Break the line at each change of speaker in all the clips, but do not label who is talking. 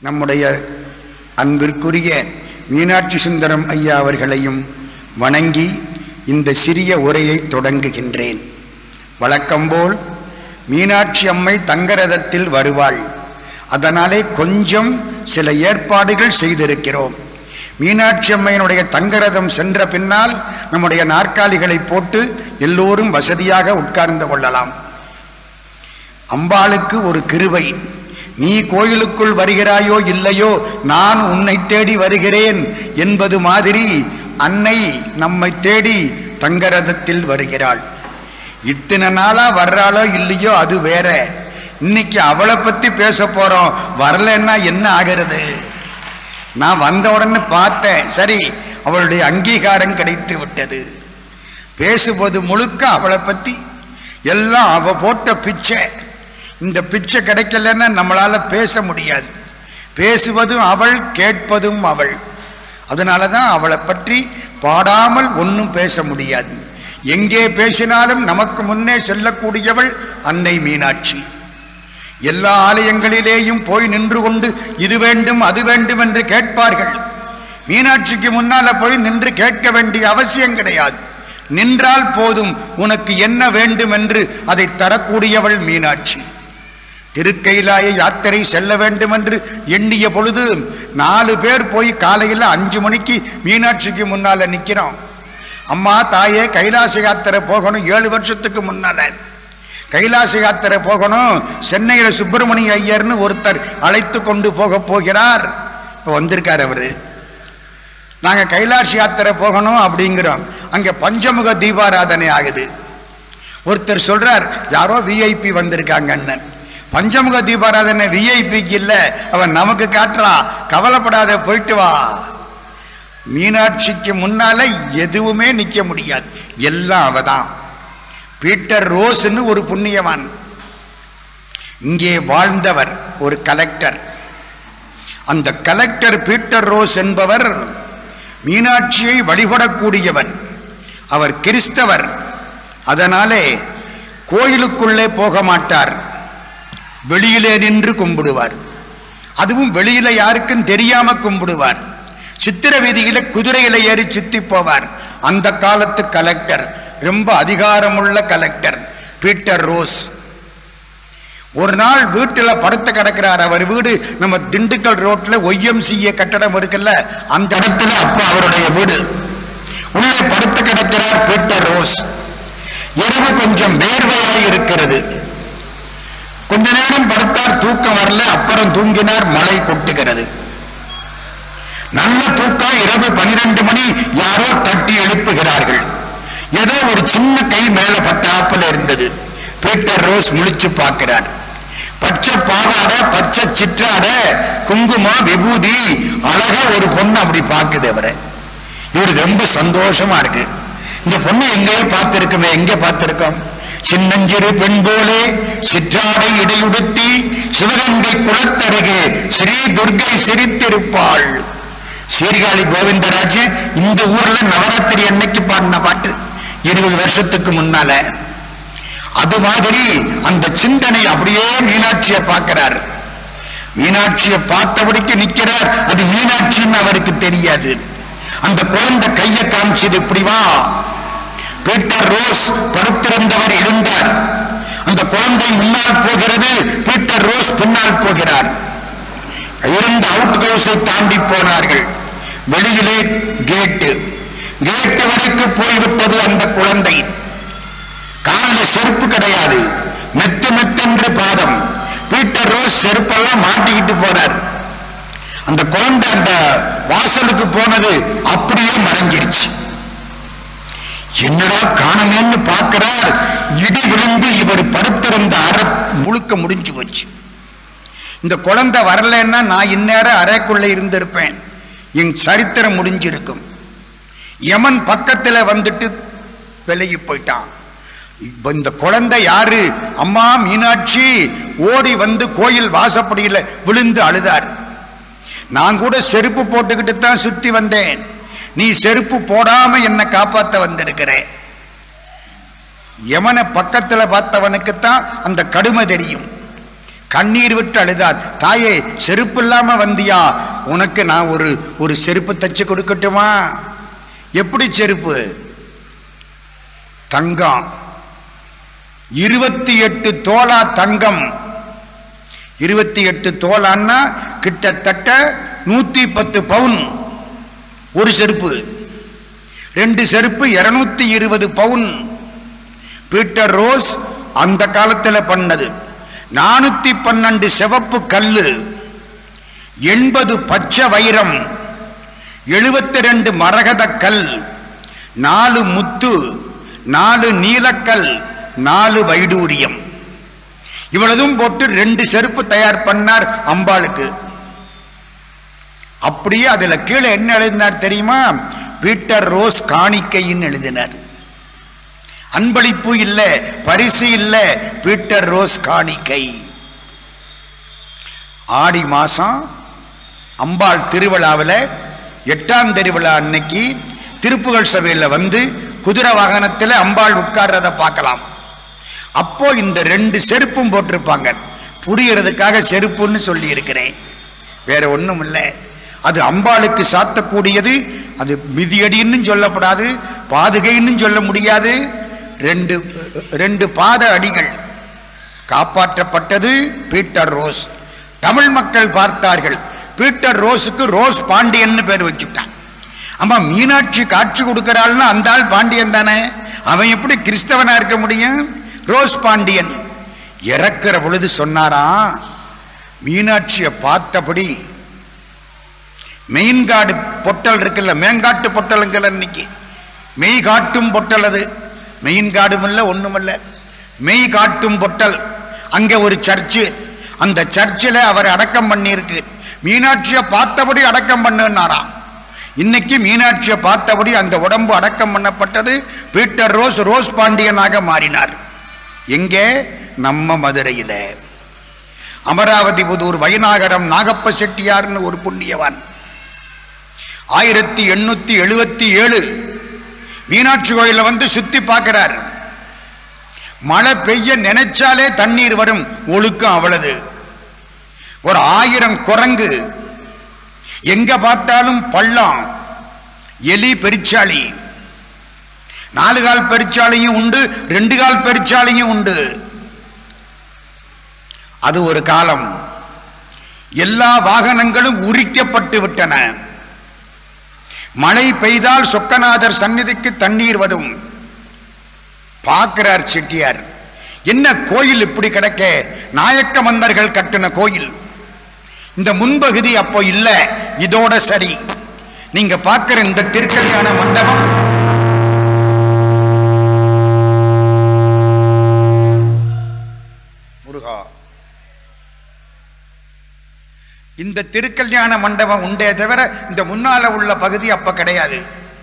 நம்முடைய அன்பிற்குரிய மீனாட்சி சுந்தரம் ஐயா அவர்களையும் வணங்கி இந்த சிறிய உரையை தொடங்குகின்றேன் வழக்கம்போல் மீனாட்சி அம்மை தங்கரதத்தில் வருவாள் அதனாலே கொஞ்சம் சில ஏற்பாடுகள் செய்திருக்கிறோம் மீனாட்சி அம்மையினுடைய தங்கரதம் சென்ற பின்னால் நம்முடைய நாற்காலிகளை போட்டு எல்லோரும் வசதியாக உட்கார்ந்து கொள்ளலாம் அம்பாளுக்கு ஒரு கிருபை நீ கோயிலுக்குள் வருகிறாயோ இல்லையோ நான் உன்னை தேடி வருகிறேன் என்பது மாதிரி அன்னை நம்மை தேடி தங்கரதத்தில் வருகிறாள் இத்தனை நாளா வர்றாளோ இல்லையோ அது வேற இன்னைக்கு அவளை பத்தி பேச போறோம் வரலன்னா என்ன ஆகிறது நான் வந்த உடனே பார்த்தேன் சரி அவளுடைய அங்கீகாரம் கிடைத்து விட்டது பேசுவது முழுக்க அவளை பத்தி எல்லாம் அவ போட்ட பிச்சை இந்த பிச்சை கிடைக்கலன்னா நம்மளால பேச முடியாது பேசுவதும் அவள் கேட்பதும் அவள் அதனால தான் அவளை பற்றி பாடாமல் ஒன்றும் பேச முடியாது எங்கே பேசினாலும் நமக்கு முன்னே செல்லக்கூடியவள் அன்னை மீனாட்சி எல்லா ஆலயங்களிலேயும் போய் நின்று கொண்டு இது வேண்டும் அது வேண்டும் என்று கேட்பார்கள் மீனாட்சிக்கு முன்னால போய் நின்று கேட்க வேண்டிய அவசியம் கிடையாது நின்றால் போதும் உனக்கு என்ன வேண்டும் என்று அதை தரக்கூடியவள் மீனாட்சி திருக்கைலாய யாத்திரை செல்ல வேண்டும் என்று எண்ணிய பொழுது நாலு பேர் போய் காலையில் அஞ்சு மணிக்கு மீனாட்சிக்கு முன்னால நிக்கிறோம் அம்மா தாயே கைலாச யாத்திரை போகணும் ஏழு வருஷத்துக்கு முன்னால கைலாச யாத்திரை போகணும் சென்னையில் சுப்பிரமணிய ஐயர்னு ஒருத்தர் அழைத்து கொண்டு போக போகிறார் இப்போ வந்திருக்கார் அவரு நாங்க கைலாஷ் யாத்திரை போகணும் அப்படிங்கிறோம் அங்க பஞ்சமுக தீபாராதனை ஆகுது ஒருத்தர் சொல்றார் யாரோ விஐபி வந்திருக்காங்கன்னு பஞ்சமுக தீபாராதனை விஐபிக்கு இல்ல அவன் நமக்கு காட்டுறான் கவலைப்படாத போயிட்டு வா மீனாட்சிக்கு முன்னால எதுவுமே நிக்க முடியாது எல்லாம் அவதான் பீட்டர் ரோஸ்ன்னு ஒரு புண்ணியவான் இங்கே வாழ்ந்தவர் ஒரு கலெக்டர் அந்த கலெக்டர் பீட்டர் ரோஸ் என்பவர் மீனாட்சியை வழிபடக்கூடியவர் அவர் கிறிஸ்தவர் அதனாலே கோயிலுக்குள்ளே போக மாட்டார் வெளியிலே நின்று கும்பிடுவார் அதுவும் வெளியில யாருக்கும் தெரியாம கும்பிடுவார் சித்திர வீதியில குதிரையில ஏறி சுத்தி போவார் அந்த காலத்து கலெக்டர் ரொம்ப அதிகாரமுள்ள கலெக்டர் பீட்டர் ரோஸ் ஒரு நாள் வீட்டில் படுத்து கிடக்கிறார் அவர் வீடு நம்ம திண்டுக்கல் ரோட்ல ஒய்எம்சிஏ கட்டடம் இருக்குல்ல அந்த இடத்துல அப்ப அவருடைய வீடு உள்ளே படுத்து கிடக்கிறார் பீட்டர் ரோஸ் இரவு கொஞ்சம் வேர்வையாய் இருக்கிறது கொஞ்ச நேரம் படுத்தார் தூக்கம் வரல அப்புறம் தூங்கினார் மழை கொட்டுகிறது நல்ல தூக்கம் இரவு பன்னிரண்டு மணி யாரோ தட்டி எழுப்புகிறார்கள் ஏதோ ஒரு சின்ன கை மேல பட்டாப்புல இருந்தது பீட்டர் ரோஸ் முழிச்சு பார்க்கிறார் பச்சை பாவாடை பச்சை சிற்றாடை குங்குமம் விபூதி அழகா ஒரு பொண்ணு அப்படி பார்க்குது அவரை இவருக்கு ரொம்ப சந்தோஷமா இருக்கு இந்த பொண்ணு எங்கேயோ பார்த்திருக்கோமே எங்க பார்த்திருக்கோம் சின்னஞ்சிறு பெண் போலே சிற்றாடை இடையுடுத்தி சிவகங்கை குளத்தருகே ஸ்ரீ துர்கை சிரித்திருப்பாள் சீர்காழி கோவிந்தராஜ் இந்த ஊர்ல நவராத்திரி அன்னைக்கு பாடின பாட்டு இருபது வருஷத்துக்கு முன்னால அது மாதிரி அந்த சிந்தனை அப்படியே மீனாட்சியை பார்க்கிறார் மீனாட்சியை பார்த்தபடிக்கு நிக்கிறார் அது மீனாட்சின்னு அவருக்கு தெரியாது அந்த குழந்தை கையை காமிச்சது இப்படி வா பீட்டர் ரோஸ் படுத்திருந்தவர் எழுந்தார் அந்த குழந்தை முன்னால் போகிறது பீட்டர் ரோஸ் பின்னால் போகிறார் இருந்த அவுட் ஹவுஸை தாண்டி போனார்கள் வெளியிலே கேட்டு கேட்டு வரைக்கும் போய்விட்டது அந்த குழந்தை காலில் செருப்பு கிடையாது மெத்து மெத்தென்று பாதம் பீட்டர் ரோஸ் செருப்பெல்லாம் மாட்டிக்கிட்டு போறார் அந்த குழந்தை அந்த வாசலுக்கு போனது அப்படியே மறைஞ்சிருச்சு என்னடா காணமேன்னு பார்க்கிறார் இடி விழுந்து இவர் படுத்திருந்த அறை முழுக்க முடிஞ்சு போச்சு இந்த குழந்தை வரலன்னா நான் இந்நேரம் அறைக்குள்ள இருந்திருப்பேன் என் சரித்திரம் முடிஞ்சிருக்கும் யமன் பக்கத்துல வந்துட்டு விலகி போயிட்டான் இப்ப இந்த குழந்தை யாரு அம்மா மீனாட்சி ஓடி வந்து கோயில் வாசப்படியில விழுந்து அழுதார் நான் கூட செருப்பு போட்டுக்கிட்டு தான் சுத்தி வந்தேன் நீ செருப்பு போடாம என்னை காப்பாத்த வந்திருக்கிற யமனை பக்கத்துல பார்த்தவனுக்குத்தான் அந்த கடுமை தெரியும் கண்ணீர் விட்டு அழுதார் தாயே செருப்பு இல்லாம வந்தியா உனக்கு நான் ஒரு ஒரு செருப்பு தச்சு கொடுக்கட்டுமா எப்படி செருப்பு தங்கம் இருபத்தி எட்டு தோலா தங்கம் இருபத்தி எட்டு தோலான்னா கிட்டத்தட்ட நூத்தி பத்து பவுன் ஒரு செருப்பு ரெண்டு செருப்பு இருநூத்தி இருபது பவுன் பீட்டர் ரோஸ் அந்த காலத்தில் பண்ணது நானூத்தி பன்னெண்டு சிவப்பு கல்லு எண்பது பச்சை வைரம் எழுபத்தி ரெண்டு மரகத கல் நாலு முத்து நாலு நீலக்கல் நாலு வைடூரியம் இவ்வளவும் போட்டு ரெண்டு செருப்பு தயார் பண்ணார் அம்பாளுக்கு அப்படியே அதுல கீழே என்ன எழுதினார் தெரியுமா பீட்டர் ரோஸ் காணிக்கைன்னு எழுதினார் அன்பளிப்பு இல்ல பரிசு இல்ல பீட்டர் ரோஸ் காணிக்கை ஆடி மாசம் அம்பாள் திருவிழாவில் எட்டாம் திருவிழா அன்னைக்கு திருப்புகழ் சபையில் வந்து குதிரை வாகனத்தில் அம்பாள் உட்கார்றத பார்க்கலாம் அப்போ இந்த ரெண்டு செருப்பும் போட்டிருப்பாங்க புரியறதுக்காக செருப்புன்னு சொல்லி இருக்கிறேன் வேற ஒண்ணும் இல்லை அது அம்பாளுக்கு சாத்தக்கூடியது அது மிதியடின்னு சொல்லப்படாது பாதுகைன்னு சொல்ல முடியாது ரெண்டு ரெண்டு பாத அடிகள் காப்பாற்றப்பட்டது பீட்டர் ரோஸ் தமிழ் மக்கள் பார்த்தார்கள் பீட்டர் ரோஸுக்கு ரோஸ் பாண்டியன்னு பேர் வச்சுட்டான் ஆமா மீனாட்சி காட்சி கொடுக்கிறாள்னா அந்த ஆள் பாண்டியன் தானே அவன் எப்படி கிறிஸ்தவனா இருக்க முடியும் ரோஸ் பாண்டியன் இறக்குற பொழுது சொன்னாராம் மீனாட்சியை பார்த்தபடி மெயின்காடு பொட்டல் இருக்குல்ல மேங்காட்டு பொட்டலுங்கிற இன்னைக்கு மெய் காட்டும் பொட்டல் அது மெயின் காடும் இல்லை ஒண்ணும் இல்லை மெய் காட்டும் பொட்டல் அங்க ஒரு சர்ச்சு அந்த சர்ச்சில் அவர் அடக்கம் பண்ணியிருக்கு மீனாட்சியை பார்த்தபடி அடக்கம் பண்ணுனாராம் இன்னைக்கு மீனாட்சியை பார்த்தபடி அந்த உடம்பு அடக்கம் பண்ணப்பட்டது பீட்டர் ரோஸ் ரோஸ் பாண்டியனாக மாறினார் எங்கே நம்ம மதுரையில அமராவதி புதூர் வைநாகரம் நாகப்ப செட்டியார்னு ஒரு புண்ணியவான் ஆயிரத்தி எண்ணூத்தி எழுபத்தி ஏழு மீனாட்சி கோயில வந்து சுத்தி பார்க்கிறார் மழை பெய்ய நினைச்சாலே தண்ணீர் வரும் ஒழுக்கம் அவ்வளவு ஒரு ஆயிரம் குரங்கு எங்க பார்த்தாலும் பள்ளம் எலி பெருச்சாளி நாலு கால் பெருச்சாளியும் உண்டு ரெண்டு கால் பெருச்சாளியும் உண்டு அது ஒரு காலம் எல்லா வாகனங்களும் உரிக்கப்பட்டு விட்டன மழை பெய்தால் சொக்கநாதர் சந்நிதிக்கு தண்ணீர் வரும் பார்க்கிறார் செட்டியார் என்ன கோயில் இப்படி கிடக்க நாயக்க மன்னர்கள் கட்டின கோயில் இந்த முன்பகுதி அப்போ இல்ல இதோட சரி நீங்க பார்க்கிற இந்த திருக்கல்யாண மண்டபம் முருகா இந்த திருக்கல்யாண மண்டபம் உண்டே தவிர இந்த முன்னால உள்ள பகுதி அப்ப கிடையாது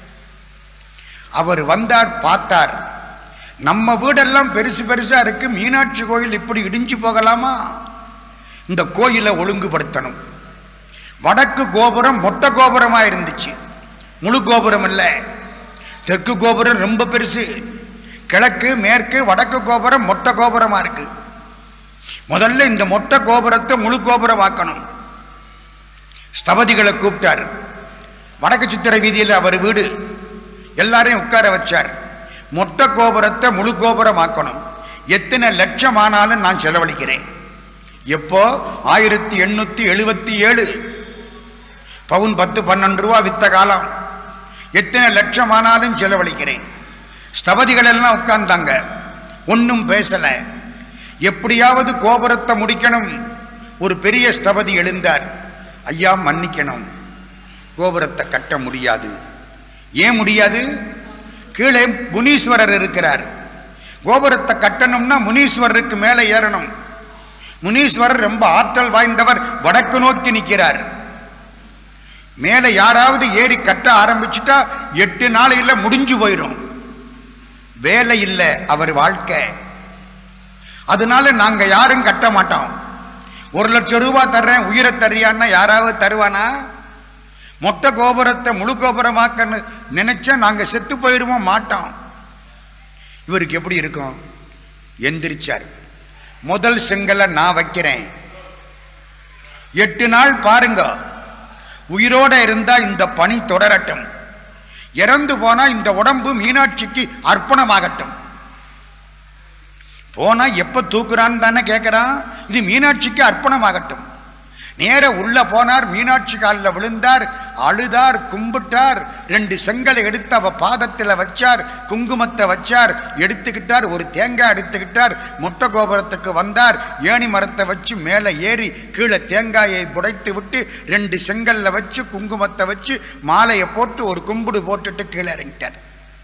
அவர் வந்தார் பார்த்தார் நம்ம வீடெல்லாம் பெருசு பெருசா இருக்கு மீனாட்சி கோயில் இப்படி இடிஞ்சு போகலாமா இந்த கோயிலை ஒழுங்குபடுத்தணும் வடக்கு கோபுரம் மொட்டை கோபுரமா இருந்துச்சு முழு கோபுரம் இல்லை தெற்கு கோபுரம் ரொம்ப பெருசு கிழக்கு மேற்கு வடக்கு கோபுரம் மொட்டை கோபுரமா இருக்கு முதல்ல இந்த மொட்டை கோபுரத்தை முழு கோபுரமாக்கணும் ஸ்தபதிகளை கூப்பிட்டார் வடக்கு சித்திர வீதியில் அவர் வீடு எல்லாரையும் உட்கார வச்சார் மொட்டை கோபுரத்தை முழு கோபுரமாக்கணும் எத்தனை லட்சம் ஆனாலும் நான் செலவழிக்கிறேன் எப்போ ஆயிரத்தி எண்ணூத்தி எழுபத்தி ஏழு பவுன் பத்து பன்னெண்டு ரூபா வித்த காலம் எத்தனை லட்சம் ஆனாலும் செலவழிக்கிறேன் ஸ்தபதிகள் எல்லாம் உட்கார்ந்தாங்க ஒன்றும் பேசல எப்படியாவது கோபுரத்தை முடிக்கணும் ஒரு பெரிய ஸ்தபதி எழுந்தார் ஐயா மன்னிக்கணும் கோபுரத்தை கட்ட முடியாது ஏன் முடியாது கீழே முனீஸ்வரர் இருக்கிறார் கோபுரத்தை கட்டணும்னா முனீஸ்வரருக்கு மேலே ஏறணும் முனீஸ்வரர் ரொம்ப ஆற்றல் வாய்ந்தவர் வடக்கு நோக்கி நிற்கிறார் மேலே யாராவது ஏறி கட்ட ஆரம்பிச்சுட்டா எட்டு நாளையில் முடிஞ்சு போயிடும் வேலை இல்லை அவர் வாழ்க்கை அதனால நாங்க யாரும் கட்ட மாட்டோம் ஒரு லட்சம் ரூபாய் தர்றேன் உயிரை தர்றியான்னா யாராவது தருவானா மொட்டை கோபுரத்தை முழு கோபுரமாக்கன்னு நினைச்சா நாங்க செத்து போயிருவோம் மாட்டோம் இவருக்கு எப்படி இருக்கும் எந்திரிச்சார் முதல் செங்கலை நான் வைக்கிறேன் எட்டு நாள் பாருங்க உயிரோட இருந்தா இந்த பணி தொடரட்டும் இறந்து போனா இந்த உடம்பு மீனாட்சிக்கு அர்ப்பணமாகட்டும் போனா எப்ப தூக்குறான்னு தானே கேட்கிறான் இது மீனாட்சிக்கு அர்ப்பணமாகட்டும் நேர உள்ள போனார் மீனாட்சி காலில் விழுந்தார் அழுதார் கும்பிட்டார் ரெண்டு செங்கலை எடுத்து அவ பாதத்தில் வச்சார் குங்குமத்தை வச்சார் எடுத்துக்கிட்டார் ஒரு தேங்காய் எடுத்துக்கிட்டார் மொட்டை கோபுரத்துக்கு வந்தார் ஏணி மரத்தை வச்சு மேலே ஏறி கீழே தேங்காயை புடைத்து விட்டு ரெண்டு செங்கல்ல வச்சு குங்குமத்தை வச்சு மாலையை போட்டு ஒரு கும்பிடு போட்டுட்டு கீழே இறங்கிட்டார்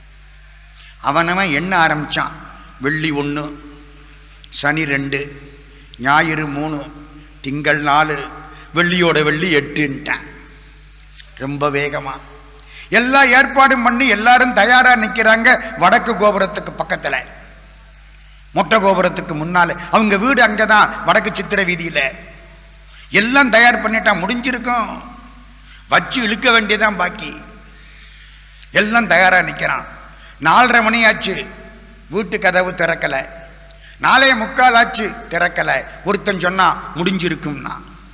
அவனவன் எண்ண ஆரம்பிச்சான் வெள்ளி ஒன்று சனி ரெண்டு ஞாயிறு மூணு திங்கள் நாலு வெள்ளியோட வெள்ளி எட்டுன்ட்டான் ரொம்ப வேகமா எல்லா ஏற்பாடும் பண்ணி எல்லாரும் தயாரா நிக்கிறாங்க வடக்கு கோபுரத்துக்கு பக்கத்துல மொட்டை கோபுரத்துக்கு முன்னால அவங்க வீடு அங்கதான் வடக்கு சித்திர வீதியில எல்லாம் தயார் பண்ணிட்டான் முடிஞ்சிருக்கும் வச்சு இழுக்க வேண்டியதான் பாக்கி எல்லாம் தயாரா நிக்கிறான் நாலரை மணி ஆச்சு வீட்டு கதவு திறக்கல நாளைய முக்கால் ஆச்சு திறக்கல ஒருத்தன் சொன்னா முடிஞ்சிருக்கும்னா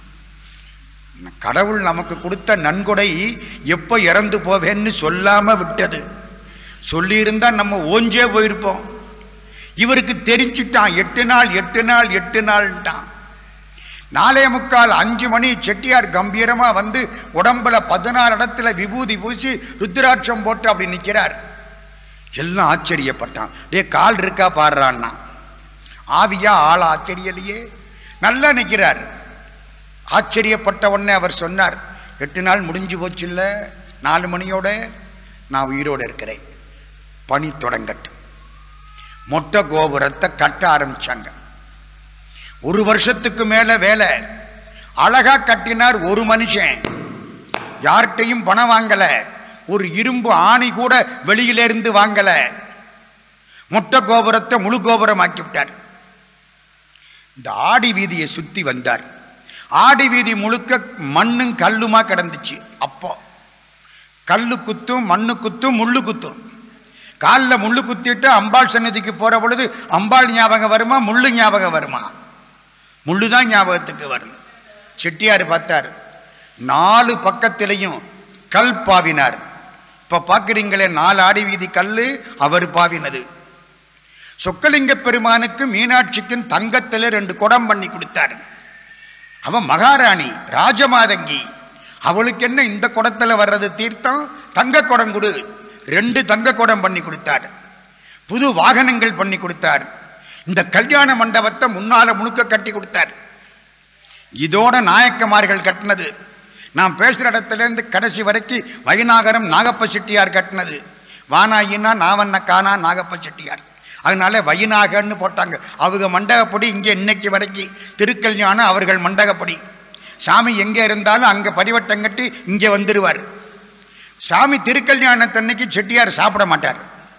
கடவுள் நமக்கு கொடுத்த நன்கொடை எப்ப இறந்து போவேன்னு சொல்லாம விட்டது சொல்லியிருந்தா நம்ம ஓஞ்சே போயிருப்போம் இவருக்கு தெரிஞ்சுட்டான் எட்டு நாள் எட்டு நாள் எட்டு நாள்ட்டான் நாலே முக்கால் அஞ்சு மணி செட்டியார் கம்பீரமா வந்து உடம்புல பதினாறு இடத்துல விபூதி பூசி ருத்ராட்சம் போட்டு அப்படி நிக்கிறார் எல்லாம் ஆச்சரியப்பட்டான் டே கால் இருக்கா பாடுறான்னா ஆவியா ஆளா தெரியலையே நல்லா நிற்கிறார் ஆச்சரியப்பட்ட உடனே அவர் சொன்னார் எட்டு நாள் முடிஞ்சு போச்சு இல்ல நாலு மணியோட நான் உயிரோடு இருக்கிறேன் பணி தொடங்கட்டும் மொட்டை கோபுரத்தை கட்ட ஆரம்பிச்சாங்க ஒரு வருஷத்துக்கு மேல வேலை அழகா கட்டினார் ஒரு மனுஷன் யார்கிட்டையும் பணம் வாங்கல ஒரு இரும்பு ஆணி கூட வெளியிலிருந்து வாங்கல மொட்டை கோபுரத்தை முழு கோபுரம் ஆக்கி விட்டார் இந்த ஆடி வீதியை சுத்தி வந்தார் ஆடி வீதி முழுக்க மண்ணும் கல்லுமா கிடந்துச்சு அப்போ கல்லு குத்தும் மண்ணு குத்தும் முள்ளு குத்தும் காலில் முள்ளு குத்திட்டு அம்பாள் சன்னதிக்கு போற பொழுது அம்பாள் ஞாபகம் வருமா முள்ளு ஞாபகம் வருமா முள்ளு தான் ஞாபகத்துக்கு வரும் செட்டியார் பார்த்தார் நாலு பக்கத்திலையும் கல் பாவினார் இப்ப பார்க்குறீங்களே நாலு ஆடி வீதி கல்லு அவர் பாவினது சொக்கலிங்க பெருமானுக்கு மீனாட்சிக்கும் தங்கத்தில் ரெண்டு குடம் பண்ணி கொடுத்தார் அவன் மகாராணி ராஜமாதங்கி அவளுக்கு என்ன இந்த குடத்துல வர்றது தீர்த்தம் தங்க குடம் கொடு ரெண்டு தங்க குடம் பண்ணி கொடுத்தார் புது வாகனங்கள் பண்ணி கொடுத்தார் இந்த கல்யாண மண்டபத்தை முன்னால முழுக்க கட்டி கொடுத்தார் இதோட நாயக்கமார்கள் கட்டினது நான் பேசுகிற இடத்துலேருந்து கடைசி வரைக்கும் வைநாகரம் நாகப்ப செட்டியார் கட்டினது வானாயினா நாவண்ண காணா நாகப்ப செட்டியார் அதனால வைநாகன்னு போட்டாங்க அவங்க மண்டகப்படி இங்கே இன்னைக்கு வரைக்கும் திருக்கல்யாணம் அவர்கள் மண்டகப்படி சாமி எங்கே இருந்தாலும் அங்கே பரிவட்டம் கட்டி இங்கே வந்துடுவார் சாமி திருக்கல்யாணத்தன்னைக்கு செட்டியார் சாப்பிட மாட்டார்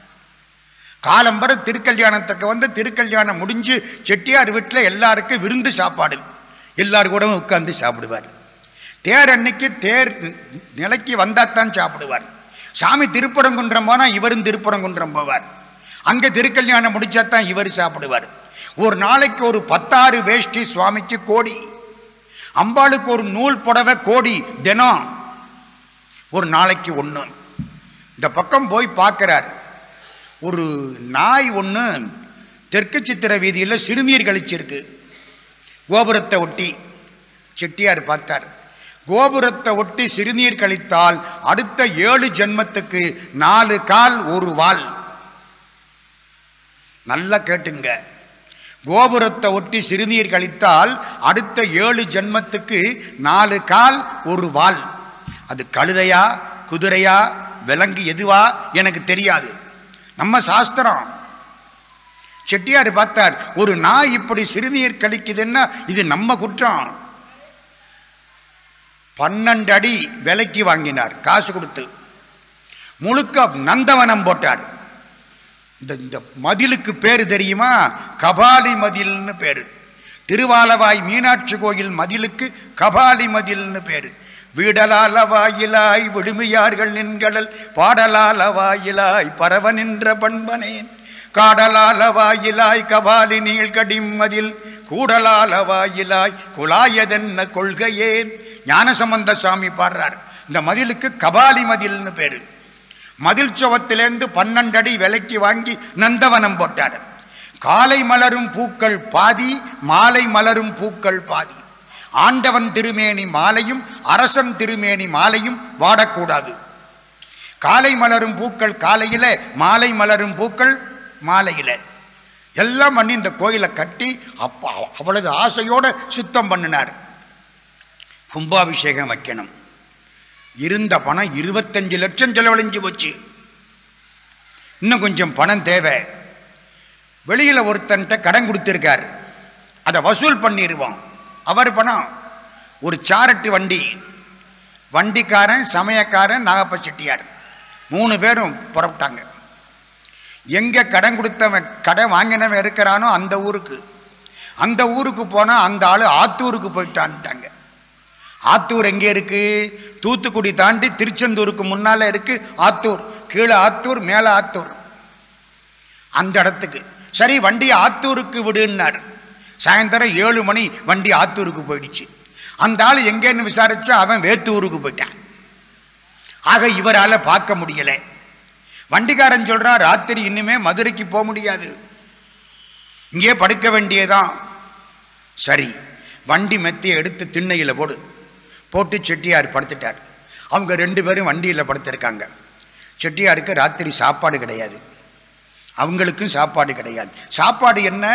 காலம்பர திருக்கல்யாணத்துக்கு வந்து திருக்கல்யாணம் முடிஞ்சு செட்டியார் வீட்டில் எல்லாருக்கும் விருந்து சாப்பாடு எல்லாரு கூட உட்கார்ந்து சாப்பிடுவார் தேர் அன்னைக்கு தேர் நிலைக்கு வந்தாத்தான் சாப்பிடுவார் சாமி திருப்பரங்குன்றம் போனால் இவரும் திருப்பரங்குன்றம் போவார் அங்கே திருக்கல்யாணம் முடிச்சாதான் இவர் சாப்பிடுவார் ஒரு நாளைக்கு ஒரு பத்தாறு வேஷ்டி சுவாமிக்கு கோடி அம்பாளுக்கு ஒரு நூல் புடவை கோடி தினம் ஒரு நாளைக்கு ஒன்று இந்த பக்கம் போய் பார்க்கிறார் ஒரு நாய் ஒன்று தெற்கு சித்திர வீதியில் சிறுநீர் கழிச்சிருக்கு கோபுரத்தை ஒட்டி செட்டியார் பார்த்தார் கோபுரத்தை ஒட்டி சிறுநீர் கழித்தால் அடுத்த ஏழு ஜென்மத்துக்கு நாலு கால் ஒரு வால் நல்லா கேட்டுங்க கோபுரத்தை ஒட்டி சிறுநீர் கழித்தால் அடுத்த ஏழு ஜென்மத்துக்கு நாலு கால் ஒரு வால் அது கழுதையா குதிரையா விலங்கு எதுவா எனக்கு தெரியாது நம்ம சாஸ்திரம் செட்டியார் பார்த்தார் ஒரு நாய் இப்படி சிறுநீர் கழிக்குதுன்னா இது நம்ம குற்றம் பன்னெண்டு அடி விலைக்கு வாங்கினார் காசு கொடுத்து முழுக்க நந்தவனம் போட்டார் இந்த இந்த மதிலுக்கு பேர் தெரியுமா கபாலி மதில்னு பேரு திருவாலவாய் மீனாட்சி கோயில் மதிலுக்கு கபாலி மதில்னு பேரு வீடலால வாயிலாய் விடுமையார்கள் நின்களல் பாடலால வாயிலாய் பரவ நின்ற பண்பனேன் காடலால வாயிலாய் கபாலி நீழ்கடிம் மதில் கூடலால வாயிலாய் குழாயதென்ன கொள்கையே ஞானசம்பந்த சாமி பாடுறார் இந்த மதிலுக்கு கபாலி மதில்னு பேரு மதில் சுவத்திலேருந்து பன்னெண்டு அடி விலைக்கு வாங்கி நந்தவனம் போட்டார் காலை மலரும் பூக்கள் பாதி மாலை மலரும் பூக்கள் பாதி ஆண்டவன் திருமேனி மாலையும் அரசன் திருமேனி மாலையும் வாடக்கூடாது காலை மலரும் பூக்கள் காலையில மாலை மலரும் பூக்கள் மாலையில எல்லாம் பண்ணி இந்த கோயிலை கட்டி அப்பா அவ்வளவு ஆசையோட சுத்தம் பண்ணினார் கும்பாபிஷேகம் வைக்கணும் இருந்த பணம் இருபத்தஞ்சு லட்சம் செலவழிஞ்சு போச்சு இன்னும் கொஞ்சம் பணம் தேவை வெளியில ஒருத்தன்ட்ட கடன் கொடுத்திருக்கார் அதை வசூல் பண்ணிடுவோம் அவர் பணம் ஒரு சாரட்டு வண்டி வண்டிக்காரன் சமயக்காரன் நாகப்ப செட்டியார் மூணு பேரும் புறப்பட்டாங்க எங்க கடன் கொடுத்தவன் கடன் வாங்கினவன் இருக்கிறானோ அந்த ஊருக்கு அந்த ஊருக்கு போனா அந்த ஆளு ஆத்தூருக்கு போயிட்டான்ட்டாங்க ஆத்தூர் எங்கே இருக்கு தூத்துக்குடி தாண்டி திருச்செந்தூருக்கு முன்னால இருக்கு ஆத்தூர் கீழே ஆத்தூர் மேலே ஆத்தூர் அந்த இடத்துக்கு சரி வண்டி ஆத்தூருக்கு விடுன்னார் சாயந்தரம் ஏழு மணி வண்டி ஆத்தூருக்கு போயிடுச்சு அந்த ஆள் எங்கேன்னு விசாரிச்சா அவன் வேத்தூருக்கு போயிட்டான் ஆக இவரால் பார்க்க முடியல வண்டிக்காரன் சொல்றான் ராத்திரி இன்னுமே மதுரைக்கு போக முடியாது இங்கே படுக்க வேண்டியதான் சரி வண்டி மெத்தியை எடுத்து திண்ணையில் போடு போட்டு செட்டியார் படுத்துட்டார் அவங்க ரெண்டு பேரும் வண்டியில் படுத்திருக்காங்க செட்டியாருக்கு ராத்திரி சாப்பாடு கிடையாது அவங்களுக்கும் சாப்பாடு கிடையாது சாப்பாடு என்ன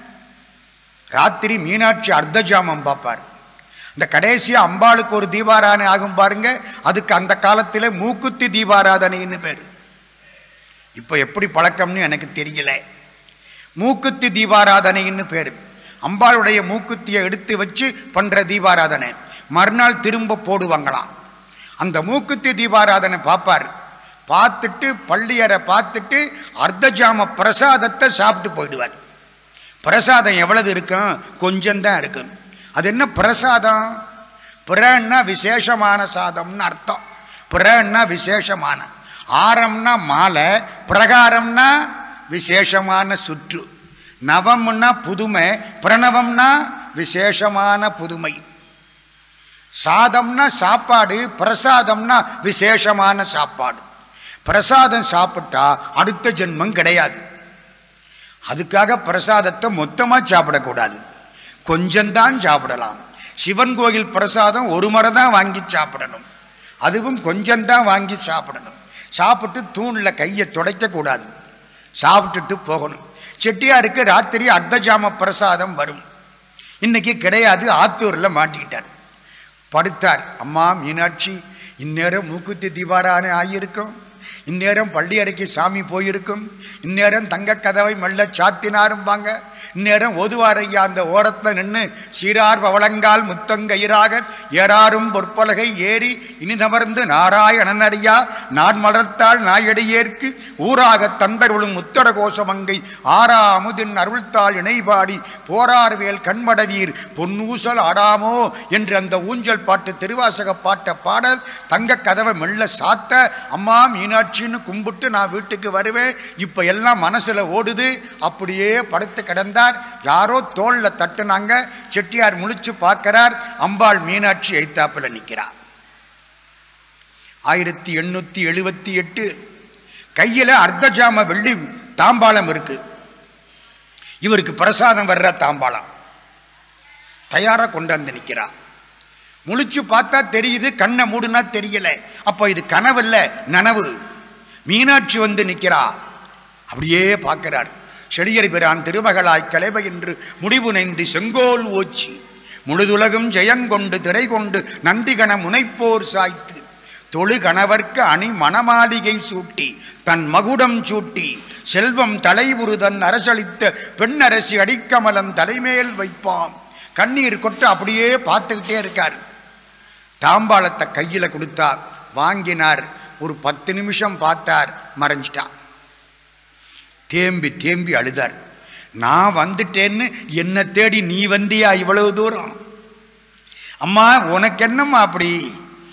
ராத்திரி மீனாட்சி அர்த்தஜாமம் பார்ப்பார் இந்த கடைசியா அம்பாளுக்கு ஒரு தீபாராதனை ஆகும் பாருங்க அதுக்கு அந்த காலத்தில் மூக்குத்தி தீபாராதனைன்னு பேர் இப்போ எப்படி பழக்கம்னு எனக்கு தெரியல மூக்குத்தி தீபாராதனைன்னு பேர் அம்பாளுடைய மூக்குத்தியை எடுத்து வச்சு பண்ற தீபாராதனை மறுநாள் திரும்ப போடுவாங்களாம் அந்த மூக்குத்தி தீபாராதனை பார்ப்பார் பார்த்துட்டு பள்ளியரை பார்த்துட்டு அர்த்தஜாம பிரசாதத்தை சாப்பிட்டு போயிடுவார் பிரசாதம் எவ்வளவு இருக்கும் கொஞ்சம்தான் இருக்கும் அது என்ன பிரசாதம் பிறன்னா விசேஷமான சாதம்னு அர்த்தம் பிறன்னா விசேஷமான ஆரம்னா மாலை பிரகாரம்னா விசேஷமான சுற்று நவம்னா புதுமை பிரணவம்னா விசேஷமான புதுமை சாதம்னா சாப்பாடு பிரசாதம்னா விசேஷமான சாப்பாடு பிரசாதம் சாப்பிட்டா அடுத்த ஜென்மம் கிடையாது அதுக்காக பிரசாதத்தை மொத்தமாக சாப்பிடக்கூடாது கொஞ்சம்தான் சாப்பிடலாம் சிவன் கோயில் பிரசாதம் ஒரு முறை தான் வாங்கி சாப்பிடணும் அதுவும் கொஞ்சம்தான் வாங்கி சாப்பிடணும் சாப்பிட்டு தூணில் கையை துடைக்கக்கூடாது சாப்பிட்டுட்டு போகணும் செட்டியாருக்கு ராத்திரி அர்த்தஜாம பிரசாதம் வரும் இன்னைக்கு கிடையாது ஆத்தூரில் மாட்டிக்கிட்டார் படுத்தார் அம்மா மீனாட்சி இந்நேரம் மூக்குத்தி தீபாராணை ஆகியிருக்கும் இந்நேரம் பள்ளி அறைக்கு சாமி போயிருக்கும் இந்நேரம் தங்க கதவை மெல்ல சாத்தினாரும்பாங்க இந்நேரம் ஓதுவாரையா அந்த ஓரத்தில் நின்று சீரார் பவளங்கால் முத்தங்கயிறாக ஏறாரும் பொற்பலகை ஏறி இனிதமர்ந்து நாராயணன் அறியா நான் மலர்த்தாள் நாயடியேற்கு ஊராக தந்தருளும் உத்தர கோஷமங்கை ஆறா அமுதின் அருள்தாள் இணைபாடி போரார்வேல் கண்மடவீர் பொன்னூசல் ஆடாமோ என்று அந்த ஊஞ்சல் பாட்டு திருவாசக பாட்ட பாடல் தங்க கதவை மெல்ல சாத்த அம்மா மீனாட்சின்னு கும்பிட்டு நான் வீட்டுக்கு வருவேன் இப்ப எல்லாம் மனசுல ஓடுது அப்படியே படுத்து கிடந்தார் யாரோ தோல்ல தட்டுனாங்க செட்டியார் முழிச்சு பார்க்கிறார் அம்பாள் மீனாட்சி ஐத்தாப்புல நிற்கிறார் ஆயிரத்தி எண்ணூத்தி எழுபத்தி எட்டு கையில அர்த்தஜாம வெள்ளி தாம்பாளம் இருக்கு இவருக்கு பிரசாதம் வர்ற தாம்பாளம் தயாரா கொண்டாந்து நிக்கிறா முழிச்சு பார்த்தா தெரியுது கண்ணை மூடுனா தெரியல அப்போ இது கனவல்ல நனவு மீனாட்சி வந்து நிக்கிறா அப்படியே பார்க்கிறார் செடியர் பிரான் திருமகளாய் கலைவ என்று முடிவு நைந்து செங்கோல் ஓச்சி முழுதுலகும் ஜெயங்கொண்டு திரை கொண்டு நந்திகன முனைப்போர் சாய்த்து தொழு கணவர்க்கு அணி மணமாளிகை சூட்டி தன் மகுடம் சூட்டி செல்வம் தலைவுரு தன் அரசளித்த பெண்ணரசி அடிக்கமலம் தலைமேல் வைப்பாம் கண்ணீர் கொட்டு அப்படியே பார்த்துக்கிட்டே இருக்கார் தாம்பாளத்தை கையில் கொடுத்தார் வாங்கினார் ஒரு பத்து நிமிஷம் பார்த்தார் மறைஞ்சிட்டான் தேம்பி தேம்பி அழுதார் நான் வந்துட்டேன்னு என்ன தேடி நீ வந்தியா இவ்வளவு தூரம் அம்மா உனக்கு என்னம்மா அப்படி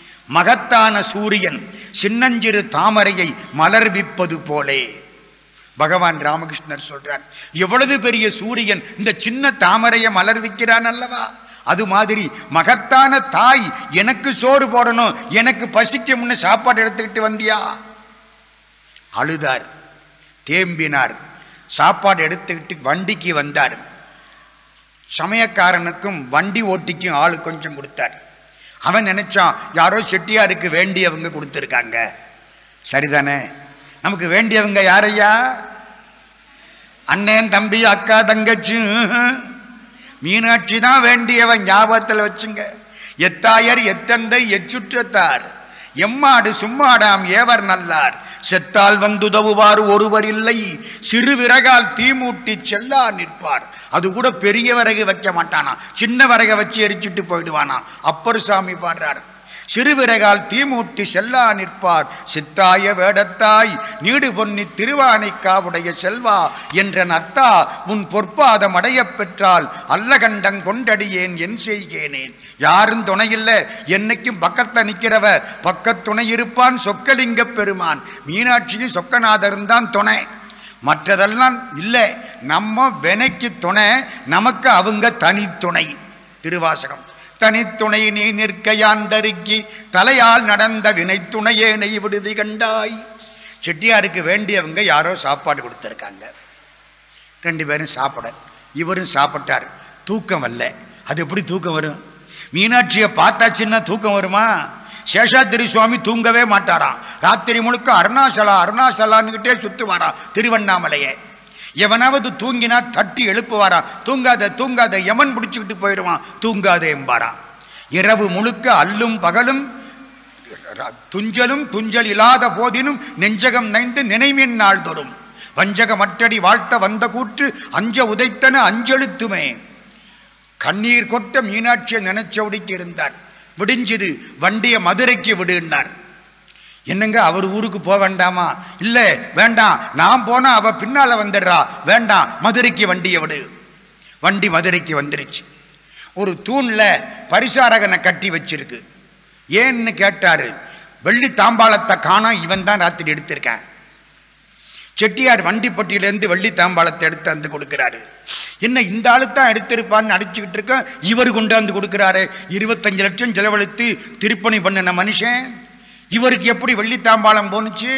மகத்தான சூரியன் சின்னஞ்சிறு தாமரையை மலர்விப்பது போலே பகவான் ராமகிருஷ்ணர் சொல்றார் எவ்வளவு பெரிய சூரியன் இந்த சின்ன தாமரையை மலர்விக்கிறான் அல்லவா அது மாதிரி மகத்தான தாய் எனக்கு சோறு போடணும் எனக்கு பசிக்கும்னு சாப்பாடு எடுத்துக்கிட்டு வந்தியா அழுதார் தேம்பினார் சாப்பாடு எடுத்துக்கிட்டு வண்டிக்கு வந்தார் சமயக்காரனுக்கும் வண்டி ஓட்டிக்கும் ஆளு கொஞ்சம் கொடுத்தார் அவன் நினைச்சான் யாரோ செட்டியாருக்கு வேண்டியவங்க கொடுத்துருக்காங்க சரிதானே நமக்கு வேண்டியவங்க யாரையா அண்ணன் தம்பி அக்கா தங்கச்சி மீனாட்சி தான் வேண்டியவன் ஞாபகத்தில் வச்சுங்க எத்தாயர் எத்தந்தை எச்சுற்றத்தார் எம்மாடு சும்மாடாம் ஏவர் நல்லார் செத்தால் வந்துதவுவார் ஒருவர் இல்லை சிறு விறகால் தீமூட்டி செல்லா நிற்பார் அது கூட பெரிய விறகு வைக்க மாட்டானா சின்ன விறகை வச்சு எரிச்சிட்டு போயிடுவானா அப்பர் சாமி பாடுறார் சிறுவிறகால் தீமூட்டி செல்லா நிற்பார் சித்தாய வேடத்தாய் நீடு பொன்னி திருவானைக்காவுடைய செல்வா என்ற நத்தா உன் பொற்பாதம் அடையப் பெற்றால் அல்லகண்டங் கொண்டடியேன் என் செய்கேனேன் யாரும் துணையில்ல என்னைக்கும் பக்கத்துல நிக்கிறவ பக்கத் துணை இருப்பான் சொக்கலிங்க பெருமான் மீனாட்சியும் சொக்கநாதரும் தான் துணை மற்றதெல்லாம் இல்லை நம்ம வெனைக்கு துணை நமக்கு அவங்க தனித்துணை திருவாசகம் தனித்துணை நீ நிற்க யாந்தருக்கி தலையால் நடந்த வினைத்துணையே நெய் விடுதி கண்டாய் செட்டியாருக்கு வேண்டியவங்க யாரோ சாப்பாடு கொடுத்துருக்காங்க ரெண்டு பேரும் சாப்பிட இவரும் சாப்பிட்டார் தூக்கம் வரல அது எப்படி தூக்கம் வரும் மீனாட்சியை பார்த்தாச்சுன்னா தூக்கம் வருமா சேஷாத்திரி சுவாமி தூங்கவே மாட்டாராம் ராத்திரி முழுக்க அருணாசலா அருணாசலான்னுகிட்டே சுத்துவாராம் திருவண்ணாமலையே எவனாவது தூங்கினா தட்டி எழுப்புவாராம் தூங்காத தூங்காத யமன் பிடிச்சுக்கிட்டு போயிடுவான் தூங்காத என்பாராம் இரவு முழுக்க அல்லும் பகலும் ர- துஞ்சலும் துஞ்சல் இல்லாத போதினும் நெஞ்சகம் நைந்து நினைவின் நாள் தோறும் வஞ்சக மற்றடி வாழ்த்த வந்த கூற்று அஞ்ச உதைத்தன அஞ்செழுத்துமே கண்ணீர் கொட்ட மீனாட்சியை நினைச்சவடிக்கு இருந்தார் விடிஞ்சுது வண்டியை மதுரைக்கு விடுன்னார் என்னங்க அவர் ஊருக்கு போக வேண்டாமா இல்ல வேண்டாம் நான் போனா அவ பின்னால வந்துடுறா வேண்டாம் மதுரைக்கு வண்டியை விடு வண்டி மதுரைக்கு வந்துருச்சு ஒரு தூண்ல பரிசாரகனை கட்டி வச்சிருக்கு ஏன்னு கேட்டாரு வெள்ளி தாம்பாளத்தை காணோம் இவன் தான் ராத்திரி எடுத்திருக்கான் செட்டியார் வண்டிப்பட்டியிலேருந்து வெள்ளி தாம்பாளத்தை எடுத்து வந்து கொடுக்கிறாரு என்ன இந்த ஆளு தான் எடுத்திருப்பான்னு அடிச்சுக்கிட்டு இருக்கோம் இவர் கொண்டாந்து கொடுக்கிறாரு இருபத்தஞ்சு லட்சம் செலவழித்து திருப்பணி பண்ணின மனுஷன் இவருக்கு எப்படி வெள்ளி தாம்பாளம் போனுச்சு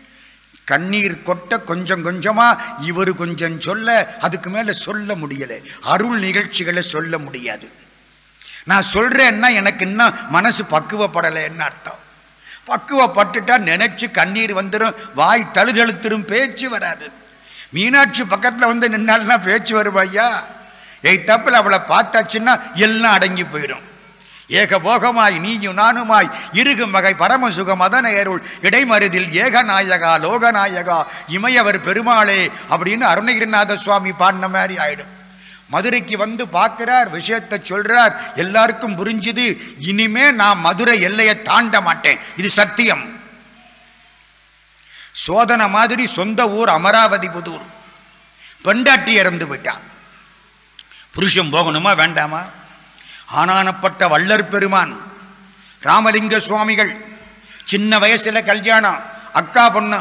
கண்ணீர் கொட்ட கொஞ்சம் கொஞ்சமா இவர் கொஞ்சம் சொல்ல அதுக்கு மேல சொல்ல முடியல அருள் நிகழ்ச்சிகளை சொல்ல முடியாது நான் சொல்றேன்னா எனக்கு இன்னும் மனசு பக்குவப்படலைன்னு அர்த்தம் பக்குவப்பட்டுட்டா நினைச்சு கண்ணீர் வந்துடும் வாய் தழுதழுத்திரும் பேச்சு வராது மீனாட்சி பக்கத்துல வந்து நின்னால்னா பேச்சு வரும் ஐயா எய் தப்பில் அவளை பார்த்தாச்சுன்னா எல்லாம் அடங்கி போயிடும் ஏகபோகமாய் நீயும் நானுமாய் இருகு மகை பரமசுக மதன ஏருள் இடைமருதில் ஏகநாயகா லோகநாயகா இமையவர் பெருமாளே அப்படின்னு அருணகிரிநாத சுவாமி பாடின மாதிரி ஆயிடும் மதுரைக்கு வந்து பார்க்கிறார் விஷயத்தை சொல்றார் எல்லாருக்கும் புரிஞ்சுது இனிமே நான் மதுரை எல்லையை தாண்ட மாட்டேன் இது சத்தியம் சோதனை மாதிரி சொந்த ஊர் அமராவதி புதூர் பெண்டாட்டி இறந்து விட்டான் புருஷன் போகணுமா வேண்டாமா ஆனானப்பட்ட வள்ளற் பெருமான் ராமலிங்க சுவாமிகள் சின்ன வயசுல கல்யாணம் அக்கா பொண்ணு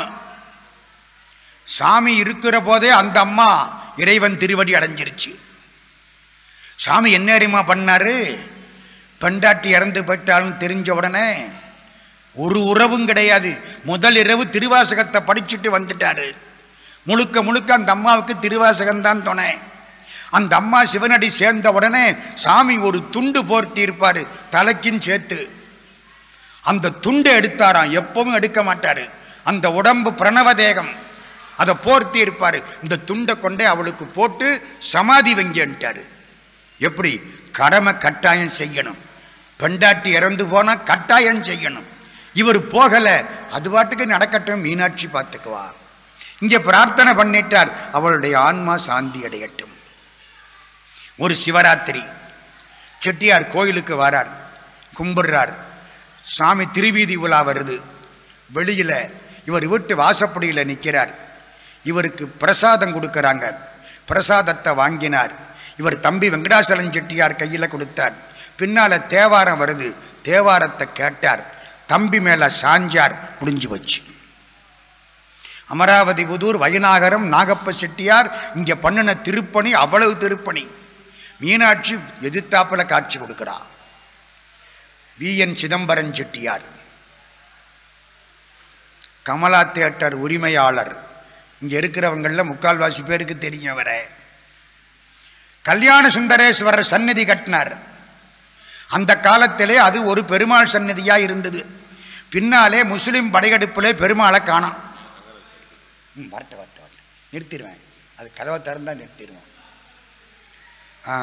சாமி இருக்கிற போதே அந்த அம்மா இறைவன் திருவடி அடைஞ்சிருச்சு சாமி என்ன அறிமா பண்ணாரு பெண்டாட்டி இறந்து போயிட்டாலும் தெரிஞ்ச உடனே ஒரு உறவும் கிடையாது முதல் இரவு திருவாசகத்தை படிச்சுட்டு வந்துட்டாரு முழுக்க முழுக்க அந்த அம்மாவுக்கு திருவாசகம் தான் துணை அந்த அம்மா சிவனடி சேர்ந்த உடனே சாமி ஒரு துண்டு போர்த்தி இருப்பாரு தலைக்கும் சேர்த்து அந்த துண்டை எடுத்தாராம் எப்பவும் எடுக்க மாட்டாரு அந்த உடம்பு பிரணவ தேகம் அதை போர்த்தி இருப்பாரு இந்த துண்டை கொண்டே அவளுக்கு போட்டு சமாதி வங்கிட்டாரு எப்படி கடமை கட்டாயம் செய்யணும் பெண்டாட்டி இறந்து போனா கட்டாயம் செய்யணும் இவர் போகல அது பாட்டுக்கு நடக்கட்டும் மீனாட்சி பார்த்துக்குவா இங்க பிரார்த்தனை பண்ணிட்டார் அவளுடைய ஆன்மா சாந்தி அடையட்டும் ஒரு சிவராத்திரி செட்டியார் கோயிலுக்கு வரார் கும்பிடுறார் சாமி திருவீதி உலா வருது வெளியில இவர் வீட்டு வாசப்படியில் நிற்கிறார் இவருக்கு பிரசாதம் கொடுக்கறாங்க பிரசாதத்தை வாங்கினார் இவர் தம்பி வெங்கடாசலம் செட்டியார் கையில் கொடுத்தார் பின்னால தேவாரம் வருது தேவாரத்தை கேட்டார் தம்பி மேல சாஞ்சார் முடிஞ்சு வச்சு அமராவதி புதூர் வயநாகரம் நாகப்ப செட்டியார் இங்கே பண்ணின திருப்பணி அவ்வளவு திருப்பணி மீனாட்சி எதிர்த்தாப்புல காட்சி கொடுக்கிறா V N Chidambaram Chettiar Kamala theatre உரிமையாளர் இங்க இருக்கிறவங்கள முக்கால்வாசி பேருக்கு தெரியும் அவரை கல்யாண சுந்தரேஸ்வரர் சந்நிதி கட்டினார் அந்த காலத்திலே அது ஒரு பெருமாள் சந்நிதியா இருந்தது பின்னாலே முஸ்லிம் படையெடுப்பிலே பெருமாளை காணோம் ம், வரட்டும் வரட்டும் வரட்டும் நிறுத்திடுவேன் அது கதவை திறந்தா நிறுத்திடுவேன் ஆ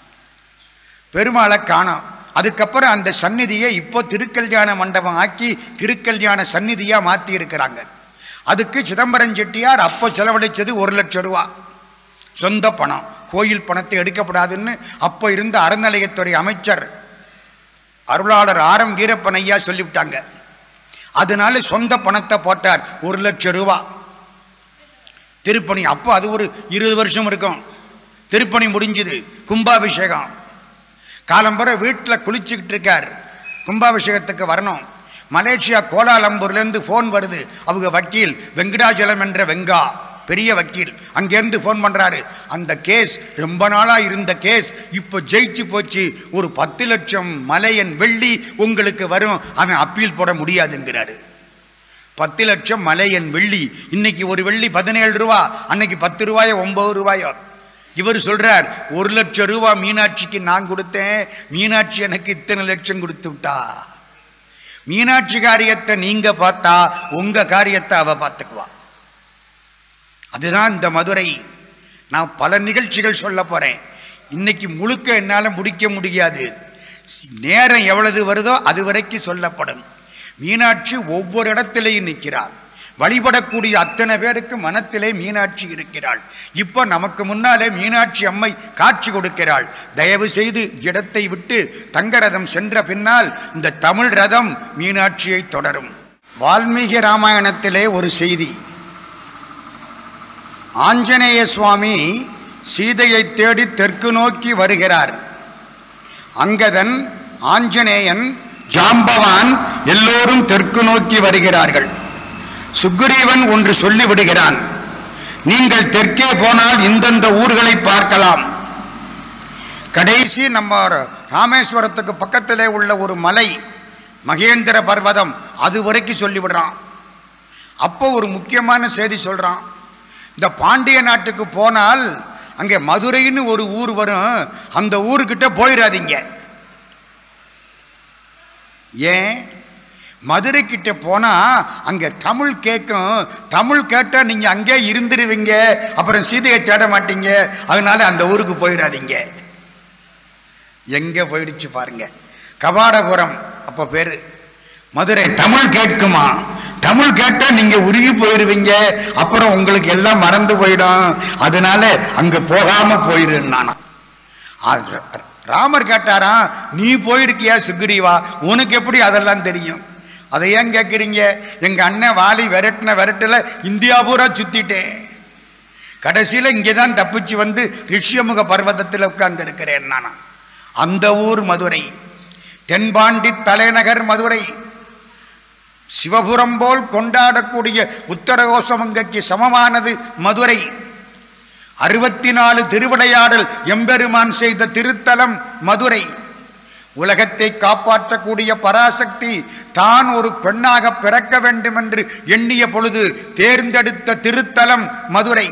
பெருமாளை காணோம் அதுக்கப்புறம் அந்த சந்நிதியை இப்போ திருக்கல்யாண மண்டபம் ஆக்கி திருக்கல்யாண சந்நிதியா மாத்தி இருக்கிறாங்க அதுக்கு சிதம்பரம் செட்டியார் அப்போ செலவழிச்சது ஒரு லட்சம் ரூபா சொந்த பணம் கோயில் பணத்தை எடுக்கப்படாதுன்னு அப்போ இருந்த அறநிலையத்துறை அமைச்சர் அருளாளர் ஆரம் வீரப்பன் ஐயா சொல்லிவிட்டாங்க அதனால சொந்த பணத்தை போட்டார் ஒரு லட்சம் ரூபா திருப்பணி அப்போ அது ஒரு இருபது வருஷம் இருக்கும் திருப்பணி முடிஞ்சுது கும்பாபிஷேகம் காலம்பர வீட்டில் குளிச்சுக்கிட்டு இருக்கார் கும்பாபிஷேகத்துக்கு வரணும் மலேசியா கோலாலம்பூர்லேருந்து ஃபோன் வருது அவங்க வக்கீல் வெங்கடாச்சலம் என்ற வெங்கா பெரிய வக்கீல் அங்கேருந்து ஃபோன் பண்ணுறாரு அந்த கேஸ் ரொம்ப நாளாக இருந்த கேஸ் இப்போ ஜெயிச்சு போச்சு ஒரு பத்து லட்சம் மலையன் வெள்ளி உங்களுக்கு வரும் அவன் அப்பீல் போட முடியாதுங்கிறாரு பத்து லட்சம் மலையன் வெள்ளி இன்னைக்கு ஒரு வெள்ளி பதினேழு ரூபா அன்னைக்கு பத்து ரூபாயோ ஒன்பது ரூபாயோ இவர் சொல்றார் ஒரு லட்சம் ரூபா மீனாட்சிக்கு நான் கொடுத்தேன் மீனாட்சி எனக்கு இத்தனை லட்சம் கொடுத்து விட்டா மீனாட்சி காரியத்தை நீங்க பார்த்தா உங்க காரியத்தை அவ பார்த்துக்குவா அதுதான் இந்த மதுரை நான் பல நிகழ்ச்சிகள் சொல்ல போறேன் இன்னைக்கு முழுக்க என்னால் முடிக்க முடியாது நேரம் எவ்வளவு வருதோ அது வரைக்கும் சொல்லப்படும் மீனாட்சி ஒவ்வொரு இடத்திலையும் நிற்கிறார் வழிபடக்கூடிய அத்தனை பேருக்கு மனத்திலே மீனாட்சி இருக்கிறாள் இப்போ நமக்கு முன்னாலே மீனாட்சி அம்மை காட்சி கொடுக்கிறாள் தயவு செய்து இடத்தை விட்டு தங்கரதம் சென்ற பின்னால் இந்த தமிழ் ரதம் மீனாட்சியை தொடரும் வால்மீகி ராமாயணத்திலே ஒரு செய்தி ஆஞ்சநேய சுவாமி சீதையை தேடி தெற்கு நோக்கி வருகிறார் அங்கதன் ஆஞ்சநேயன் ஜாம்பவான் எல்லோரும் தெற்கு நோக்கி வருகிறார்கள் சுக்ரீவன் ஒன்று சொல்லிவிடுகிறான் நீங்கள் தெற்கே போனால் இந்தந்த ஊர்களை பார்க்கலாம் கடைசி நம்ம ராமேஸ்வரத்துக்கு பக்கத்திலே உள்ள ஒரு மலை மகேந்திர பர்வதம் அது வரைக்கும் சொல்லிவிடுறான் அப்போ ஒரு முக்கியமான செய்தி சொல்றான் இந்த பாண்டிய நாட்டுக்கு போனால் அங்கே மதுரைன்னு ஒரு ஊர் வரும் அந்த ஊருக்கிட்ட போயிடாதீங்க ஏன் மதுரை கிட்ட போனா அங்க தமிழ் கேட்கும் தமிழ் கேட்டா நீங்க அங்கே இருந்துருவீங்க அப்புறம் சீதையை தேட மாட்டீங்க அதனால அந்த ஊருக்கு போயிடாதீங்க எங்க போயிடுச்சு பாருங்க கபாடபுரம் அப்ப பேரு மதுரை தமிழ் கேட்குமா தமிழ் கேட்டா நீங்க உருகி போயிருவீங்க அப்புறம் உங்களுக்கு எல்லாம் மறந்து போயிடும் அதனால அங்க போகாம போயிருந்தானா ராமர் கேட்டாராம் நீ போயிருக்கியா சுக்ரீவா உனக்கு எப்படி அதெல்லாம் தெரியும் அதை ஏன் கேட்குறீங்க எங்க அண்ணன் வாலி விரட்டின விரட்டுல இந்தியா பூரா சுத்திட்டேன் கடைசியில் இங்கே தான் தப்பிச்சு வந்து ரிஷ்யமுக பர்வதத்தில் உட்கார்ந்து இருக்கிறேன் நான் அந்த ஊர் மதுரை தென்பாண்டி தலைநகர் மதுரை சிவபுரம் போல் கொண்டாடக்கூடிய உத்தரகோசமங்கைக்கு சமமானது மதுரை அறுபத்தி நாலு திருவிளையாடல் எம்பெருமான் செய்த திருத்தலம் மதுரை உலகத்தை காப்பாற்றக்கூடிய பராசக்தி தான் ஒரு பெண்ணாக பிறக்க வேண்டும் என்று எண்ணிய பொழுது தேர்ந்தெடுத்த திருத்தலம் மதுரை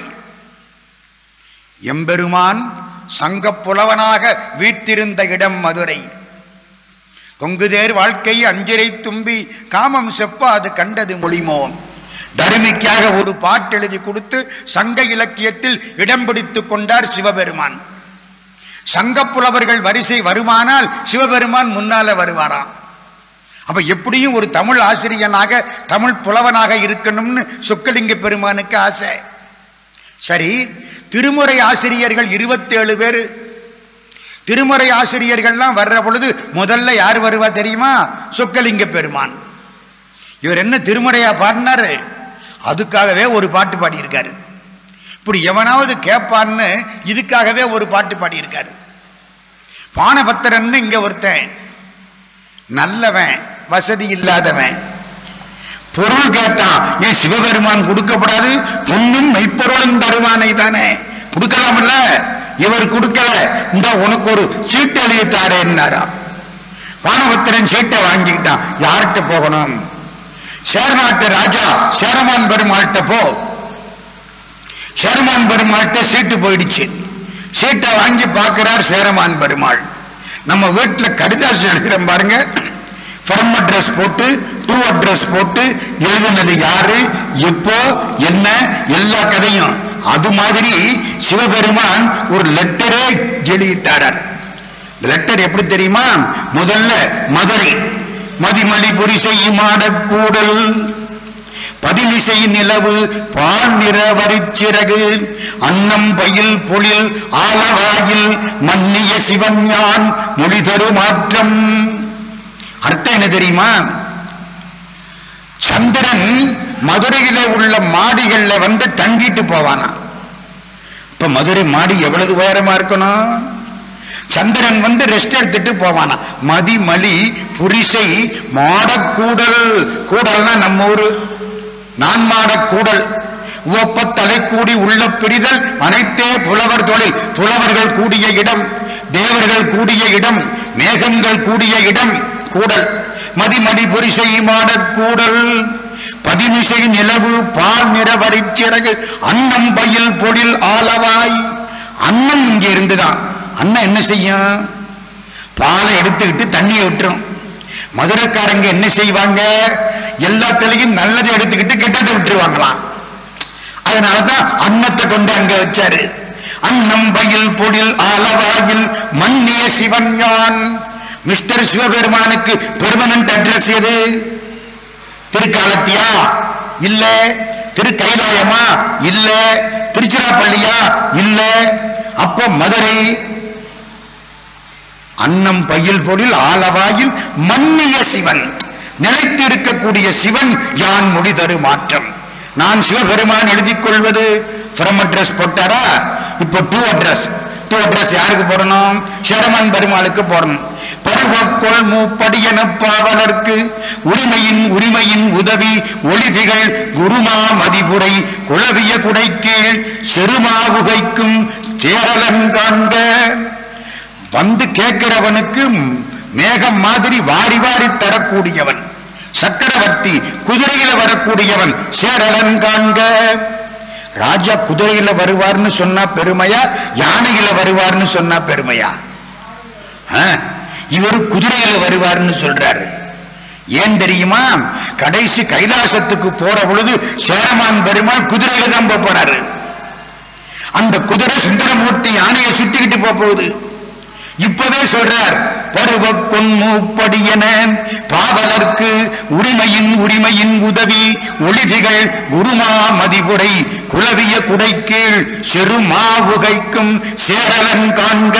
எம்பெருமான் சங்கப் புலவனாக வீற்றிருந்த இடம் மதுரை கொங்குதேர் வாழ்க்கை அஞ்சிரை தும்பி காமம் செப்ப அது கண்டது மொழிமோ தருமிக்காக ஒரு பாட்டு எழுதி கொடுத்து சங்க இலக்கியத்தில் இடம் பிடித்துக் கொண்டார் சிவபெருமான் சங்கப் புலவர்கள் வரிசை வருமானால் சிவபெருமான் முன்னால வருவாராம் அப்ப எப்படியும் ஒரு தமிழ் ஆசிரியனாக தமிழ் புலவனாக இருக்கணும்னு சொக்கலிங்க பெருமானுக்கு ஆசை சரி திருமுறை ஆசிரியர்கள் இருபத்தேழு பேர் திருமுறை ஆசிரியர்கள்லாம் வர்ற பொழுது முதல்ல யார் வருவா தெரியுமா சொக்கலிங்க பெருமான் இவர் என்ன திருமுறையா பாடினாரு அதுக்காகவே ஒரு பாட்டு பாடியிருக்காரு இப்படி எவனாவது கேட்பான்னு இதுக்காகவே ஒரு பாட்டு பாடியிருக்காரு பானபத்திரன்னு இங்க ஒருத்தன் நல்லவன் வசதி இல்லாதவன் பொருள் கேட்டான் ஏன் சிவபெருமான் கொடுக்கப்படாது பொண்ணும் மெய்ப்பொருளும் தருவானை தானே கொடுக்கலாம்ல இவர் கொடுக்கல இந்த உனக்கு ஒரு சீட்டு எழுதி தாரேன்னாராம் வானபத்திரன் சீட்டை வாங்கிக்கிட்டான் யார்கிட்ட போகணும் சேர்நாட்டு ராஜா சேரமான் பெருமாள்கிட்ட போ சேரமான் பெருமாள்கிட்ட சீட்டு போயிடுச்சு சீட்டை வாங்கி பார்க்கிறார் சேரமான் பெருமாள் நம்ம வீட்டுல கடிதாசம் எழுதுறோம் பாருங்க ஃப்ரம் அட்ரஸ் போட்டு டூ அட்ரஸ் போட்டு எழுதுனது யாரு எப்போ என்ன எல்லா கதையும் அது மாதிரி சிவபெருமான் ஒரு லெட்டரே எழுதித்தாரார் இந்த லெட்டர் எப்படி தெரியுமா முதல்ல மதுரை மதிமலி புரிசை மாடக்கூடல் பதினிசை நிலவு பால் நிற வரிச்சிறகு அன்னம் பயில் பொழில் ஆலவாயில் மன்னிய சிவஞான் மொழி தரு மாற்றம் அர்த்தம் என்ன தெரியுமா சந்திரன் மதுரையில உள்ள மாடிகள்ல வந்து தங்கிட்டு போவானா இப்ப மதுரை மாடி எவ்வளவு உயரமா இருக்கணும் சந்திரன் வந்து ரெஸ்ட் எடுத்துட்டு போவானா மதிமலி புரிசை மாடக்கூடல் கூடல்னா நம்ம ஊரு நான் மாடக்கூடல் உவப்ப தலை கூடி உள்ள பிடிதல் அனைத்தே புலவர் தொழில் புலவர்கள் கூடிய இடம் தேவர்கள் கூடிய இடம் மேகங்கள் கூடிய இடம் கூடல் மதிமதி புரிசை மாடக்கூடல் பதிமிசை நிலவு பால் நிற வரிச்சிறகு அன்னம் பயில் பொழில் ஆலவாய் அன்னம் இங்க இருந்துதான் அண்ணன் என்ன செய்யும் பாலை எடுத்துக்கிட்டு தண்ணியை விட்டுரும் மதுரைக்காரங்க என்ன செய்வாங்க எல்லாத்துலயும் நல்லதை எடுத்துக்கிட்டு கெட்டதை விட்டுருவாங்களாம் அதனாலதான் அன்னத்தை கொண்டு அங்க வச்சாரு அன்னம் பயில் பொழில் ஆலவாயில் மன்னிய சிவஞான் மிஸ்டர் சிவபெருமானுக்கு பெர்மனன்ட் அட்ரஸ் எது திருக்காலத்தியா இல்ல திரு கைலாயமா இல்ல திருச்சிராப்பள்ளியா இல்ல அப்ப மதுரை அன்னம் பயில் பொழில் ஆலவாயில் மன்னிய சிவன் நிலைத்து இருக்கக்கூடிய சிவன் யான் மொழி தரு மாற்றம் நான் சிவபெருமான் எழுதிக் கொள்வது ஃப்ரம் அட்ரஸ் போட்டாரா இப்போ டூ அட்ரஸ் டூ அட்ரஸ் யாருக்கு போடணும் சேரமான் பெருமாளுக்கு போடணும் பருவக்கொள் மூப்படியன பாவலர்க்கு உரிமையின் உரிமையின் உதவி ஒளிதிகள் குருமா மதிபுரை குளவிய குடைக்கீழ் செருமாவுகைக்கும் சேரலன் காண்க வந்து கேட்கிறவனுக்கு மேகம் மாதிரி வாரி வாரி தரக்கூடியவன் சக்கரவர்த்தி குதிரையில வரக்கூடியவன் சேரலன் காண்க ராஜா குதிரையில வருவார்னு சொன்னா பெருமையா யானையில வருவார்னு சொன்னா பெருமையா ஆ, இவர் குதிரையில வருவார்னு சொல்றாரு ஏன் தெரியுமா கடைசி கைலாசத்துக்கு போற பொழுது சேரமான் பெருமாள் குதிரையில தான் போப் போறாரு அந்த குதிரை சுந்தரமூர்த்தி யானையை சுத்திக்கிட்டு போப் போகுது இப்பவே சொல்றார் பருவ கொன்மூப்படியன பாவலர்க்கு உரிமையின் உரிமையின் உதவி ஒளிதிகள் குருமா மதிபுரை குலவிய குடைக்கீழ் செருமாவுகைக்கும் சேரலன் காண்க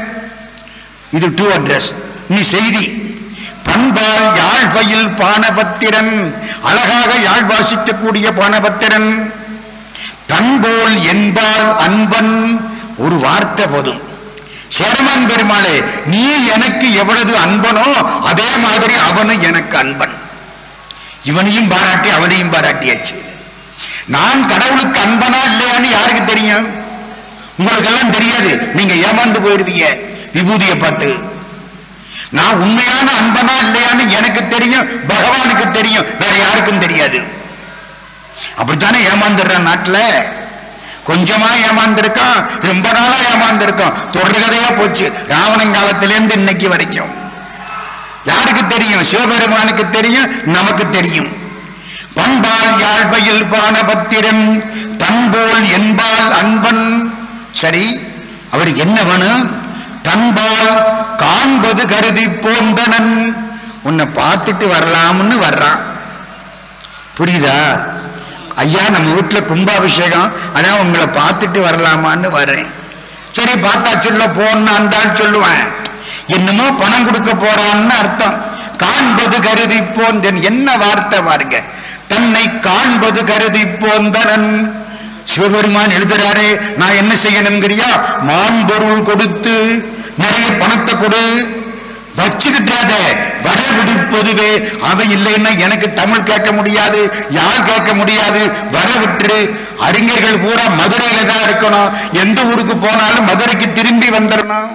இது டூ அட்ரஸ் நீ செய்தி பண்பால் யாழ்பயில் பானபத்திரன் அழகாக யாழ் வாசிக்கக்கூடிய பானபத்திரன் தன்போல் என்பால் அன்பன் ஒரு வார்த்தை போதும் சேரமான் பெருமாளே நீ எனக்கு எவ்வளவு அன்பனோ அதே மாதிரி அவனும் எனக்கு அன்பன் இவனையும் பாராட்டி அவனையும் பாராட்டியாச்சு நான் கடவுளுக்கு அன்பனா இல்லையான்னு யாருக்கு தெரியும் உங்களுக்கெல்லாம் தெரியாது நீங்க ஏமாந்து போயிடுவீங்க விபூதியை பார்த்து நான் உண்மையான அன்பனா இல்லையான்னு எனக்கு தெரியும் பகவானுக்கு தெரியும் வேற யாருக்கும் தெரியாது அப்படித்தானே ஏமாந்துடுறான் நாட்டுல கொஞ்சமா ஏமாந்திருக்கான் ரொம்ப நாளா ஏமாந்திருக்கான் தொடர்கதையா போச்சு ராவணன் காலத்திலேருந்து இன்னைக்கு வரைக்கும் யாருக்கு தெரியும் சிவபெருமானுக்கு தெரியும் நமக்கு தெரியும் பண்பால் யாழ்பயில் பானபத்திரன் தன்போல் என்பால் அன்பன் சரி அவருக்கு என்ன வேணும் தன்பால் காண்பது கருதி போந்தனன் உன்னை பார்த்துட்டு வரலாம்னு வர்றான் புரியுதா ஐயா நம்ம வீட்டுல கும்பாபிஷேகம் அதான் உங்களை பார்த்துட்டு வரலாமான்னு வர்றேன் சரி பார்த்தாச்சுல்ல போன்னு அந்த ஆள் சொல்லுவேன் என்னமோ பணம் கொடுக்க போறான்னு அர்த்தம் காண்பது கருதி போந்தன் என்ன வார்த்தை பாருங்க தன்னை காண்பது கருதி போந்தனன் சிவபெருமான் எழுதுறாரே நான் என்ன செய்யணுங்கிறியா மான்பொருள் கொடுத்து நிறைய பணத்தை கொடு வச்சுக்கிட்டாத வர விடுப்பதுவே அவன் இல்லைன்னா எனக்கு தமிழ் கேட்க முடியாது யாழ் கேட்க முடியாது வர விட்டுரு அறிஞர்கள் பூரா மதுரையில தான் இருக்கணும் எந்த ஊருக்கு போனாலும் மதுரைக்கு திரும்பி வந்துடணும்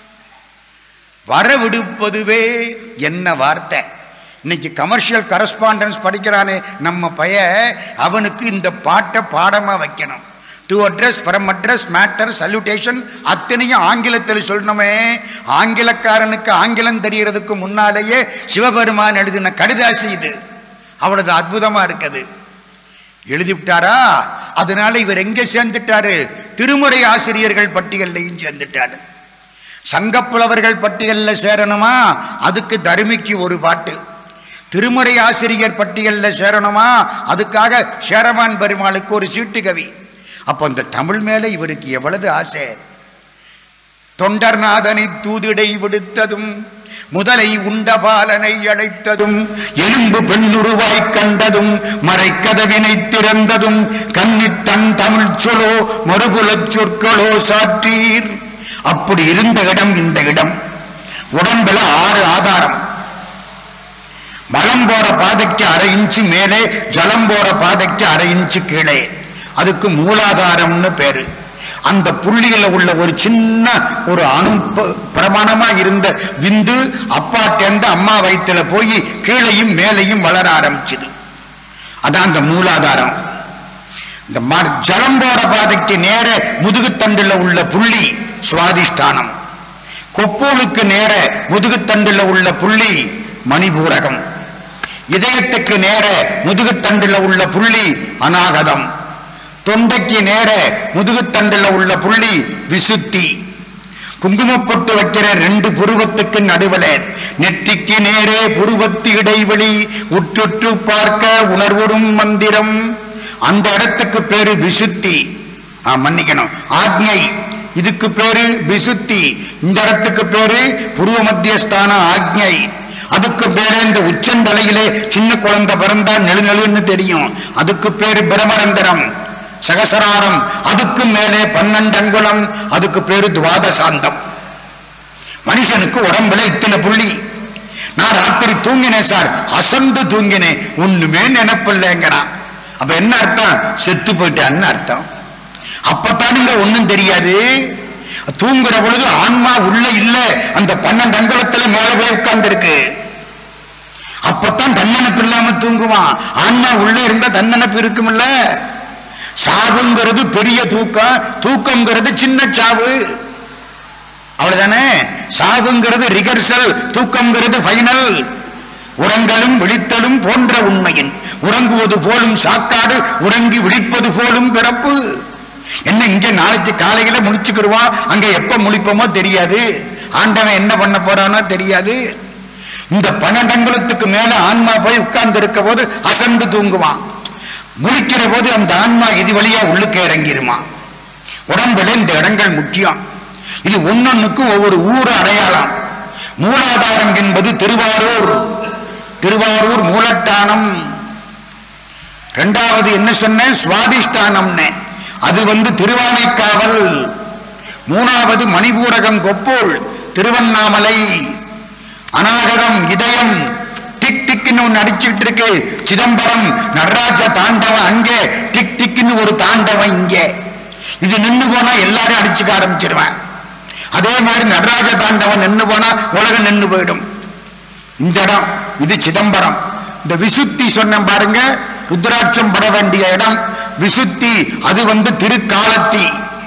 வர விடுப்பதுவே என்ன வார்த்தை இன்னைக்கு கமர்ஷியல் கரஸ்பாண்டன்ஸ் படிக்கிறானே நம்ம பைய அவனுக்கு இந்த பாட்டை பாடமா வைக்கணும் to address from address matter salutation அத்தனையும் ஆங்கிலத்தில் சொல்லணுமே ஆங்கிலக்காரனுக்கு ஆங்கிலம் தெரியறதுக்கு முன்னாலேயே சிவபெருமான் எழுதின கடிதாசி இது அவ்வளவு அற்புதமா இருக்குது எழுதிவிட்டாரா அதனால இவர் எங்க சேர்ந்துட்டாரு திருமுறை ஆசிரியர்கள் பட்டியல்லையும் சேர்ந்துட்டாரு சங்கப்புலவர்கள் பட்டியலில் சேரணுமா அதுக்கு தருமிக்கு ஒரு பாட்டு திருமுறை ஆசிரியர் பட்டியலில் சேரணுமா அதுக்காக சேரமான் பெருமாளுக்கு ஒரு சீட்டு கவி அப்போ இந்த தமிழ் மேலே இவருக்கு எவ்வளவு ஆசை தொண்டர்நாதனை தூதிடை விடுத்ததும் முதலை உண்ட பாலனை அழைத்ததும் எலும்பு பெண்ணுருவாய் கண்டதும் மறைக்கதவினை திறந்ததும் கன்னித்தன் தமிழ் சொலோ மறுபுலச் சொற்களோ சாற்றீர் அப்படி இருந்த இடம் இந்த இடம் உடம்புல ஆறு ஆதாரம் மலம் போற பாதைக்கு அரை இன்ச்சு மேலே ஜலம் போற பாதைக்கு அரை இன்ச்சு கீழே அதுக்கு மூலாதாரம்னு பேரு அந்த புள்ளியில உள்ள ஒரு சின்ன ஒரு அணு ப- பிரமாணமா இருந்த விந்து அப்பாட்டேந்து அம்மா வயித்துல போய் கீழையும் மேலையும் வளர ஆரம்பிச்சுது அதான் அந்த மூலாதாரம் இந்த ம- ஜலம் போற பாதைக்கு நேர முதுகுத்தண்டுல உள்ள புள்ளி சுவாதிஷ்டானம் கொப்போலுக்கு நேர முதுகுத்தண்டுல உள்ள புள்ளி மணிபூரகம் இதயத்துக்கு நேர முதுகுத்தண்டுல உள்ள புள்ளி அநாகதம் தொண்டைக்கு நேர முதுகுத்தண்டுல உள்ள புள்ளி விசுத்தி குங்குமப்பொட்டு வைக்கிற ரெண்டு புருவத்துக்கு நடுவுல நெற்றிக்கு நேரே புருவத்து இடைவெளி உற்றுற்று பார்க்க உணர்வுறும் மந்திரம் அந்த இடத்துக்கு பேரு விசுத்தி ஆ, மன்னிக்கணும் ஆக்ஞை இதுக்கு பேரு விசுத்தி இந்த இடத்துக்கு பேரு புருவ மத்தியஸ்தான ஆக்ஞை அதுக்கு பேரு இந்த உச்சந்தலையிலே சின்ன குழந்தை பிறந்தா நெழு நெழுன்னு தெரியும் அதுக்கு பேரு பிரமரந்தரம் சகசராரம் அதுக்கு மேலே பன்னெண்டு அங்குலம் அதுக்கு பேரு துவாதசாந்தம் மனுஷனுக்கு உடம்புல இத்தனை புள்ளி நான் ராத்திரி தூங்கினேன் சார் அசந்து தூங்கினேன் ஒண்ணுமே நினைப்பில்லைங்கிறான் அப்ப என்ன அர்த்தம் செத்து போயிட்டான்னு அர்த்தம் அப்பத்தானுங்க ஒண்ணும் தெரியாது தூங்குற பொழுது ஆன்மா உள்ள இல்ல அந்த பன்னெண்டு அங்குலத்துல மேல போய் உட்கார்ந்து இருக்கு அப்பத்தான் தன்னனப்பு இல்லாம தூங்குவான் ஆன்மா உள்ள இருந்தா தன்னனப்பு இருக்கும்ல சாவுங்கிறது பெரிய தூக்கம் தூக்கம்ங்கிறது சின்ன சாவு அவ்வளவுதானே சாவுங்கிறது ரிகர்சல் தூக்கம்ங்கிறது ஃபைனல் உறங்கலும் விழித்தலும் போன்ற உண்மையின் உறங்குவது போலும் சாக்காடு உறங்கி விழிப்பது போலும் பிறப்பு என்ன இங்க நாளைக்கு காலையில முடிச்சுக்கிடுவான் அங்க எப்ப முழிப்போமோ தெரியாது ஆண்டவன் என்ன பண்ண போறானோ தெரியாது இந்த பன்னெண்டங்குலத்துக்கு மேல ஆன்மா போய் உட்கார்ந்து இருக்க போது அசந்து தூங்குவான் முழிக்கிற போது அந்த ஆன்மா இது வழியா உள்ளுக்கு இறங்கிருமா உடம்புல இந்த இடங்கள் முக்கியம் இது ஒன்னொன்னுக்கும் ஒவ்வொரு ஊர் அடையாளம் மூலாதாரம் என்பது திருவாரூர் திருவாரூர் மூலட்டானம் ரெண்டாவது என்ன சொன்னேன் சுவாதிஷ்டானம்னு அது வந்து திருவானைக்காவல் மூணாவது மணிபூரகம் கொப்போல் திருவண்ணாமலை அநாகரம் இதயம் டிக் டிக்னு ஒன்று அடிச்சுட்டு இருக்கு சிதம்பரம் நடராஜ தாண்டவம் அங்கே டிக் டிக்னு ஒரு தாண்டவம் இங்கே இது நின்னு போனா எல்லாரும் அடிச்சுக்க ஆரம்பிச்சிருவேன் அதே மாதிரி நடராஜ தாண்டவம் நின்னு போனா உலகம் நின்னு போயிடும் இந்த இடம் இது சிதம்பரம் இந்த விசுத்தி சொன்னேன் பாருங்க ருத்ராட்சம் பட வேண்டிய இடம் விசுத்தி அது வந்து திருக்காலத்தி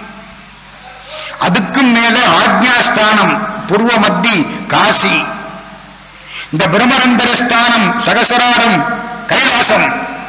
அதுக்கும் மேல ஆக்ஞாஸ்தானம் பூர்வ மத்தி காசி இந்த பிரம்மரந்தர ஸ்தானம் சகசராரம் கைலாசம்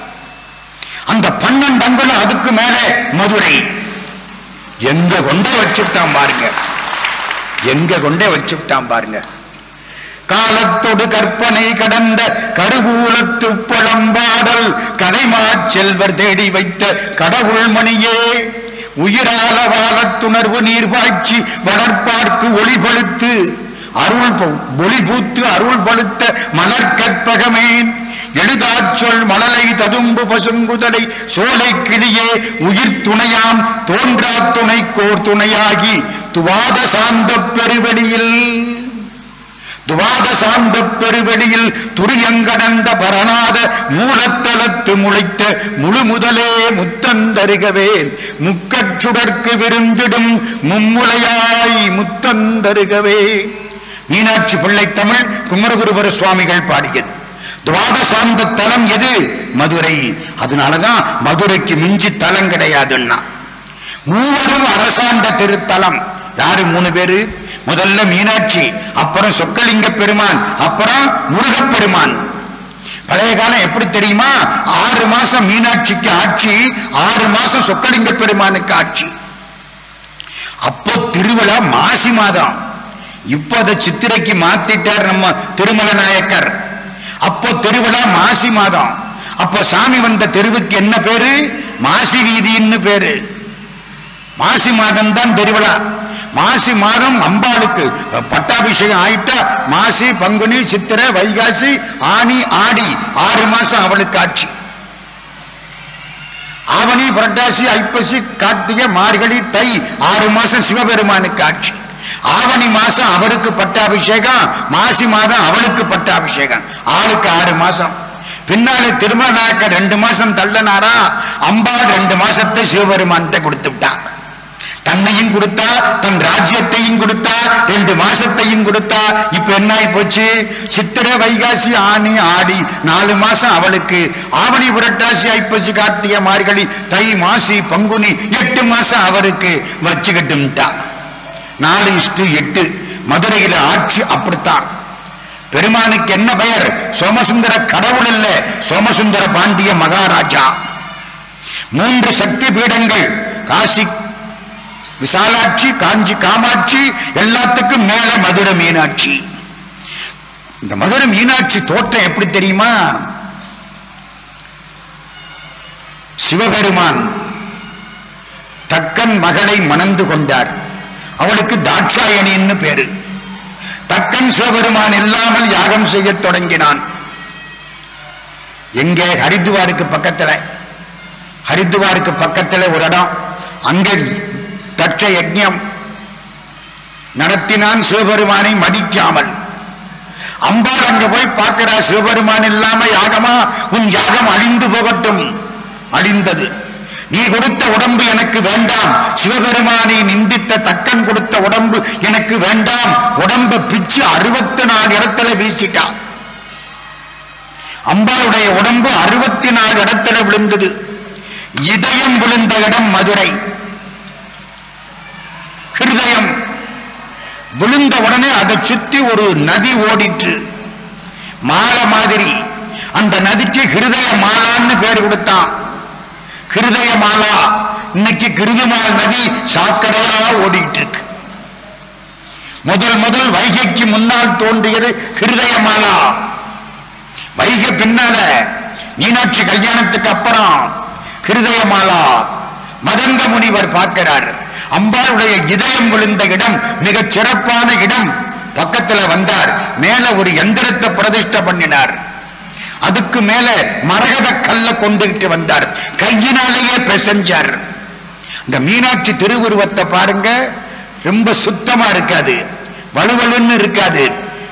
அந்த பன்னெண்டு அங்குலம் அதுக்கு மேல மதுரை எங்க கொண்டே வச்சுட்டான் பாருங்க எங்க கொண்டே வச்சுட்டான் பாருங்க காலத்தொடு கற்பனை கடந்த கருவூலத்து பழம்பாடல் கலைமாச் செல்வர் தேடி வைத்த கடவுள் மணியே உயிரால வாழத்துணர்வு நீர்வாய்ச்சி வளர்ப்பார்க்கு ஒளிபழுத்து அருள் பொ- ஒளி பூத்து அருள் பழுத்த மலர் கற்பகமே எழுதாச்சொல் மலலை ததும்பு பசுங்குதலை சோலை கிளியே உயிர் துணையாம் தோன்றா துணைக்கோர் துணையாகி துவாத சாந்த பெருவெளியில் துவாத சாந்த பெருவெளியில் துரியங்கடந்த பரநாத மூலத்தலத்து முளைத்த முழு முதலே முத்தந்தருகவே முக்கச்சுடற்கு விருந்திடும் மும்முலையாய் முத்தந்தருகவே மீனாட்சி பிள்ளை தமிழ் குமரகுருபர சுவாமிகள் பாடியது துவாதசாந்த தலம் எது மதுரை அதனாலதான் மதுரைக்கு மிஞ்சி தலம் கிடையாதுன்னா மூவரும் அரசாண்ட திருத்தலம் யாரு மூணு பேரு முதல்ல மீனாட்சி அப்புறம் சொக்கலிங்க பெருமான் அப்புறம் முருகப்பெருமான் பழைய காலம் எப்படி தெரியுமா ஆறு மாசம் மீனாட்சிக்கு ஆட்சி ஆறு மாசம் சொக்கலிங்க பெருமானுக்கு ஆட்சி அப்போ திருவிழா மாசி மாதம் இப்போ அதை சித்திரைக்கு மாத்திட்டார் நம்ம திருமல நாயக்கர் அப்போ திருவிழா மாசி மாதம் அப்போ சாமி வந்த தெருவுக்கு என்ன பேரு மாசி வீதின்னு பேரு மாசி மாதம் தான் திருவிழா மாசி மாதம் அம்பாளுக்கு பட்டாபிஷேகம் ஆயிட்டா மாசி பங்குனி சித்திரை வைகாசி ஆனி ஆடி ஆறு மாசம் அவளுக்கு ஆட்சி ஆவணி புரட்டாசி ஐப்பசி கார்த்திகை மார்கழி தை ஆறு மாசம் சிவபெருமானுக்கு ஆட்சி ஆவணி மாசம் அவருக்கு பட்டாபிஷேகம் மாசி மாதம் அவளுக்கு பட்டாபிஷேகம் ஆளுக்கு ஆறு மாசம் பின்னாலே திருமண நாயக்கர் ரெண்டு மாசம் தள்ளனாரா அம்பாள் ரெண்டு மாசத்தை சிவபெருமான்கிட்ட கொடுத்து விட்டான் தன்னையும் கொடுத்தா தன் ராஜ்யத்தையும் கொடுத்தா ரெண்டு மாசத்தையும் கொடுத்தா இப்ப என்ன ஆகி போச்சு சித்திரை வைகாசி ஆனி ஆடி நாலு மாசம் அவளுக்கு ஆவணி புரட்டாசி ஐப்பசி கார்த்திகை மார்கழி தை மாசி பங்குனி எட்டு மாசம் அவருக்கு வச்சுக்கிட்டுட்டா நாலு இஷ்டு எட்டு மதுரையில ஆட்சி அப்படித்தான் பெருமானுக்கு என்ன பெயர் சோமசுந்தர கடவுள் அல்ல சோமசுந்தர பாண்டிய மகாராஜா மூன்று சக்தி பீடங்கள் காசி விசாலாட்சி காஞ்சி காமாட்சி எல்லாத்துக்கும் மேல மதுரை மீனாட்சி இந்த மதுரை மீனாட்சி தோற்றம் எப்படி தெரியுமா சிவபெருமான் தக்கன் மகளை மணந்து கொண்டார் அவளுக்கு தாட்சாயணின்னு பேரு தக்கன் சிவபெருமான் இல்லாமல் யாகம் செய்யத் தொடங்கினான் எங்கே ஹரித்துவாருக்கு பக்கத்துல ஹரித்துவாருக்கு பக்கத்துல ஒரு இடம் அங்கே தட்ச யஜ்ஞம் நடத்தினான் சிவபெருமானை மதிக்காமல் அம்பாள் அங்க போய் பார்க்கிறா சிவபெருமான் இல்லாம யாகமா உன் யாகம் அழிந்து போகட்டும் அழிந்தது நீ கொடுத்த உடம்பு எனக்கு வேண்டாம் சிவபெருமானை நிந்தித்த தக்கன் கொடுத்த உடம்பு எனக்கு வேண்டாம் உடம்ப பிச்சு அறுபத்தி நாலு இடத்துல வீசிட்டான் அம்பாளுடைய உடம்பு அறுபத்தி நாலு இடத்துல விழுந்தது இதயம் விழுந்த இடம் மதுரை ஹிருதயம் விழுந்த உடனே அதை சுத்தி ஒரு நதி ஓடிட்டு மாலை மாதிரி அந்த நதிக்கு ஹிருதய மாலான்னு பேர் கொடுத்தான் ஹிருதய மாலா இன்னைக்கு கிருதுமால் நதி சாக்கடையா ஓடிட்டு இருக்கு முதல் முதல் வைகைக்கு முன்னால் தோன்றியது ஹிருதய மாலா வைகை பின்னால மீனாட்சி கல்யாணத்துக்கு அப்புறம் ஹிருதய மாலா மதங்க முனிவர் பார்க்கிறார் அம்பாளுடைய இதயம் விழுந்த இடம் மிகச் சிறப்பான இடம் பக்கத்துல வந்தார் மேல ஒரு எந்திரத்தை பிரதிஷ்டை பண்ணினார் அதுக்கு மேல மரகத கல்ல கொண்டுகிட்டு வந்தார் கையினாலேயே பெசஞ்சார் இந்த மீனாட்சி திருவுருவத்தை பாருங்க ரொம்ப சுத்தமா இருக்காது வலுவலுன்னு இருக்காது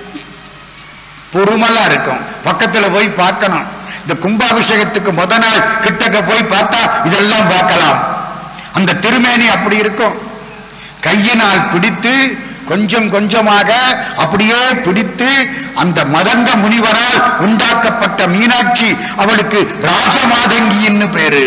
பொறுமலா இருக்கும் பக்கத்துல போய் பார்க்கணும் இந்த கும்பாபிஷேகத்துக்கு முத நாள் கிட்டக்க போய் பார்த்தா இதெல்லாம் பார்க்கலாம் அந்த திருமேனி அப்படி இருக்கும் கையினால் பிடித்து கொஞ்சம் கொஞ்சமாக அப்படியே பிடித்து அந்த மதங்க முனிவரால் உண்டாக்கப்பட்ட மீனாட்சி அவளுக்கு ராஜமாதங்கின்னு பேரு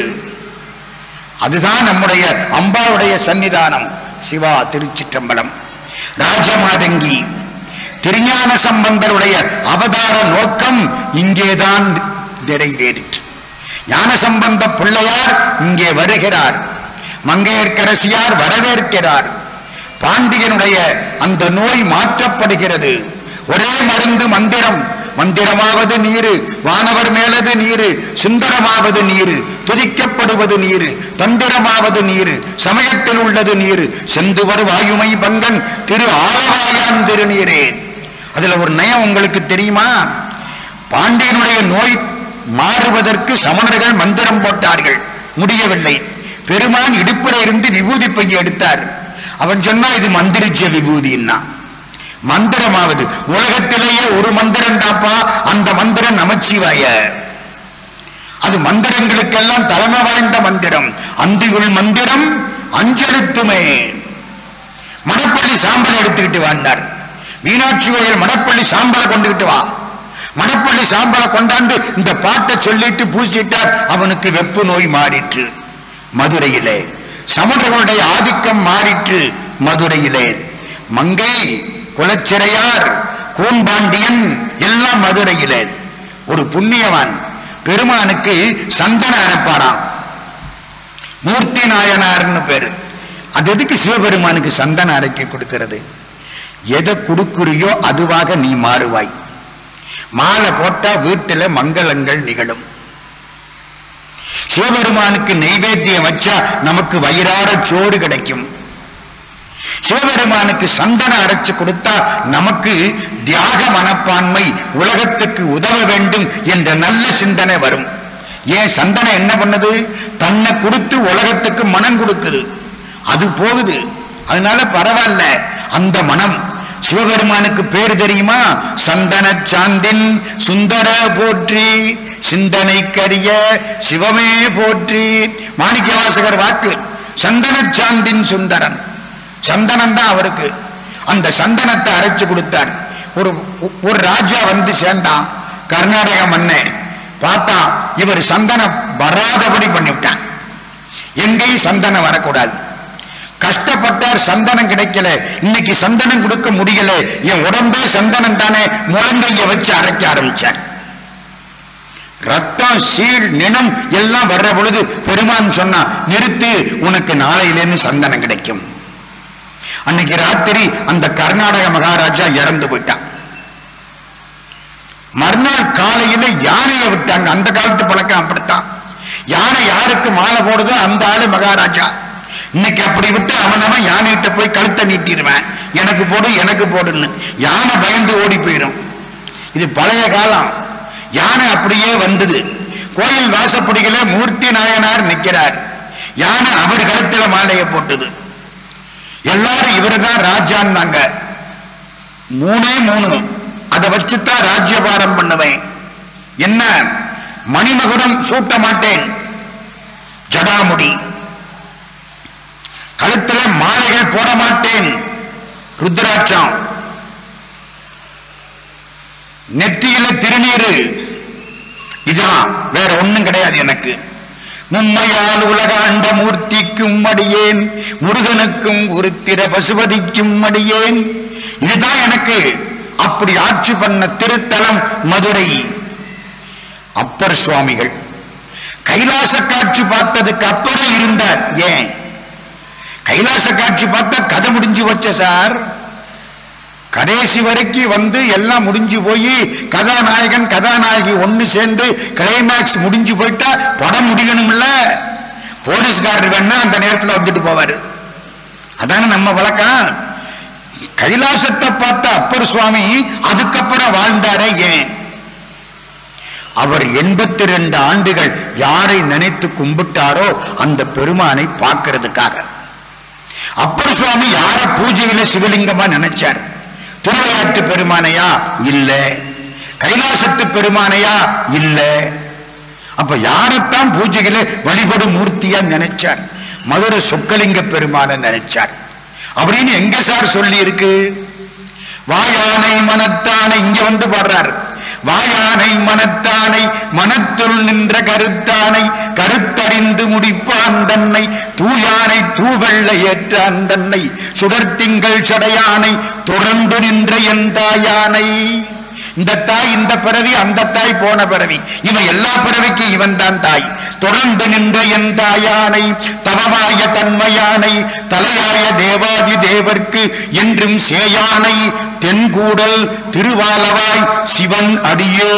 அதுதான் நம்முடைய அம்பாவுடைய சன்னிதானம் சிவா திருச்சிற்றம்பலம் ராஜமாதங்கி திருஞான சம்பந்தருடைய அவதார நோக்கம் இங்கேதான் நிறைவேறிற்று ஞான சம்பந்த பிள்ளையார் இங்கே வருகிறார் மங்கையர்க்கரசியார் வரவேற்கிறார் பாண்டியனுடைய அந்த நோய் மாற்றப்படுகிறது ஒரே மருந்து மந்திரம் மந்திரமாவது நீரு வானவர் மேலது நீரு சுந்தரமாவது நீரு துதிக்கப்படுவது நீரு தந்திரமாவது நீரு சமயத்தில் உள்ளது நீரு செந்துவர் வாயுமை பங்கன் திரு ஆலவாயான் திருநீரே அதுல ஒரு நயம் உங்களுக்கு தெரியுமா பாண்டியனுடைய நோய் மாறுவதற்கு சமணர்கள் மந்திரம் போட்டார்கள் முடியவில்லை பெருமான் இடுப்புல இருந்து விபூதி பைய எடுத்தார் அவன் சொன்னா இது மந்திரிச்ச விபூதின்னா மந்திரமாவது உலகத்திலேயே ஒரு மந்திரம் தாப்பா அந்த மந்திரம் நமச்சிவாய அது மந்திரங்களுக்கெல்லாம் தலைமை வாய்ந்த மந்திரம் அந்திகுள் மந்திரம் அஞ்செழுத்துமே மடப்பள்ளி சாம்பல் எடுத்துக்கிட்டு வாழ்ந்தார் மீனாட்சி கோயில் மடப்பள்ளி சாம்பலை கொண்டுகிட்டு வா மடப்பள்ளி சாம்பலை கொண்டாந்து இந்த பாட்டை சொல்லிட்டு பூசிட்டார் அவனுக்கு வெப்பு நோய் மாறிற்று மதுரையிலே சமணர்களுடைய ஆதிக்கம் மாறிற்று மதுரையிலே மங்கை குலச்சிறையார் கூன்பாண்டியன் எல்லாம் மதுரையிலே ஒரு புண்ணியவான் பெருமானுக்கு சந்தன அரைப்பாராம் மூர்த்தி நாயனார்னு பேரு அது எதுக்கு சிவபெருமானுக்கு சந்தன அரைக்க கொடுக்கிறது எதை கொடுக்குறியோ அதுவாக நீ மாறுவாய் மாலை போட்டா வீட்டுல மங்களங்கள் நிகழும் சிவபெருமானுக்கு நெய்வேத்தியம் வச்சா நமக்கு வயிறார சோறு கிடைக்கும் சிவபெருமானுக்கு சந்தன அரைச்சு கொடுத்தா நமக்கு தியாக மனப்பான்மை உலகத்துக்கு உதவ வேண்டும் என்ற நல்ல சிந்தனை வரும் ஏன் சந்தனம் என்ன பண்ணுது தன்னை கொடுத்து உலகத்துக்கு மனம் கொடுக்குது அது போகுது அதனால பரவாயில்ல அந்த மனம் சிவபெருமானுக்கு பேர் தெரியுமா சந்தன சாந்தின் சுந்தர போற்றி சிந்தனை கரிய சிவமே போற்றி மாணிக்கவாசகர் வாக்கு சந்தன சாந்தின் சுந்தரன் சந்தனம் தான் அவருக்கு அந்த சந்தனத்தை அரைச்சு கொடுத்தார் ஒரு ஒரு ராஜா வந்து சேர்ந்தான் கர்நாடக மன்னன் பார்த்தா இவர் சந்தனம் வராதபடி பண்ணிவிட்டான் எங்கேயும் சந்தனம் வரக்கூடாது கஷ்டப்பட்டார் சந்தனம் கிடைக்கல இன்னைக்கு சந்தனம் கொடுக்க முடியல என் உடம்பே சந்தனம் தானே முழங்கைய வச்சு அரைக்க ஆரம்பிச்சார் ரத்தம் சீல் நினம் எல்லாம் வர்ற பொழுது பெருமான் சொன்னா நிறுத்து உனக்கு நாளையிலேருந்து சந்தனம் கிடைக்கும் அன்னைக்கு ராத்திரி அந்த கர்நாடக மகாராஜா இறந்து போயிட்டான் மறுநாள் காலையில யானையை விட்டாங்க அந்த காலத்து பழக்கம் அப்படித்தான் யானை யாருக்கு மாலை போடுதோ அந்த ஆளு மகாராஜா இன்னைக்கு அப்படி விட்டு அவனவன் யானைகிட்ட போய் கழுத்தை நீட்டிடுவேன் எனக்கு போடு எனக்கு போடுன்னு யானை பயந்து ஓடி போயிடும் இது பழைய காலம் யானை அப்படியே வந்தது கோயில் வாசப்படிகள மூர்த்தி நாயனார் நிற்கிறார் யானை அவர் கழுத்துல மாலையை போட்டது எல்லாரும் இவர்தான் ராஜான்னாங்க மூணே மூணு அதை வச்சுதான் ராஜ்யபாரம் பண்ணுவேன் என்ன மணிமகுடம் சூட்ட மாட்டேன் ஜடாமுடி கழுத்துல மாலைகள் போட மாட்டேன் ருத்ராட்சம் நெற்றியில திருநீரு இதுதான் வேற ஒண்ணும் கிடையாது எனக்கு மும்மையால் உலகாண்ட மூர்த்திக்கும் அடியேன் முருகனுக்கும் உருத்திர பசுபதிக்கும் அடியேன் இதுதான் எனக்கு அப்படி ஆட்சி பண்ண திருத்தலம் மதுரை அப்பர் சுவாமிகள் கைலாச காட்சி பார்த்ததுக்கு அப்புறம் இருந்தார் ஏன் கைலாச காட்சி பார்த்தா கதை முடிஞ்சு வச்ச சார் கடைசி வரைக்கும் வந்து எல்லாம் முடிஞ்சு போய் கதாநாயகன் கதாநாயகி ஒன்னு சேர்ந்து கிளைமேக்ஸ் முடிஞ்சு போயிட்டா படம் முடியணும்ல போலீஸ்காரர் வேணா அந்த நேரத்தில் வந்துட்டு போவாரு அதானே நம்ம வழக்கம் கைலாசத்தை பார்த்த அப்பர் சுவாமி அதுக்கப்புறம் வாழ்ந்தாரே ஏன் அவர் எண்பத்தி ரெண்டு ஆண்டுகள் யாரை நினைத்து கும்பிட்டாரோ அந்த பெருமானை பார்க்கிறதுக்காக அப்பர் சுவாமி யார பூஜையில சிவலிங்கமா நினைச்சார் திருவிளையாட்டு பெருமானையா இல்ல கைலாசத்து பெருமானையா இல்ல அப்ப யாரைத்தான் பூஜையில வழிபடும் மூர்த்தியா நினைச்சார் மதுரை சொக்கலிங்க பெருமான நினைச்சார் அப்படின்னு எங்க சார் சொல்லி இருக்கு வாயானை மனத்தானை இங்க வந்து பாடுறார் வாயானை மனத்தானை மனத்துள் நின்ற கருத்தானை கருத்தறிந்து முடிப்பான் தன்னை தூயானை தூவெள்ள ஏற்றான் தன்னை சுடர்த்திங்கள் சடையானை தொடர்ந்து நின்ற என் தாயானை இந்த தாய் இந்த பிறவி அந்த தாய் போன பிறவி இவன் எல்லா பிறவிக்கும் இவன் தான் தாய் தொடர்ந்து நின்ற என் தாயானை தவமாய தன்மையானை தலையாய தேவாதி தேவர்க்கு என்றும் சேயானை தென்கூடல் திருவாலவாய் சிவன் அடியே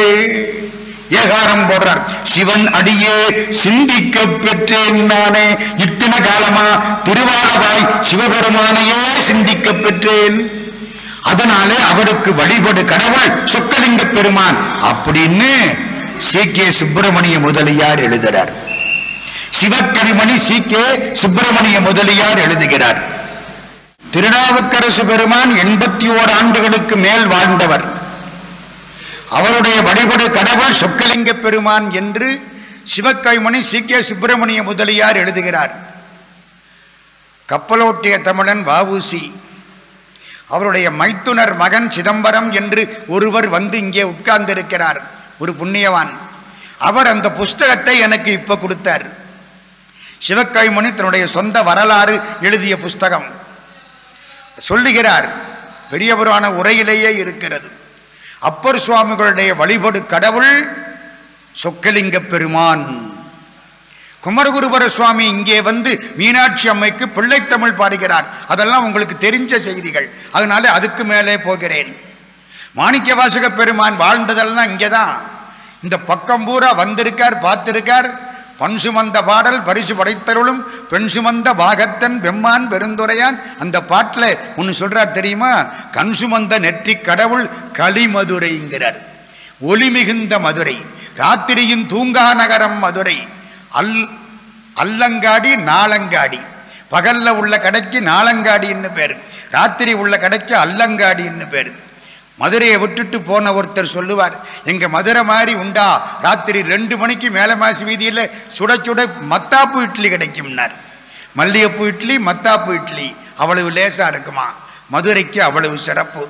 ஏகாரம் போடுறார் சிவன் அடியே சிந்திக்க பெற்றேன் நானே இத்தனை காலமா திருவாலவாய் சிவபெருமானையே சிந்திக்க பெற்றேன் அதனாலே அவருக்கு வழிபடு கடவுள் சொக்கலிங்க பெருமான் அப்படின்னு சி கே சுப்பிரமணிய முதலியார் எழுதுகிறார் சிவக்கரிமணி சி கே சுப்பிரமணிய முதலியார் எழுதுகிறார் திருநாவுக்கரசு பெருமான் எண்பத்தி ஓர் ஆண்டுகளுக்கு மேல் வாழ்ந்தவர் அவருடைய வழிபடு கடவுள் சொக்கலிங்க பெருமான் என்று சிவக்கைமணி சி கே சுப்பிரமணிய முதலியார் எழுதுகிறார் கப்பலோட்டிய தமிழன் வஉசி அவருடைய மைத்துனர் மகன் சிதம்பரம் என்று ஒருவர் வந்து இங்கே உட்கார்ந்திருக்கிறார் ஒரு புண்ணியவான் அவர் அந்த புஸ்தகத்தை எனக்கு இப்ப கொடுத்தார் சிவக்கைமணி தன்னுடைய சொந்த வரலாறு எழுதிய புஸ்தகம் சொல்லுகிறார் பெரியவரான உரையிலேயே இருக்கிறது அப்பர் சுவாமிகளுடைய வழிபடு கடவுள் சொக்கலிங்க பெருமான் குமரகுருபர சுவாமி இங்கே வந்து மீனாட்சி அம்மைக்கு பிள்ளைத்தமிழ் பாடுகிறார் அதெல்லாம் உங்களுக்கு தெரிஞ்ச செய்திகள் அதனால அதுக்கு மேலே போகிறேன் மாணிக்க வாசக பெருமான் வாழ்ந்ததெல்லாம் இங்கேதான் இந்த பக்கம் பூரா வந்திருக்கார் பார்த்திருக்கார் பண் சுமந்த பாடல் பரிசு படைத்தருளும் பெண் சுமந்த பாகத்தன் பெம்மான் பெருந்துரையான் அந்த பாட்டில் ஒன்று சொல்றார் தெரியுமா கண் சுமந்த நெற்றி கடவுள் கலிமதுரைங்கிறார் ஒளி மிகுந்த மதுரை ராத்திரியின் தூங்கா நகரம் மதுரை அல் அல்லங்காடி நாளங்காடி பகல்ல உள்ள கடைக்கு நாளங்காடின்னு பேர் ராத்திரி உள்ள கடைக்கு அல்லங்காடின்னு பேர் மதுரையை விட்டுட்டு போன ஒருத்தர் சொல்லுவார் எங்க மதுரை மாதிரி உண்டா ராத்திரி ரெண்டு மணிக்கு மேல மாசி வீதியில் சுட சுட மத்தாப்பு இட்லி கிடைக்கும்னார் மல்லிகைப்பூ இட்லி மத்தாப்பு இட்லி அவ்வளவு லேசா இருக்குமா மதுரைக்கு அவ்வளவு சிறப்பு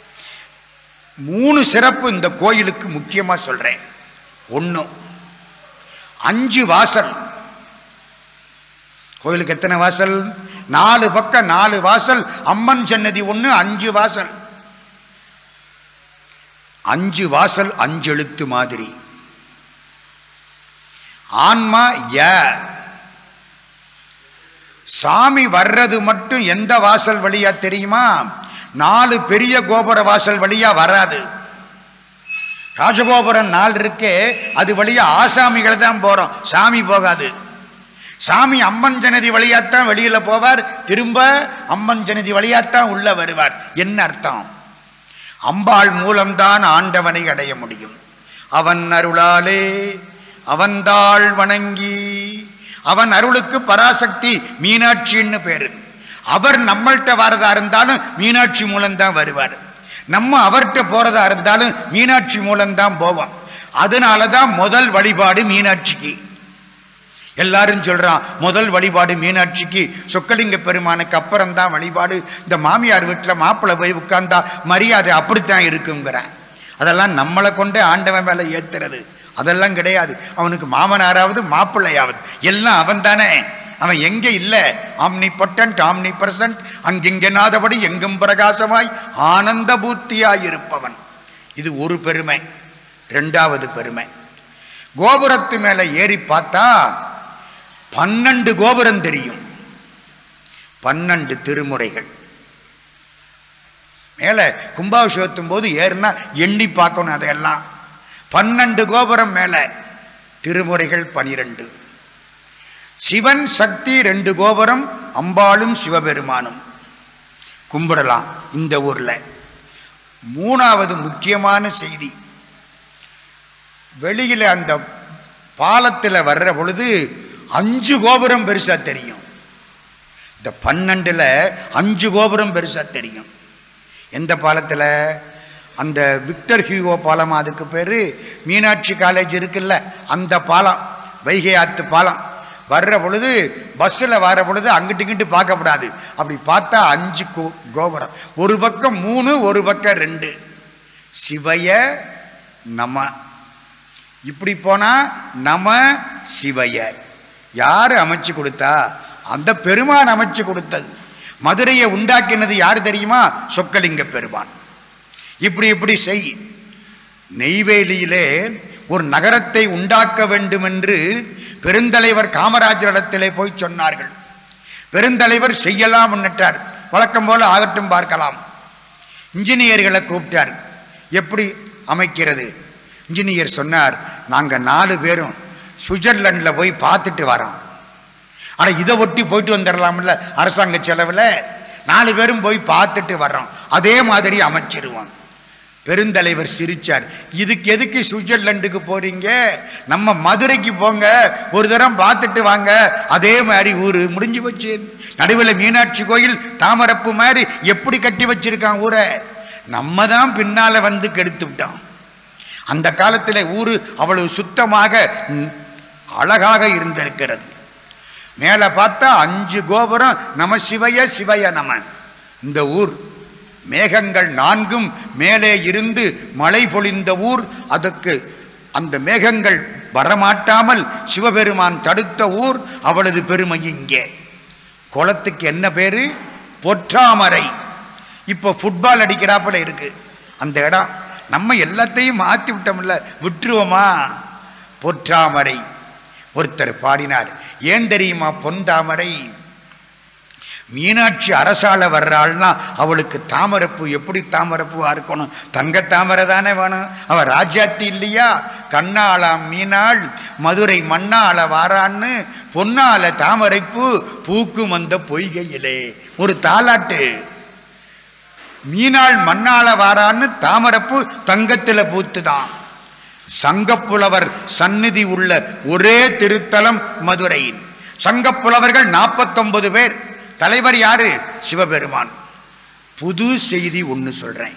மூணு சிறப்பு இந்த கோயிலுக்கு முக்கியமா சொல்றேன் ஒன்று அஞ்சு வாசல் கோயிலுக்கு எத்தனை வாசல் நாலு பக்கம் நாலு வாசல் அம்மன் சன்னதி ஒன்று அஞ்சு வாசல் அஞ்சு வாசல் அஞ்செழுத்து மாதிரி ஆன்மா ய சாமி வர்றது மட்டும் எந்த வாசல் வழியா தெரியுமா நாலு பெரிய கோபுர வாசல் வழியா வராது ராஜகோபுரம் நாள் இருக்கே அது வழியா ஆசாமிகள் தான் போறோம் சாமி போகாது சாமி அம்மன் ஜனதி வழியாத்தான் வெளியில போவார் திரும்ப அம்மன் ஜனதி வழியாத்தான் உள்ள வருவார் என்ன அர்த்தம் அம்பாள் மூலம்தான் ஆண்டவனை அடைய முடியும் அவன் அருளாலே அவன்தாள் வணங்கி அவன் அருளுக்கு பராசக்தி மீனாட்சின்னு பேரு அவர் நம்மள்கிட்ட வரதா இருந்தாலும் மீனாட்சி மூலம்தான் வருவார் நம்ம அவர்கிட்ட போறதா இருந்தாலும் மீனாட்சி மூலம்தான் போவோம் அதனால தான் முதல் வழிபாடு மீனாட்சிக்கு எல்லாரும் சொல்றான் முதல் வழிபாடு மீனாட்சிக்கு சொக்கலிங்க பெருமானுக்கு அப்புறம் தான் வழிபாடு இந்த மாமியார் வீட்டில் மாப்பிள்ளை போய் உட்கார்ந்தா மரியாதை அப்படித்தான் இருக்குங்கிறேன் அதெல்லாம் நம்மளை கொண்டே ஆண்டவன் மேலே ஏத்துறது அதெல்லாம் கிடையாது அவனுக்கு மாமனாராவது மாப்பிள்ளையாவது எல்லாம் அவன் தானே அவன் எங்க இல்ல ஆம்னி பொட்டன்ட் ஆம்னி பிரசன்ட் அங்கிங்கெனாதபடி எங்கும் பிரகாசமாய் ஆனந்த பூர்த்தியாய் இருப்பவன் இது ஒரு பெருமை ரெண்டாவது பெருமை கோபுரத்து மேல ஏறி பார்த்தா பன்னெண்டு கோபுரம் தெரியும் பன்னெண்டு திருமுறைகள் மேலே கும்பாபிஷேகத்தும் போது ஏறுனா எண்ணி பார்க்கணும் அதையெல்லாம் பன்னெண்டு கோபுரம் மேலே திருமுறைகள் பனிரெண்டு சிவன் சக்தி ரெண்டு கோபுரம் அம்பாளும் சிவபெருமானும் கும்பிடலாம் இந்த ஊரில் மூணாவது முக்கியமான செய்தி வெளியில் அந்த பாலத்தில் வர்ற பொழுது அஞ்சு கோபுரம் பெருசா தெரியும் இந்த பன்னெண்டுல அஞ்சு கோபுரம் பெருசா தெரியும் எந்த பாலத்தில் அந்த விக்டர் ஹியூகோ பாலம் அதுக்கு பேர் மீனாட்சி காலேஜ் இருக்குல்ல அந்த பாலம் வைகை ஆத்து பாலம் வர்ற பொழுது பஸ்ஸில் வர பொழுது அங்கிட்டு இங்கிட்டு பார்க்கப்படாது அப்படி பார்த்தா அஞ்சு கோ கோபுரம் ஒரு பக்கம் மூணு ஒரு பக்கம் ரெண்டு சிவய நம இப்படி போனா நம சிவய யார் அமைச்சு கொடுத்தா அந்த பெருமான் அமைச்சு கொடுத்தது மதுரையை உண்டாக்கினது யார் தெரியுமா சொக்கலிங்க பெருமான் இப்படி இப்படி செய் நெய்வேலியிலே ஒரு நகரத்தை உண்டாக்க வேண்டும் என்று பெருந்தலைவர் காமராஜரிடத்திலே போய் சொன்னார்கள் பெருந்தலைவர் செய்யலாம் முன்னிட்டார் வழக்கம் போல ஆகட்டும் பார்க்கலாம் இன்ஜினியர்களை கூப்பிட்டார் எப்படி அமைக்கிறது இன்ஜினியர் சொன்னார் நாங்கள் நாலு பேரும் சுவிட்சர்லாண்டில் போய் பார்த்துட்டு வரோம் ஆனால் இதை ஒட்டி போயிட்டு வந்துடலாம்ல அரசாங்க செலவில் நாலு பேரும் போய் பார்த்துட்டு வர்றோம் அதே மாதிரி அமைச்சிருவோம் பெருந்தலைவர் சிரிச்சார் இதுக்கு எதுக்கு சுவிட்சர்லாண்டுக்கு போறீங்க நம்ம மதுரைக்கு போங்க ஒரு தரம் பார்த்துட்டு வாங்க அதே மாதிரி ஊரு முடிஞ்சு போச்சு நடுவில் மீனாட்சி கோயில் தாமரப்பு மாதிரி எப்படி கட்டி வச்சிருக்கான் ஊரை நம்ம தான் பின்னால வந்து கெடுத்து விட்டோம் அந்த காலத்தில் ஊரு அவ்வளவு சுத்தமாக ம், அழகாக இருந்திருக்கிறது மேலே பார்த்தா அஞ்சு கோபுரம் நம சிவய சிவய நம இந்த ஊர் மேகங்கள் நான்கும் மேலே இருந்து மழை பொழிந்த ஊர் அதுக்கு அந்த மேகங்கள் வரமாட்டாமல் சிவபெருமான் தடுத்த ஊர் அவளது பெருமை இங்கே குளத்துக்கு என்ன பேரு பொற்றாமரை இப்போ ஃபுட்பால் அடிக்கிறாப்புல இருக்கு அந்த இடம் நம்ம எல்லாத்தையும் மாற்றி விட்டோம்ல விட்டுருவோமா பொற்றாமரை ஒருத்தர் பாடினார் ஏன் தெரியுமா பொன்தாமரை மீனாட்சி அரசால வர்றாள்னா அவளுக்கு தாமரப்பூ எப்படி தாமரப்பூவா இருக்கணும் தங்க தாமரை தானே வேணும் அவ ராஜாத்தி இல்லையா கண்ணாளாம் மீனாள் மதுரை மண்ணாள வாரான்னு பொன்னால தாமரைப்பூ பூக்கும் அந்த பொய்கையிலே ஒரு தாலாட்டு மீனாள் மண்ணாள வாரான்னு தாமரப்பூ தங்கத்துல பூத்துதான் சங்கப்புலவர் சந்நிதி உள்ள ஒரே திருத்தலம் மதுரை சங்கப்புலவர்கள் நாற்பத்தொன்பது பேர் தலைவர் யாரு சிவபெருமான் புது செய்தி ஒன்று சொல்றேன்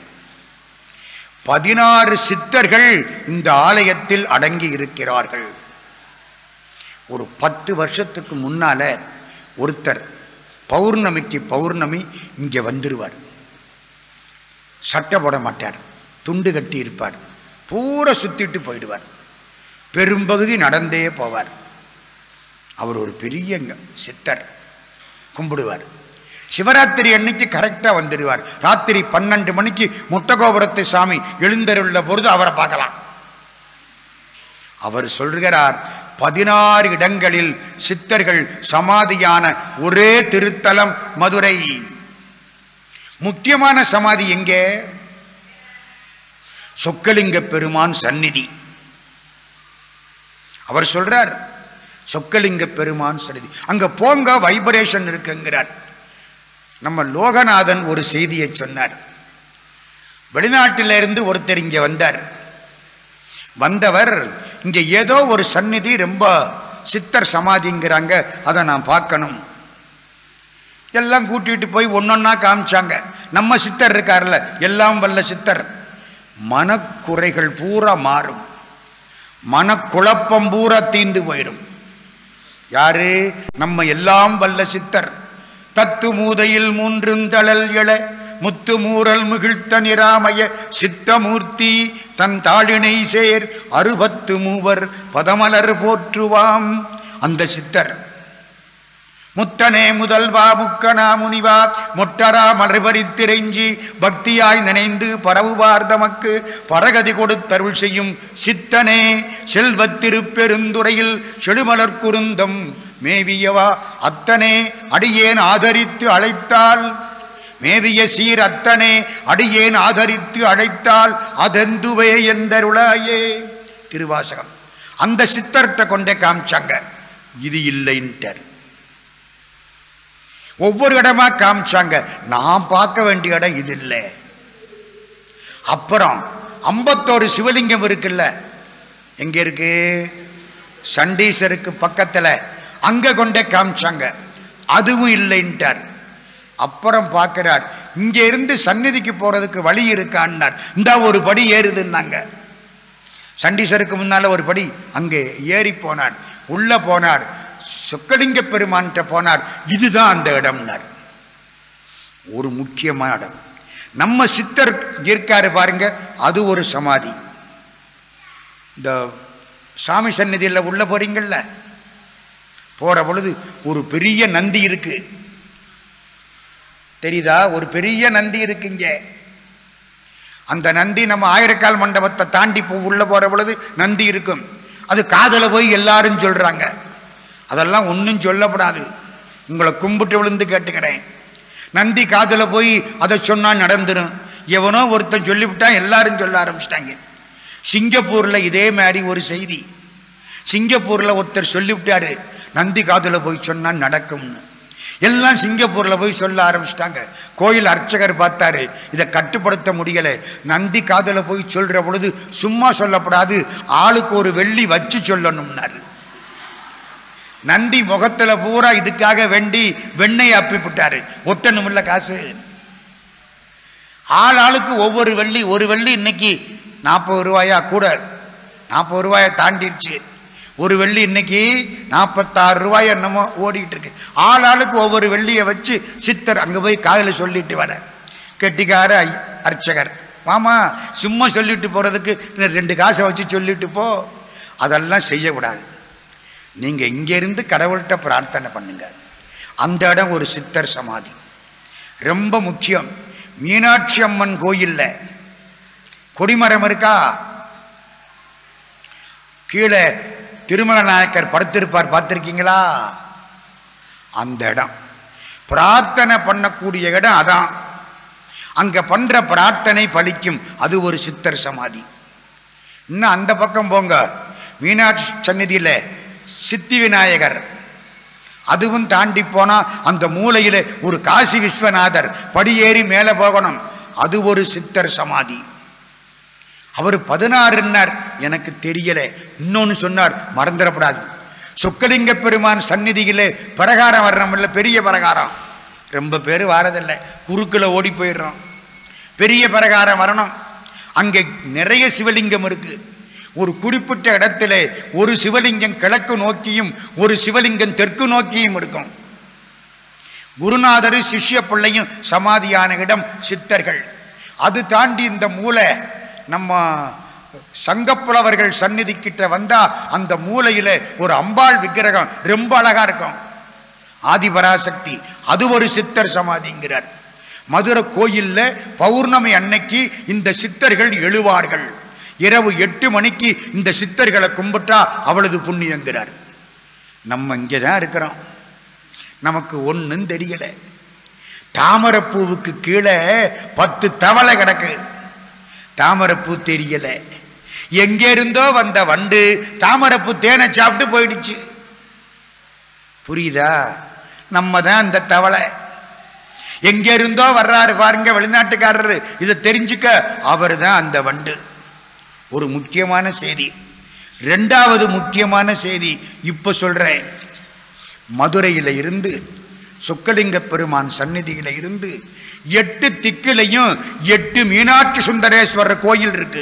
பதினாறு சித்தர்கள் இந்த ஆலயத்தில் அடங்கி இருக்கிறார்கள் ஒரு பத்து வருஷத்துக்கு முன்னால ஒருத்தர் பௌர்ணமிக்கு பௌர்ணமி இங்கே வந்துருவார் சட்டை போட மாட்டார் துண்டு கட்டி இருப்பார் பூரா சுத்திட்டு போயிடுவார் பெரும்பகுதி நடந்தே போவார் அவர் ஒரு பெரிய ங்க- சித்தர் கும்பிடுவார் சிவராத்திரி அன்னைக்கு கரெக்டாக வந்துடுவார் ராத்திரி பன்னெண்டு மணிக்கு முட்டகோபுரத்து சாமி எழுந்தருள்ள பொழுது அவரை பார்க்கலாம் அவர் சொல்கிறார் பதினாறு இடங்களில் சித்தர்கள் சமாதியான ஒரே திருத்தலம் மதுரை முக்கியமான சமாதி எங்கே சொக்கலிங்க பெருமான் சந்நிதி அவர் சொல்றார் சொக்கலிங்க பெருமான் சந்நிதி அங்க போங்க வைப்ரேஷன் இருக்குங்கிறார் நம்ம லோகநாதன் ஒரு செய்தியை சொன்னார் வெளிநாட்டில இருந்து ஒருத்தர் இங்க வந்தார் வந்தவர் இங்க ஏதோ ஒரு சந்நிதி ரொம்ப சித்தர் சமாதிங்கிறாங்க அதை நான் பார்க்கணும் எல்லாம் கூட்டிட்டு போய் ஒன்னொன்னா காமிச்சாங்க நம்ம சித்தர் இருக்கார்ல எல்லாம் வல்ல சித்தர் மனக்குறைகள் பூரா மாறும் மனக்குழப்பம் பூரா தீந்து போயிடும் யாரு நம்ம எல்லாம் வல்ல சித்தர் தத்து மூதையில் மூன்றுந்தழல் எழ முத்து மூரல் மிகிழ்த்த நிராமய சித்தமூர்த்தி தன் தாளினை சேர் அறுபத்து மூவர் பதமலர் போற்றுவாம் அந்த சித்தர் முத்தனே முதல்வா முக்கனா முனிவா முட்டரா மலர்பரித்திரைஞ்சி பக்தியாய் நினைந்து பரவுவார் தமக்கு பரகதி கொடுத்தருள் செய்யும் சித்தனே செல்வத் திருப்பெருந்துறையில் செழுமலர் குருந்தம் மேவியவா அத்தனே அடியேன் ஆதரித்து அழைத்தால் மேவிய சீர் அத்தனே அடியேன் ஆதரித்து அழைத்தால் அதெந்துவே எந்தருளாயே திருவாசகம் அந்த சித்தர்கிட்ட கொண்டே காமிச்சாங்க இது இல்லைன்ட்டார் ஒவ்வொரு இடமா காமிச்சாங்க நான் பார்க்க வேண்டிய இடம் இது இல்லை அப்புறம் ஐம்பத்தோரு சிவலிங்கம் இருக்குல்ல எங்க இருக்கு சண்டீசருக்கு பக்கத்துல அங்க கொண்டே காமிச்சாங்க அதுவும் இல்லைன்ட்டார் அப்புறம் பார்க்கிறார் இங்க இருந்து சந்நிதிக்கு போறதுக்கு வழி இருக்கான்னார் இந்த ஒரு படி ஏறுதுன்னாங்க சண்டீசருக்கு முன்னால ஒரு படி அங்கே ஏறி போனார் உள்ள போனார் சொக்கலிங்க பெருமான்கிட்ட போனார் இதுதான் அந்த இடம்னார் ஒரு முக்கியமான இடம் நம்ம சித்தர் இருக்காரு பாருங்க அது ஒரு சமாதி இந்த சாமி சந்நிதியில் உள்ள போறீங்கள்ல போற பொழுது ஒரு பெரிய நந்தி இருக்கு தெரியுதா ஒரு பெரிய நந்தி இருக்கு இங்க அந்த நந்தி நம்ம ஆயிரக்கால் மண்டபத்தை தாண்டி போ உள்ள போற பொழுது நந்தி இருக்கும் அது காதல போய் எல்லாரும் சொல்றாங்க அதெல்லாம் ஒன்றும் சொல்லப்படாது உங்களை கும்பிட்டு விழுந்து கேட்டுக்கிறேன் நந்தி காதுல போய் அதை சொன்னா நடந்துரும் எவனோ ஒருத்தன் சொல்லிவிட்டான் எல்லாரும் சொல்ல ஆரம்பிச்சிட்டாங்க சிங்கப்பூர்ல இதே மாதிரி ஒரு செய்தி சிங்கப்பூர்ல ஒருத்தர் சொல்லிவிட்டாரு நந்தி காதுல போய் சொன்னா நடக்கும்னு எல்லாம் சிங்கப்பூர்ல போய் சொல்ல ஆரம்பிச்சிட்டாங்க கோயில் அர்ச்சகர் பார்த்தாரு இதை கட்டுப்படுத்த முடியல நந்தி காதுல போய் சொல்ற பொழுது சும்மா சொல்லப்படாது ஆளுக்கு ஒரு வெள்ளி வச்சு சொல்லணும்னாரு நந்தி முகத்துல பூரா இதுக்காக வேண்டி வெண்ணெய் அப்பி விட்டாரு ஒட்டணுமில்ல காசு ஆள் ஆளுக்கு ஒவ்வொரு வெள்ளி ஒரு வெள்ளி இன்னைக்கு நாற்பது ரூபாயா கூட நாற்பது ரூபாயை தாண்டிருச்சு ஒரு வெள்ளி இன்னைக்கு நாற்பத்தாறு ரூபாய் என்னமோ ஓடிக்கிட்டு இருக்கு ஆள் ஆளுக்கு ஒவ்வொரு வெள்ளியை வச்சு சித்தர் அங்கே போய் காதில் சொல்லிட்டு வர கெட்டிக்கார ஐ- அர்ச்சகர் மாமா சும்மா சொல்லிட்டு போகிறதுக்கு ரெண்டு காசை வச்சு சொல்லிட்டு போ அதெல்லாம் செய்யக்கூடாது நீங்கள் இங்கேருந்து கடவுள்கிட்ட பிரார்த்தனை பண்ணுங்க அந்த இடம் ஒரு சித்தர் சமாதி ரொம்ப முக்கியம் மீனாட்சி அம்மன் கோயில்ல கொடிமரம் இருக்கா கீழே திருமல நாயக்கர் படுத்திருப்பார் பார்த்திருக்கீங்களா அந்த இடம் பிரார்த்தனை பண்ணக்கூடிய இடம் அதான் அங்க பண்ற பிரார்த்தனை பலிக்கும் அது ஒரு சித்தர் சமாதி இன்னும் அந்த பக்கம் போங்க மீனாட்சி சந்நிதியில சித்தி விநாயகர் அதுவும் தாண்டி போனா அந்த மூலையில ஒரு காசி விஸ்வநாதர் படியேறி மேலே போகணும் அது ஒரு சித்தர் சமாதி அவர் பதினாறுன்னார் எனக்கு தெரியல இன்னொன்னு சொன்னார் மறந்துடப்படாது சொக்கலிங்க பெருமான் சந்நிதியிலே பிரகாரம் வர்றோம்ல பெரிய பிரகாரம் ரொம்ப பேர் வாரதில்லை குறுக்குல ஓடி போயிடுறோம் பெரிய பிரகாரம் வரணும் அங்கே நிறைய சிவலிங்கம் இருக்கு ஒரு குறிப்பிட்ட இடத்திலே ஒரு சிவலிங்கம் கிழக்கு நோக்கியும் ஒரு சிவலிங்கம் தெற்கு நோக்கியும் இருக்கும் குருநாதர் சிஷ்ய பிள்ளையும் சமாதியான இடம் சித்தர்கள் அது தாண்டி இந்த மூலை நம்ம சங்கப்புலவர்கள் சந்நிதி கிட்ட வந்தா அந்த மூலையில ஒரு அம்பாள் விக்கிரகம் ரொம்ப அழகா இருக்கும் ஆதிபராசக்தி அது ஒரு சித்தர் சமாதிங்கிறார் மதுரை கோயில்ல பௌர்ணமி அன்னைக்கு இந்த சித்தர்கள் எழுவார்கள் இரவு எட்டு மணிக்கு இந்த சித்தர்களை கும்பிட்டா அவளது புண்ணியங்கிறார் நம்ம இங்கே தான் இருக்கிறோம் நமக்கு ஒன்றும் தெரியல தாமரைப்பூவுக்கு கீழே பத்து தவளை கிடக்கு தாமரைப்பூ தெரியல எங்கே இருந்தோ வந்த வண்டு தாமரைப்பூ தேனை சாப்பிட்டு போயிடுச்சு புரியுதா நம்ம தான் அந்த தவளை எங்க இருந்தோ வர்றாரு பாருங்க வெளிநாட்டுக்காரரு இதை தெரிஞ்சுக்க அவர் தான் அந்த வண்டு ஒரு முக்கியமான செய்தி ரெண்டாவது முக்கியமான செய்தி இப்ப சொல்றேன் மதுரையில இருந்து சொக்கலிங்க பெருமான் சந்நிதியில இருந்து எட்டு திக்கிலையும் எட்டு மீனாட்சி சுந்தரேஸ்வரர் கோயில் இருக்கு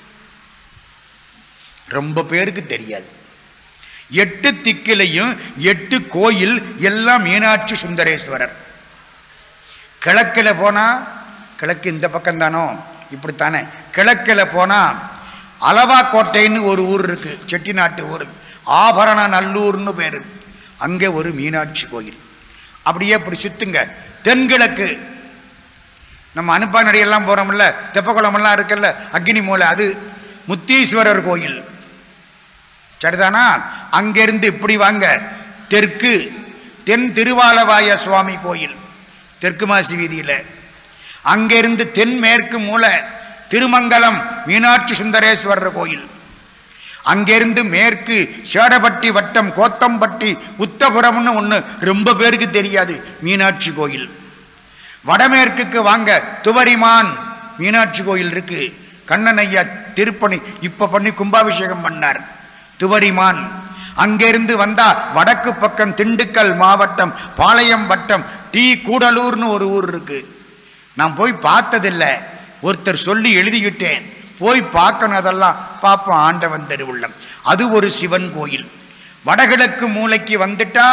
ரொம்ப பேருக்கு தெரியாது எட்டு திக்கிலையும் எட்டு கோயில் எல்லாம் மீனாட்சி சுந்தரேஸ்வரர் கிழக்கில் போனா கிழக்கு இந்த பக்கம் தானோ இப்படித்தானே கிழக்கில் போனா அளவாக்கோட்டைன்னு ஒரு ஊர் இருக்கு செட்டிநாட்டு ஊர் ஆபரண நல்லூர்னு பேரு அங்கே ஒரு மீனாட்சி கோயில் அப்படியே இப்படி சுத்துங்க தென்கிழக்கு நம்ம அனுப்பா நடிகெல்லாம் போறோம்ல தெப்பக்குளமெல்லாம் இருக்குல்ல அக்னி மூலை அது முத்தீஸ்வரர் கோயில் சரிதானா அங்கிருந்து இப்படி வாங்க தெற்கு தென் திருவாலவாய சுவாமி கோயில் தெற்கு மாசி வீதியில் அங்கிருந்து தென்மேற்கு மூலை திருமங்கலம் மீனாட்சி சுந்தரேஸ்வரர் கோயில் அங்கிருந்து மேற்கு சேடப்பட்டி வட்டம் கோத்தம்பட்டி உத்தபுரம்னு ஒன்று ரொம்ப பேருக்கு தெரியாது மீனாட்சி கோயில் வடமேற்குக்கு வாங்க துவரிமான் மீனாட்சி கோயில் இருக்கு கண்ணன் ஐயா திருப்பணி இப்ப பண்ணி கும்பாபிஷேகம் பண்ணார் துவரிமான் அங்கிருந்து வந்தா வடக்கு பக்கம் திண்டுக்கல் மாவட்டம் பாளையம் வட்டம் டி கூடலூர்னு ஒரு ஊர் இருக்கு நான் போய் பார்த்ததில்லை ஒருத்தர் சொல்லி எழுதிக்கிட்டேன் போய் பார்க்கணும் அதெல்லாம் பார்ப்போம் ஆண்டவன் திருவுள்ளம் அது ஒரு சிவன் கோயில் வடகிழக்கு மூலைக்கு வந்துட்டா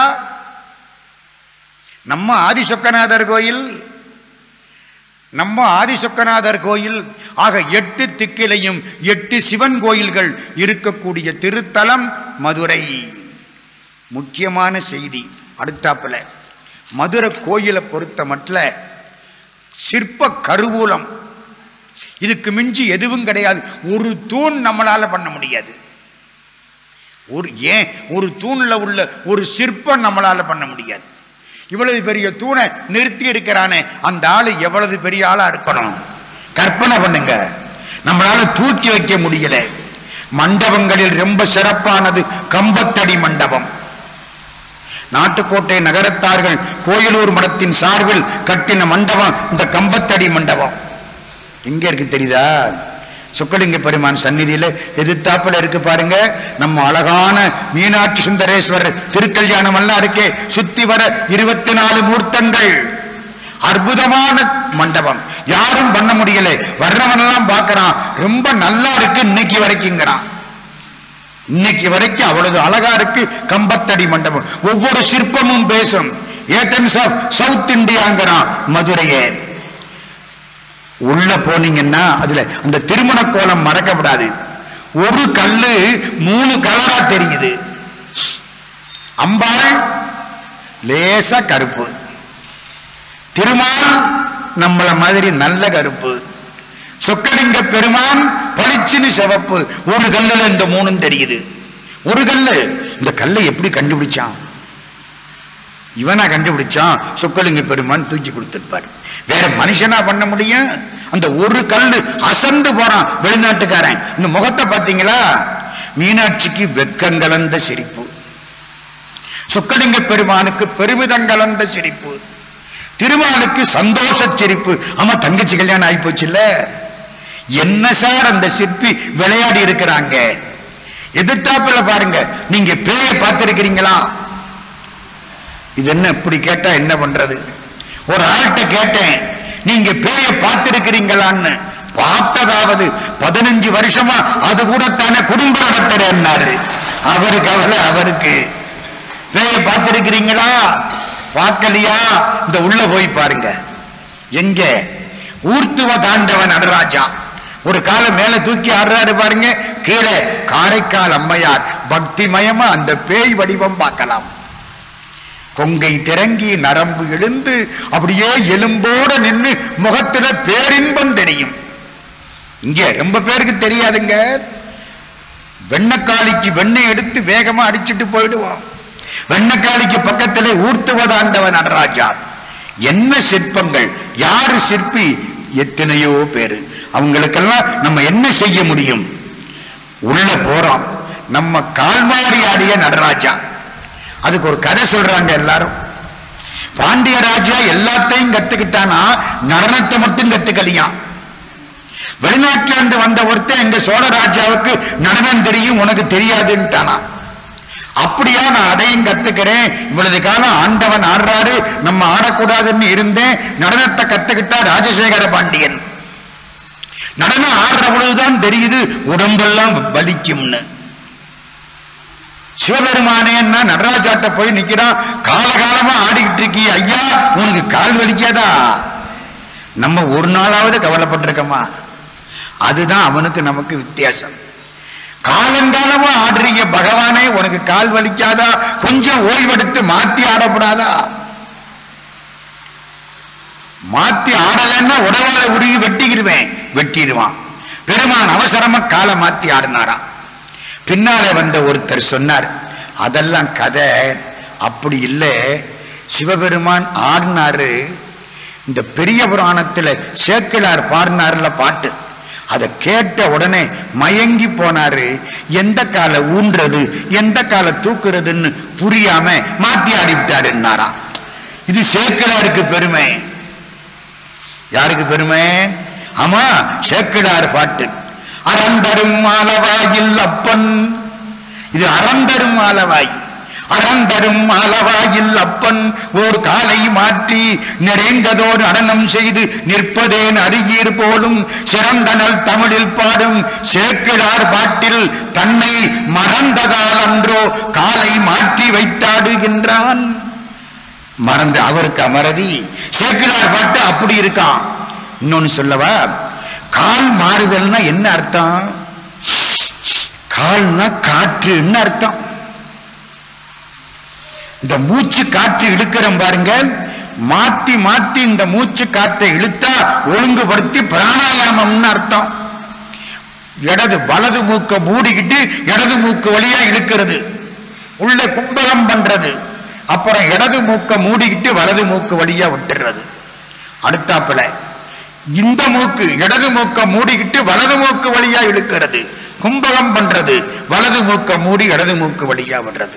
நம்ம ஆதிசொக்கநாதர் கோயில் நம்ம ஆதிசொக்கநாதர் கோயில் ஆக எட்டு திக்கிலையும் எட்டு சிவன் கோயில்கள் இருக்கக்கூடிய திருத்தலம் மதுரை முக்கியமான செய்தி அடுத்தாப்புல மதுரை கோயிலை பொறுத்த மட்டும் சிற்ப கருவூலம் இதுக்கு மிஞ்சி எதுவும் கிடையாது ஒரு தூண் நம்மளால பண்ண முடியாது ஒரு ஏன் ஒரு தூண்ல உள்ள ஒரு சிற்பம் நம்மளால பண்ண முடியாது இவ்வளவு பெரிய தூணை நிறுத்தி இருக்கிறானே அந்த ஆளு எவ்வளவு பெரிய ஆளா இருக்கணும் கற்பனை பண்ணுங்க நம்மளால தூக்கி வைக்க முடியல மண்டபங்களில் ரொம்ப சிறப்பானது கம்பத்தடி மண்டபம் நாட்டுக்கோட்டை நகரத்தார்கள் கோயிலூர் மடத்தின் சார்பில் கட்டின மண்டபம் இந்த கம்பத்தடி மண்டபம் எங்க இருக்கு தெரியுதா சொக்கலிங்க பெருமான் சந்நிதியில எதிர்த்தாப்புல இருக்கு பாருங்க நம்ம அழகான மீனாட்சி சுந்தரேஸ்வரர் திருக்கல்யாணம் எல்லாம் இருக்கே சுத்தி வர இருபத்தி நாலு மூர்த்தங்கள் அற்புதமான மண்டபம் யாரும் பண்ண முடியல வர்றவன் எல்லாம் பார்க்கறான் ரொம்ப நல்லா இருக்கு இன்னைக்கு வரைக்குங்கிறான் இன்னைக்கு வரைக்கும் அவ்வளவு அழகா இருக்கு கம்பத்தடி மண்டபம் ஒவ்வொரு சிற்பமும் பேசும் ஏத்தன்ஸ் ஆஃப் சவுத் இந்தியாங்கிறான் மதுரையே உள்ள போனீங்கன்னா அதுல அந்த திருமண கோலம் மறக்கப்படாது ஒரு கல்லு மூணு கலரா தெரியுது அம்பாள் லேசா கருப்பு திருமால் நம்மள மாதிரி நல்ல கருப்பு சொக்கலிங்க பெருமான் பளிச்சுன்னு சிவப்பு ஒரு கல்லுல இந்த மூணும் தெரியுது ஒரு கல்லு இந்த கல்லை எப்படி கண்டுபிடிச்சான் இவனா கண்டுபிடிச்சான் சொக்கலிங்க பெருமான் தூக்கி கொடுத்திருப்பார் வேற மனுஷனா பண்ண முடியும் அந்த ஒரு கல்லு அசந்து போறான் வெளிநாட்டுக்காரன் இந்த முகத்தை பாத்தீங்களா மீனாட்சிக்கு வெக்கங்கலந்த சிரிப்பு சொக்கலிங்க பெருமானுக்கு பெருமிதம் கலந்த சிரிப்பு திருமாலுக்கு சந்தோஷ சிரிப்பு ஆமா தங்கச்சி கல்யாணம் ஆகி போச்சுல்ல என்ன சார் அந்த சிற்பி விளையாடி இருக்கிறாங்க எதிர்த்தாப்புல பாருங்க நீங்க பேய பார்த்திருக்கிறீங்களா இது என்ன இப்படி கேட்டா என்ன பண்றது ஒரு ஆள்கிட்ட கேட்டேன் நீங்க பேய பார்த்திருக்கிறீங்களான்னு பார்த்ததாவது பதினஞ்சு வருஷமா அது கூட தானே குடும்ப நடத்துறேன்னாரு அவருக்கு அவள அவருக்கு பேய பார்த்திருக்கிறீங்களா பார்க்கலையா இந்த உள்ள போய் பாருங்க எங்க ஊர்த்துவ தாண்டவ நடராஜா ஒரு காலம் மேல தூக்கி ஆடுறாரு பாருங்க கீழே காரைக்கால் அம்மையார் பக்திமயமா அந்த பேய் வடிவம் பார்க்கலாம் கொங்கை திறங்கி நரம்பு எழுந்து அப்படியே எலும்போட நின்னு முகத்துல பேரின்பம் தெரியும் இங்க ரொம்ப பேருக்கு தெரியாதுங்க வெண்ணக்காளிக்கு வெண்ணெய் எடுத்து வேகமா அடிச்சிட்டு போயிடுவான் வெண்ணக்காளிக்கு பக்கத்திலே ஊர்த்துவதாண்டவன் நடராஜா என்ன சிற்பங்கள் யாரு சிற்பி எத்தனையோ பேரு அவங்களுக்கெல்லாம் நம்ம என்ன செய்ய முடியும் உள்ள போறோம் நம்ம கால்மாரி ஆடிய நடராஜா அதுக்கு ஒரு கதை சொல்றாங்க எல்லாரும் பாண்டிய ராஜா எல்லாத்தையும் கத்துக்கிட்டானா நடனத்தை மட்டும் கத்துக்கலையாம் வெளிநாட்டுல இருந்து வந்த ஒருத்தன் எங்க சோழ ராஜாவுக்கு நடனம் தெரியும் உனக்கு தெரியாதுன்ட்டானா அப்படியா நான் அதையும் கத்துக்கிறேன் இவ்வளவு காலம் ஆண்டவன் ஆடுறாரு நம்ம ஆடக்கூடாதுன்னு இருந்தேன் நடனத்தை கத்துக்கிட்டா ராஜசேகர பாண்டியன் நடனம் ஆடுற பொழுதுதான் தெரியுது உடம்பெல்லாம் வலிக்கும்னு சிவபெருமானேன்னா நடராஜாட்ட போய் நிக்கிறான் காலகாலமா ஆடிக்கிட்டு இருக்கீ ஐயா உனக்கு கால் வலிக்காதா நம்ம ஒரு நாளாவது கவலைப்பட்டிருக்கோமா அதுதான் அவனுக்கு நமக்கு வித்தியாசம் காலங்காலமா ஆடுறீங்க பகவானே உனக்கு கால் வலிக்காதா கொஞ்சம் ஓய்வெடுத்து மாத்தி ஆடப்படாதா மாத்தி ஆடலைன்னா உடவாளை உருகி வெட்டிக்கிடுவேன் வெட்டிடுவான் பெருமான் அவசரமா காலை மாத்தி ஆடினாராம் பின்னால வந்த ஒருத்தர் சொன்னார் அதெல்லாம் கதை அப்படி இல்லை சிவபெருமான் ஆடினாரு இந்த பெரிய புராணத்துல சேக்கிழார் பாடினார்ல பாட்டு அதை கேட்ட உடனே மயங்கி போனாரு எந்த காலை ஊன்றது எந்த காலை தூக்குறதுன்னு புரியாம மாத்தி ஆடிவிட்டாருன்னாராம் இது சேக்கிழாருக்கு பெருமை யாருக்கு பெருமை ஆமா சேக்கிழார் பாட்டு அறந்தரும் ஆலவாயில் அப்பன் இது அறந்தரும் ஆலவாய் அறந்தரும் ஆலவாயில் அப்பன் ஓர் காலை மாற்றி நிறைந்ததோர் நடனம் செய்து நிற்பதேன் அருகீர் போலும் சிறந்தனல் தமிழில் பாடும் சேக்கிழார் பாட்டில் தன்னை மறந்ததால் அன்றோ காலை மாற்றி வைத்தாடுகின்றான் மறந்து அவருக்கு அமரதி சேக்கிழார் பாட்டு அப்படி இருக்கான் இன்னொன்னு சொல்லவா கால் மாறுதல்னா என்ன அர்த்தம் கால்னா காற்றுன்னு அர்த்தம் இந்த மூச்சு காற்று இழுக்கிறோம் பாருங்க மாத்தி மாத்தி இந்த மூச்சு காற்றை இழுத்தா ஒழுங்குபடுத்தி பிராணாயாமம்னு அர்த்தம் இடது வலது மூக்க மூடிக்கிட்டு இடது மூக்கு வழியா இழுக்கிறது உள்ள கும்பலம் பண்றது அப்புறம் இடது மூக்க மூடிக்கிட்டு வலது மூக்கு வழியா விட்டுறது அடுத்தாப்புல இந்த மூக்கு இடது மூக்க மூடிக்கிட்டு வலது மூக்கு வழியா இழுக்கிறது கும்பகம் பண்றது வலது மூக்க மூடி இடது மூக்கு வழியா விடுறது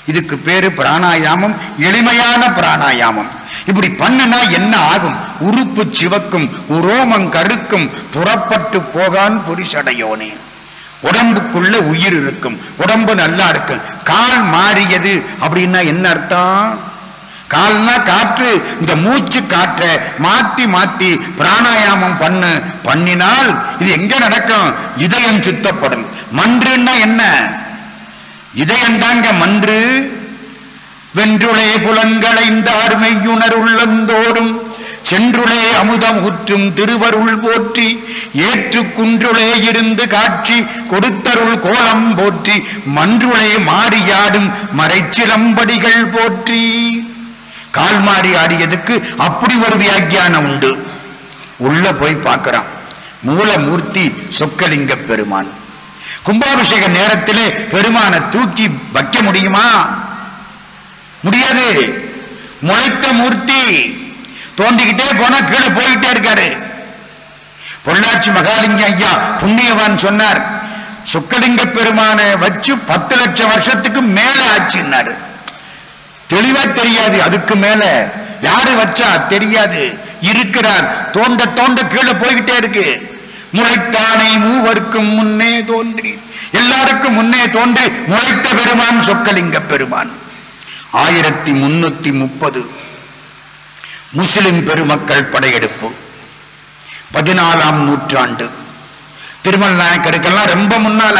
இதுக்கு பேரு பிராணாயாமம் எளிமையான பிராணாயாமம் இப்படி பண்ணுனா என்ன ஆகும் உறுப்பு சிவக்கும் உரோமம் கருக்கும் புறப்பட்டு போகான் புரிசடையோனே உடம்புக்குள்ள உயிர் இருக்கும் உடம்பு நல்லா இருக்கும் கால் மாறியது அப்படின்னா என்ன அர்த்தம் கால்னா காற்று இந்த மூச்சு காற்ற மாத்தி மாத்தி பிராணாயாமம் பண்ணு பண்ணினால் இது எங்க நடக்கும் இதயம் சுத்தப்படும் மன்றுன்னா என்ன இதயம் தாங்க மன்று வென்றுளே புலன்களைந்தார் மெய்யுணர் உள்ளந்தோடும் சென்றுளே அமுதம் ஊற்றும் திருவருள் போற்றி ஏற்று குன்றுளே இருந்து காட்சி கொடுத்தருள் கோலம் போற்றி மன்றுளே மாறியாடும் மறைச்சிலம்படிகள் போற்றி கால் மாறி ஆடியதுக்கு அப்படி ஒரு வியாக்கியானம் உண்டு உள்ள போய் பார்க்கிறான் மூலமூர்த்தி சொக்கலிங்க பெருமான் கும்பாபிஷேக நேரத்திலே பெருமானை தூக்கி வைக்க முடியுமா முடியாது முளைத்த மூர்த்தி தோண்டிக்கிட்டே போனா கீழே போயிட்டே இருக்காரு பொள்ளாச்சி மகாலிங்க ஐயா புண்ணியவான் சொன்னார் சொக்கலிங்க பெருமானை வச்சு பத்து லட்சம் வருஷத்துக்கு மேல ஆச்சுன்னாரு தெளிவா தெரியாது அதுக்கு மேல யாரு வச்சா தெரியாது இருக்கிறார் தோண்ட தோண்ட கீழே போய்கிட்டே இருக்கு முளைத்தானை மூவருக்கும் முன்னே தோன்றி எல்லாருக்கும் முன்னே தோன்றி முளைத்த பெருமான் சொக்கலிங்க பெருமான் ஆயிரத்தி முன்னூத்தி முப்பது முஸ்லிம் பெருமக்கள் படையெடுப்பு பதினாலாம் நூற்றாண்டு திருமல் நாயக்கருக்கெல்லாம் ரொம்ப முன்னால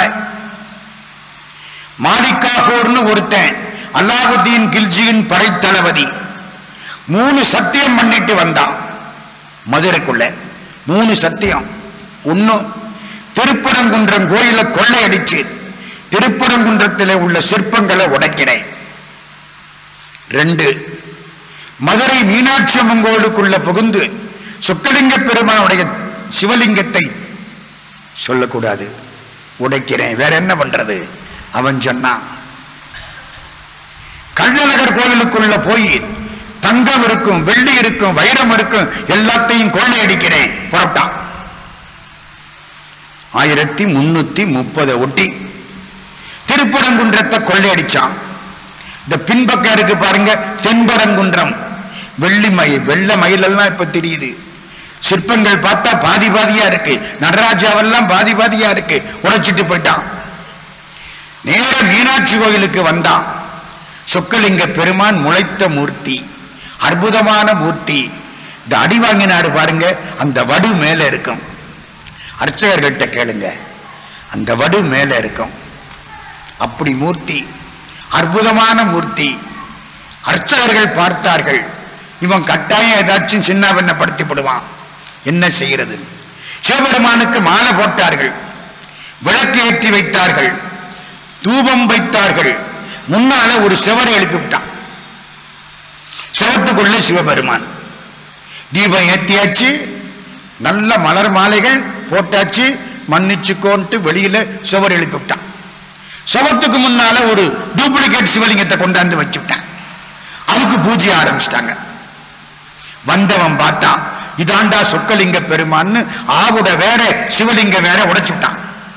மாலிகாஃபோர்னு ஒருத்தன் அல்லாவுதீன் கில்ஜியின் படைத்தளபதி மூணு சத்தியம் பண்ணிட்டு வந்தான் மதுரைக்குள்ள மூணு சத்தியம் ஒண்ணு திருப்பரங்குன்றம் கோயில கொள்ளையடிச்சு திருப்பரங்குன்றத்திலே உள்ள சிற்பங்களை உடைக்கிறேன் ரெண்டு மதுரை மீனாட்சி அம்மன் கோயிலுக்குள்ள புகுந்து சொக்கலிங்க பெருமானுடைய சிவலிங்கத்தை சொல்லக்கூடாது உடைக்கிறேன் வேற என்ன பண்றது அவன் சொன்னான் கள்ளழகர் கோயிலுக்குள்ள போய் தங்கம் இருக்கும் வெள்ளி இருக்கும் வைரம் இருக்கும் எல்லாத்தையும் கொள்ளையடிக்கிறேன் புறப்பட்டான் ஆயிரத்தி முன்னூத்தி முப்பதை ஒட்டி திருப்பரங்குன்றத்தை கொள்ளையடிச்சான் இந்த பின்பக்கம் இருக்கு பாருங்க தென்பரங்குன்றம் வெள்ளி மயில் வெள்ள மயிலெல்லாம் இப்ப தெரியுது சிற்பங்கள் பார்த்தா பாதி பாதியா இருக்கு நடராஜாவெல்லாம் பாதி பாதியா இருக்கு உடைச்சிட்டு போயிட்டான் நேர மீனாட்சி கோயிலுக்கு வந்தான் சொக்கலிங்க பெருமான் முளைத்த மூர்த்தி அற்புதமான மூர்த்தி இந்த அடி வாங்கினாரு பாருங்க அந்த வடு மேல இருக்கும் அர்ச்சகர்கள்ட்ட கேளுங்க அந்த வடு மேல இருக்கும் அப்படி மூர்த்தி அற்புதமான மூர்த்தி அர்ச்சகர்கள் பார்த்தார்கள் இவன் கட்டாயம் ஏதாச்சும் சின்ன பின்னப்படுத்திப்படுவான் என்ன செய்கிறது சிவபெருமானுக்கு மாலை போட்டார்கள் விளக்கு ஏற்றி வைத்தார்கள் தூபம் வைத்தார்கள் முன்னால ஒரு சிவரை எழுப்பி விட்டான் சிவத்துக்குள்ள சிவபெருமான் தீபம் ஏத்தியாச்சு நல்ல மலர் மாலைகள் போட்டாச்சு மன்னிச்சுக்கோன்ட்டு வெளியில சுவர் எழுப்பி விட்டான் சவத்துக்கு முன்னால ஒரு டூப்ளிகேட் சிவலிங்கத்தை கொண்டாந்து வச்சுட்டான் அதுக்கு பூஜை ஆரம்பிச்சிட்டாங்க வந்தவன் பார்த்தான் இதாண்டா சொக்கலிங்க பெருமான்னு ஆவுட வேற சிவலிங்க வேற உடைச்சுட்டான்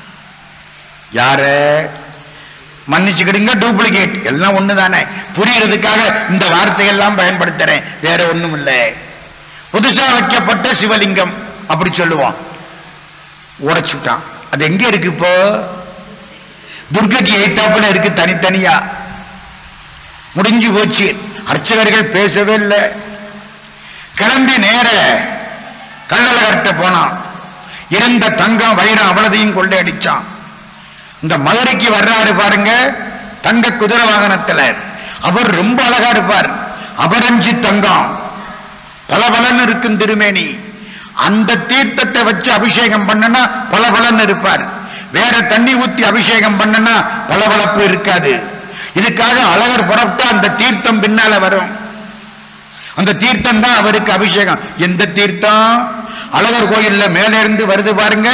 யார மன்னிச்சுக்கிடுங்க டூப்ளிகேட் எல்லாம் ஒண்ணுதானே புரியறதுக்காக இந்த வார்த்தையெல்லாம் பயன்படுத்துறேன் வேற ஒண்ணும் இல்லை புதுசா வைக்கப்பட்ட சிவலிங்கம் அப்படி சொல்லுவான் உடைச்சுட்டான் அது எங்க இருக்கு இப்போ துர்கைக்கு எய்த்தாப்புல இருக்கு தனித்தனியா முடிஞ்சு போச்சு அர்ச்சகர்கள் பேசவே இல்லை கிளம்பி நேர கள்ளழகர்கிட்ட போனான் இருந்த தங்கம் வைரம் அவ்வளதையும் கொள்ளையடிச்சான் இந்த மதுரைக்கு வர்றாரு பாருங்க தங்க குதிரை வாகனத்துல அவர் ரொம்ப அழகா இருப்பார் அபரஞ்சி தங்கம் பளபளன்னு இருக்கும் திருமேனி அந்த தீர்த்தத்தை வச்சு அபிஷேகம் பண்ணனா பளபளன்னு இருப்பார் வேற தண்ணி ஊத்தி அபிஷேகம் பண்ணனா பளபளப்பு இருக்காது இதுக்காக அழகர் புறப்பட்டா அந்த தீர்த்தம் பின்னால வரும் அந்த தீர்த்தம் தான் அவருக்கு அபிஷேகம் எந்த தீர்த்தம் அழகர் கோயில்ல மேல இருந்து வருது பாருங்க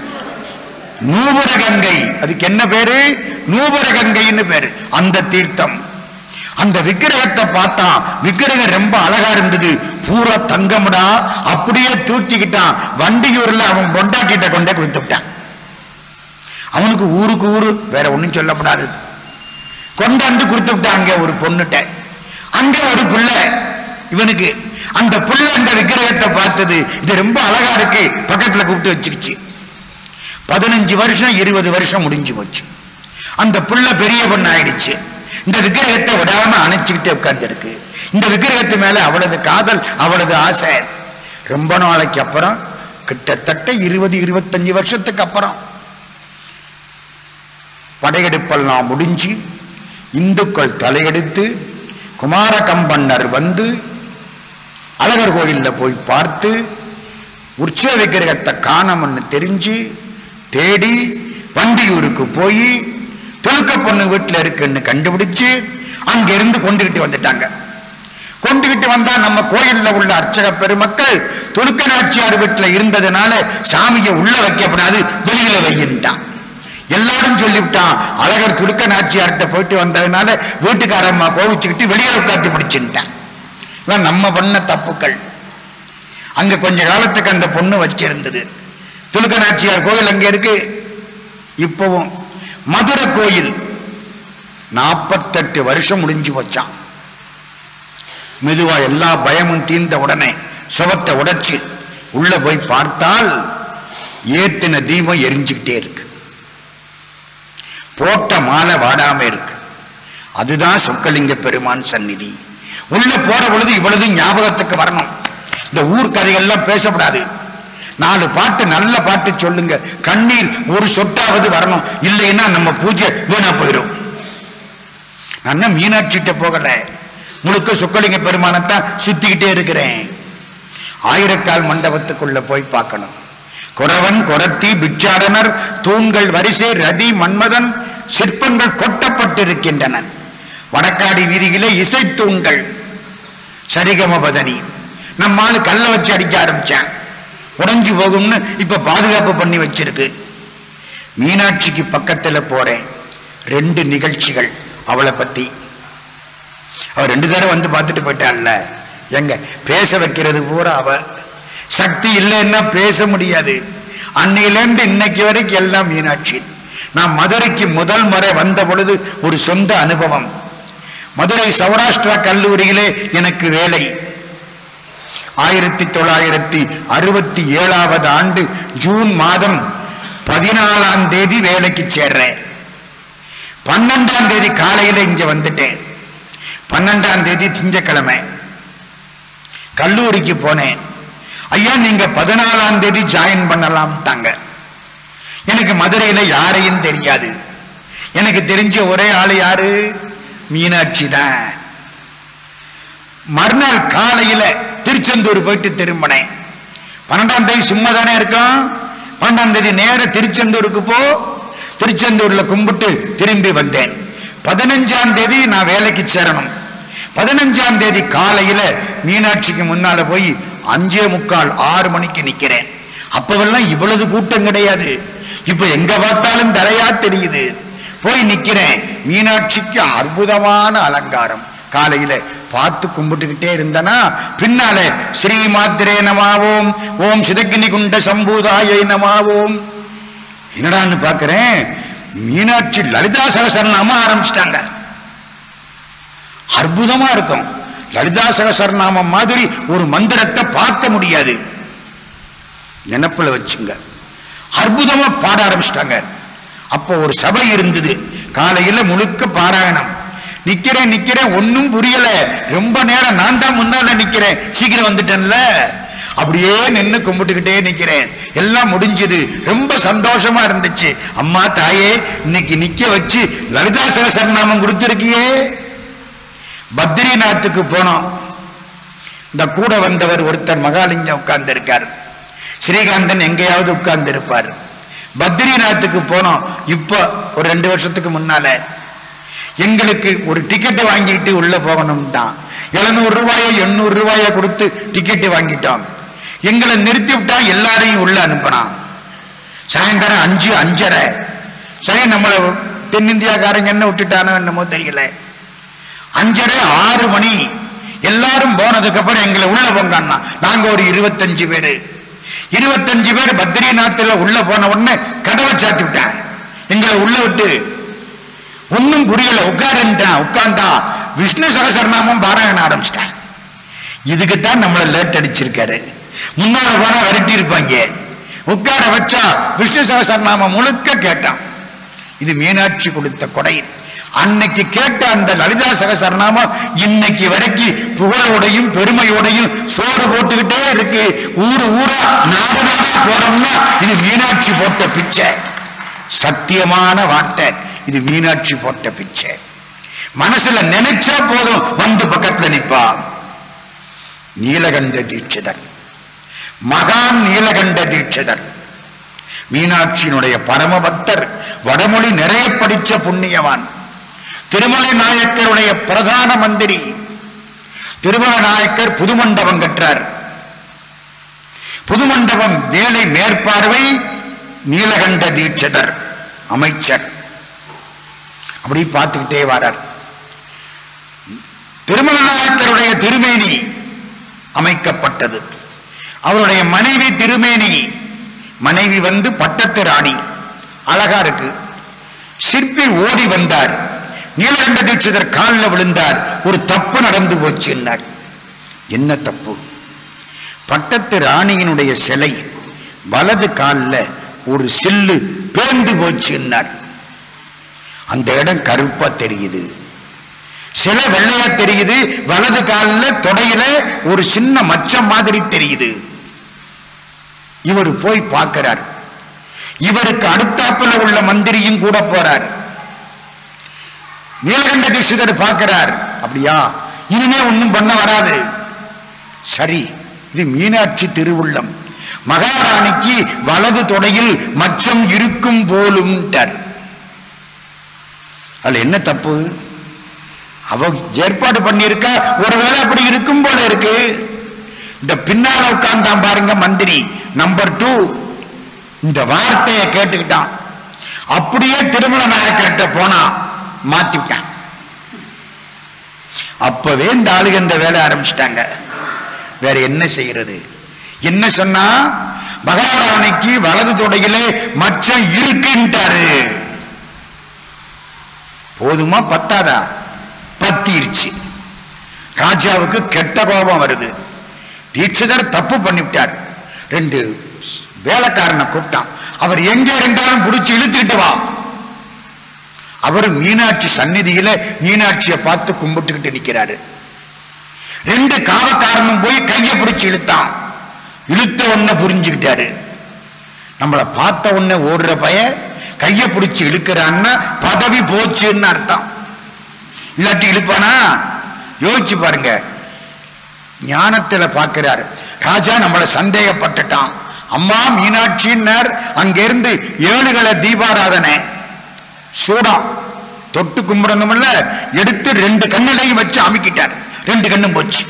நூபுர கங்கை அதுக்கு என்ன பேரு நூபுர கங்கைன்னு பேரு அந்த தீர்த்தம் அந்த விக்கிரகத்தை பார்த்தான் விக்கிரகம் ரொம்ப அழகா இருந்தது பூரா தங்கம்டா அப்படியே தூக்கிக்கிட்டான் வண்டியூர்ல அவன் பொண்டாட்டிட்ட கொண்டே கொடுத்து விட்டான் அவனுக்கு ஊருக்கு ஊரு வேற ஒண்ணும் சொல்லப்படாது கொண்டாந்து கொடுத்து விட்டாங்க ஒரு பொண்ணுட்ட அங்க ஒரு புள்ள இவனுக்கு அந்த புள்ள அந்த விக்கிரகத்தை பார்த்தது இது ரொம்ப அழகா இருக்கு பக்கத்துல கூப்பிட்டு வச்சிருச்சு பதினஞ்சு வருஷம் இருபது வருஷம் முடிஞ்சு போச்சு அந்த புள்ள பெரிய பொண்ணு ஆயிடுச்சு இந்த விக்கிரகத்தை விடாம அணைச்சுக்கிட்டே உட்கார்ந்து இருக்கு இந்த விக்கிரகத்து மேல அவளது காதல் அவளது ஆசை ரொம்ப நாளைக்கு அப்புறம் கிட்டத்தட்ட இருபது இருபத்தஞ்சு வருஷத்துக்கு அப்புறம் படையெடுப்பெல்லாம் முடிஞ்சு இந்துக்கள் தலையெடுத்து குமார கம்பண்ணர் வந்து அழகர் கோயில்ல போய் பார்த்து உற்சவ விக்கிரகத்தை காணோம்னு தெரிஞ்சு தேடி வண்டியூருக்கு போய் துலுக்க பொண்ணு வீட்டுல இருக்குன்னு கண்டுபிடிச்சு அங்கிருந்து கொண்டுகிட்டு வந்துட்டாங்க கொண்டுகிட்டு வந்தா நம்ம கோயில்ல உள்ள அர்ச்சக பெருமக்கள் துலுக்க நாச்சியார் வீட்டுல இருந்ததுனால சாமியை உள்ள வைக்கப்படாது வெளியில வையின்ட்டான் எல்லாரும் சொல்லிவிட்டான் அழகர் துலுக்க நாச்சியார்கிட்ட போயிட்டு வந்ததுனால வீட்டுக்காரம்மா கோவிச்சுக்கிட்டு வெளியே உட்காந்து பிடிச்சுட்டான் இதான் நம்ம பண்ண தப்புக்கள் அங்க கொஞ்ச காலத்துக்கு அந்த பொண்ணு வச்சிருந்தது துலுக்க நாச்சியார் கோயில் அங்க இருக்கு இப்பவும் மதுரை கோயில் நாற்பத்தெட்டு வருஷம் முடிஞ்சு வச்சான் மெதுவா எல்லா பயமும் தீர்ந்த உடனே சுவத்தை உடைச்சு உள்ள போய் பார்த்தால் ஏத்தின தீபம் எரிஞ்சுக்கிட்டே இருக்கு போட்ட மாலை வாடாம இருக்கு அதுதான் சொக்கலிங்க பெருமான் சந்நிதி உள்ள போற பொழுது இவ்வளவு ஞாபகத்துக்கு வரணும் இந்த ஊர் கதைகள்லாம் பேசக்கூடாது நாலு பாட்டு நல்ல பாட்டு சொல்லுங்க கண்ணீர் ஒரு சொட்டாவது வரணும் இல்லைன்னா நம்ம பூஜை வீணா போயிடும் நான் இன்னும் மீனாட்சிட்ட போகல முழுக்க சொக்கலிங்க பெருமானத்தான் சுத்திக்கிட்டே இருக்கிறேன் ஆயிரக்கால் மண்டபத்துக்குள்ள போய் பார்க்கணும் குறவன் கொரத்தி பிச்சாடனர் தூண்கள் வரிசை ரதி மன்மதன் சிற்பங்கள் கொட்டப்பட்டிருக்கின்றன வடக்காடி வீதியிலே இசைத்தூண்கள் சரிகமபதனி நம்ம ஆளு கல்ல வச்சு அடிக்க ஆரம்பிச்சான் உடைஞ்சு போகும்னு இப்ப பாதுகாப்பு பண்ணி வச்சிருக்கு மீனாட்சிக்கு பக்கத்துல போறேன் ரெண்டு நிகழ்ச்சிகள் அவளை பத்தி அவ ரெண்டு தடவை வந்து பார்த்துட்டு போயிட்டான்ல எங்க பேச வைக்கிறது பூரா அவ சக்தி இல்லைன்னா பேச முடியாது அன்னையிலேருந்து இன்னைக்கு வரைக்கும் எல்லாம் மீனாட்சி நான் மதுரைக்கு முதல் முறை வந்த பொழுது ஒரு சொந்த அனுபவம் மதுரை சௌராஷ்டிரா கல்லூரியிலே எனக்கு வேலை ஆயிரத்தி தொள்ளாயிரத்தி அறுபத்தி ஏழாவது ஆண்டு ஜூன் மாதம் பதினாலாம் தேதி வேலைக்கு சேர்றேன் பன்னெண்டாம் தேதி காலையில இங்க வந்துட்டேன் பன்னெண்டாம் தேதி திங்கக்கிழமை கல்லூரிக்கு போனேன் ஐயா நீங்க பதினாலாம் தேதி ஜாயின் பண்ணலாம்ட்டாங்க எனக்கு மதுரையில யாரையும் தெரியாது எனக்கு தெரிஞ்ச ஒரே ஆளு யாரு மீனாட்சி தான் மறுநாள் காலையில திருச்செந்தூர் போயிட்டு திரும்பினேன் பன்னெண்டாம் தேதி சும்மா தானே இருக்கோம் பன்னெண்டாம் தேதி நேர திருச்செந்தூருக்கு போ திருச்செந்தூர்ல கும்பிட்டு திரும்பி வந்தேன் பதினஞ்சாம் தேதி நான் வேலைக்கு சேரணும் பதினஞ்சாம் தேதி காலையில மீனாட்சிக்கு முன்னால போய் அஞ்சே முக்கால் ஆறு மணிக்கு நிக்கிறேன் அப்பவெல்லாம் இவ்வளவு கூட்டம் கிடையாது இப்ப எங்க பார்த்தாலும் தலையா தெரியுது போய் நிக்கிறேன் மீனாட்சிக்கு அற்புதமான அலங்காரம் காலையில பார்த்து கும்பிட்டுக்கிட்டே இருந்தனா பின்னால ஸ்ரீ மாத்திரே நமாவோம் ஓம் சிதக்கினி குண்ட சம்பூதாயை நமாவோம் என்னடான்னு பாக்குறேன் மீனாட்சி லலிதா சகசரநாம ஆரம்பிச்சிட்டாங்க அற்புதமா இருக்கும் லலிதா சகசரநாமம் மாதிரி ஒரு மந்திரத்தை பார்க்க முடியாது நினப்புல வச்சுங்க அற்புதமா பாட ஆரம்பிச்சிட்டாங்க அப்போ ஒரு சபை இருந்தது காலையில முழுக்க பாராயணம் நிக்கிறேன் நிக்கிறேன் ஒன்னும் புரியல ரொம்ப நேரம் நான் தான் முன்னால நிக்கிறேன் சீக்கிரம் வந்துட்டேன்ல அப்படியே நின்னு கும்பிட்டுக்கிட்டே நிக்கிறேன் எல்லாம் முடிஞ்சது ரொம்ப சந்தோஷமா இருந்துச்சு அம்மா தாயே இன்னைக்கு நிக்க வச்சு லலிதா சகசரநாமம் கொடுத்திருக்கியே பத்ரிநாத்துக்கு போனோம் இந்த கூட வந்தவர் ஒருத்தர் மகாலிங்கம் உட்கார்ந்து இருக்கார் ஸ்ரீகாந்தன் எங்கேயாவது உட்கார்ந்து இருப்பார் பத்ரிநாத்துக்கு போனோம் இப்போ ஒரு ரெண்டு வருஷத்துக்கு முன்னால எங்களுக்கு ஒரு டிக்கெட் வாங்கிட்டு உள்ள போகணும்ட்டான் எழுநூறு ரூபாயோ எண்ணூறு ரூபாயோ கொடுத்து டிக்கெட் வாங்கிட்டோம் எங்களை நிறுத்தி விட்டா எல்லாரையும் உள்ள அனுப்பினான் சாயந்தரம் அஞ்சு அஞ்சரை சரி நம்மளை தென்னிந்தியாக்காரங்க என்ன விட்டுட்டானோ என்னமோ தெரியல அஞ்சரை ஆறு மணி எல்லாரும் போனதுக்கு அப்புறம் எங்களை உள்ள போங்கன்னா நாங்க ஒரு இருபத்தஞ்சு பேரு இருபத்தஞ்சு பேர் பத்ரிநாத்துல உள்ள போன உடனே கதவை சாத்தி விட்டாங்க எங்களை உள்ள விட்டு ஒன்னும் புரியல உட்காருன்ட்டான் உட்கார்ந்தா விஷ்ணு சகசரநாமம் பாராயண ஆரம்பிச்சிட்டான் இதுக்குத்தான் நம்மள லேட் அடிச்சிருக்காரு முன்னால போனா விரட்டி இருப்பாங்க உட்கார வச்சா விஷ்ணு சகசரநாமம் முழுக்க கேட்டான் இது மீனாட்சி கொடுத்த கொடை அன்னைக்கு கேட்ட அந்த லலிதா சகசரநாமம் இன்னைக்கு வரைக்கும் புகழோடையும் பெருமையோடையும் சோறு போட்டுக்கிட்டே இருக்கு ஊரு ஊரா நாடு நாடா போறோம்னா இது மீனாட்சி போட்ட பிச்சை சத்தியமான வார்த்தை இது மீனாட்சி போட்ட பிச்சை மனசுல நினைச்சா போதும் வந்து பக்கத்துல நிப்பா நீலகண்ட தீட்சிதர் மகான் நீலகண்ட தீட்சிதர் மீனாட்சியினுடைய பரமபக்தர் வடமொழி நிறைய படிச்ச புண்ணியவான் திருமலை நாயக்கருடைய பிரதான மந்திரி திருமலை நாயக்கர் புதுமண்டபம் கற்றார் புதுமண்டபம் வேலை மேற்பார்வை நீலகண்ட தீட்சிதர் அமைச்சர் அப்படி பார்த்துக்கிட்டே வரார் திருமல நாயக்கருடைய திருமேனி அமைக்கப்பட்டது அவருடைய மனைவி திருமேனி மனைவி வந்து பட்டத்து ராணி அழகா இருக்கு சிற்பி ஓடி வந்தார் நீலகண்ட தீட்சிதர் காலில் விழுந்தார் ஒரு தப்பு நடந்து போச்சுன்னார் என்ன தப்பு பட்டத்து ராணியினுடைய சிலை வலது காலில் ஒரு சில்லு பேர்ந்து போச்சுன்னார் அந்த இடம் கருப்பா தெரியுது சில வெள்ளையா தெரியுது வலது காலில் தொடையில ஒரு சின்ன மச்சம் மாதிரி தெரியுது இவர் போய் பார்க்கிறார் இவருக்கு அடுத்தாப்புல உள்ள மந்திரியும் கூட போறார் நீலகண்ட தீட்சிதர் பார்க்கிறார் அப்படியா இனிமே ஒன்றும் பண்ண வராது சரி இது மீனாட்சி திருவுள்ளம் மகாராணிக்கு வலது தொடையில் மச்சம் இருக்கும் போலும்ட்டார் அதுல என்ன தப்பு அவ ஏற்பாடு பண்ணியிருக்கா ஒருவேளை அப்படி இருக்கும் போல இருக்கு இந்த பின்னால உட்கார்ந்தான் பாருங்க மந்திரி நம்பர் டூ இந்த வார்த்தையை கேட்டுக்கிட்டான் அப்படியே திருமண நாயக்கர்கிட்ட போனா மாத்திவிட்டான் அப்பவே இந்த ஆளுக இந்த வேலை ஆரம்பிச்சிட்டாங்க வேற என்ன செய்யறது என்ன சொன்னா மகாராணிக்கு வலது தொடையிலே மச்சம் இருக்குன்ட்டாரு போதுமா பத்தாதா பத்திருச்சு ராஜாவுக்கு கெட்ட கோபம் வருது தீட்சிதர் தப்பு பண்ணிவிட்டார் ரெண்டு வேலைக்காரனை கூப்பிட்டான் அவர் எங்க இருந்தாலும் பிடிச்சி இழுத்துக்கிட்டு வா அவர் மீனாட்சி சந்நிதியில மீனாட்சியை பார்த்து கும்பிட்டுக்கிட்டு நிக்கிறாரு ரெண்டு காவக்காரனும் போய் கையை பிடிச்சி இழுத்தான் இழுத்த உடனே புரிஞ்சுக்கிட்டாரு நம்மளை பார்த்த உடனே ஓடுற பய கையை பிடிச்சி இழுக்கிறான்னா பதவி போச்சுன்னு அர்த்தம் இல்லாட்டி இழுப்பானா யோசிச்சு பாருங்க ஞானத்துல பார்க்கிறார் ராஜா நம்மளை சந்தேகப்பட்டுட்டான் அம்மா மீனாட்சின்னார் அங்கிருந்து ஏழுகளை தீபாராதனை சூடம் தொட்டு கும்பிடணும்ல எடுத்து ரெண்டு கண்ணிலையும் வச்சு அமுக்கிட்டார் ரெண்டு கண்ணும் போச்சு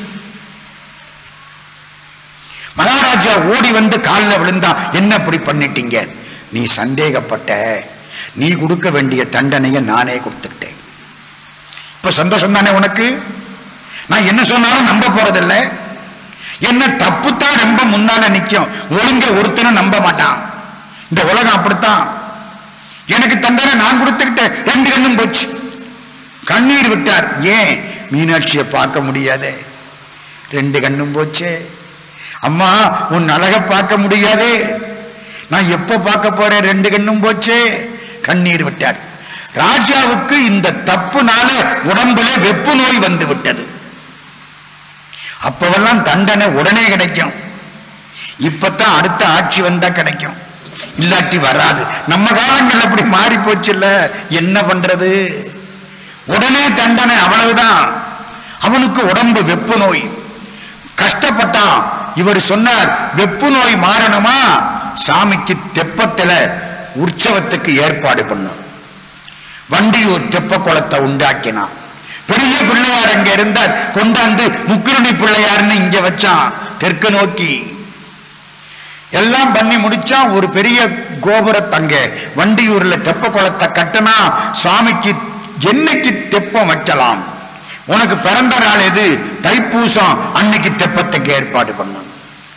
மகாராஜா ஓடி வந்து காலில் விழுந்தா என்ன இப்படி பண்ணிட்டீங்க நீ சந்தேகப்பட்ட நீ கொடுக்க வேண்டிய தண்டனையை நானே கொடுத்துக்கிட்டேன் இப்ப சந்தோஷம் தானே உனக்கு நான் என்ன சொன்னாலும் நம்ப போறதில்லை என்ன தப்புத்தான் ரொம்ப முன்னால நிக்கும் ஒழுங்க ஒருத்தனும் நம்ப மாட்டான் இந்த உலகம் அப்படித்தான் எனக்கு தண்டனை நான் கொடுத்துக்கிட்டேன் ரெண்டு கண்ணும் போச்சு கண்ணீர் விட்டார் ஏன் மீனாட்சியை பார்க்க முடியாதே ரெண்டு கண்ணும் போச்சே அம்மா உன் அழக பார்க்க முடியாதே நான் எப்ப பார்க்க போறேன் ரெண்டு கண்ணும் போச்சே கண்ணீர் விட்டார் ராஜாவுக்கு இந்த தப்புனால உடம்புல வெப்பு நோய் வந்து விட்டது அப்பவெல்லாம் தண்டனை உடனே கிடைக்கும் இப்பதான் அடுத்த ஆட்சி வந்தா கிடைக்கும் இல்லாட்டி வராது நம்ம காலங்கள் அப்படி மாறி போச்சுல்ல என்ன பண்றது உடனே தண்டனை அவ்வளவுதான் அவனுக்கு உடம்பு வெப்பு நோய் கஷ்டப்பட்டான் இவர் சொன்னார் வெப்பு நோய் மாறணுமா சாமிக்கு தெப்பத்துல உற்சவத்துக்கு ஏற்பாடு பண்ணும் வண்டியூர் தெப்ப குளத்தை உண்டாக்கினான் பெரிய பிள்ளையார் அங்க இருந்தார் கொண்டாந்து முக்குருணி பிள்ளையார்னு இங்க வச்சான் தெற்கு நோக்கி எல்லாம் பண்ணி முடிச்சா ஒரு பெரிய கோபுரத்தங்க வண்டியூர்ல தெப்ப குளத்தை கட்டினா சாமிக்கு என்னைக்கு தெப்பம் வைக்கலாம் உனக்கு பிறந்த நாள் எது தைப்பூசம் அன்னைக்கு தெப்பத்துக்கு ஏற்பாடு பண்ணணும்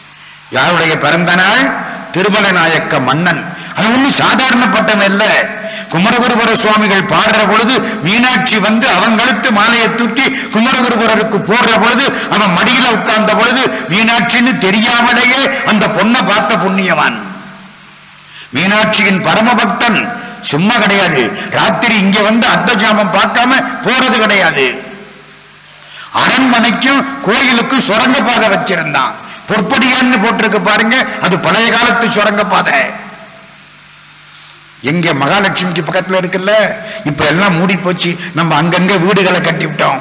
யாருடைய பிறந்த நாள் திருமல நாயக்க மன்னன் அது ஒன்றும் சாதாரணப்பட்டவன் இல்ல குமரகுருபர சுவாமிகள் பாடுற பொழுது மீனாட்சி வந்து அவன் கழுத்து மாலையை தூக்கி குமரகுருபரருக்கு போடுற பொழுது அவன் மடியில உட்கார்ந்த பொழுது மீனாட்சின்னு தெரியாமலேயே அந்த பொண்ணை பார்த்த புண்ணியவான் மீனாட்சியின் பரமபக்தன் சும்மா கிடையாது ராத்திரி இங்க வந்து அர்த்தஜாமம் பார்க்காம போறது கிடையாது அரண்மனைக்கும் கோயிலுக்கும் சுரங்கப்பாதை வச்சிருந்தான் பொற்படியான்னு போட்டிருக்கு பாருங்க அது பழைய காலத்து சுரங்கப்பாதை எங்க மகாலட்சுமிக்கு பக்கத்துல இருக்குல்ல இப்ப எல்லாம் மூடி போச்சு நம்ம அங்கங்க வீடுகளை கட்டிவிட்டோம்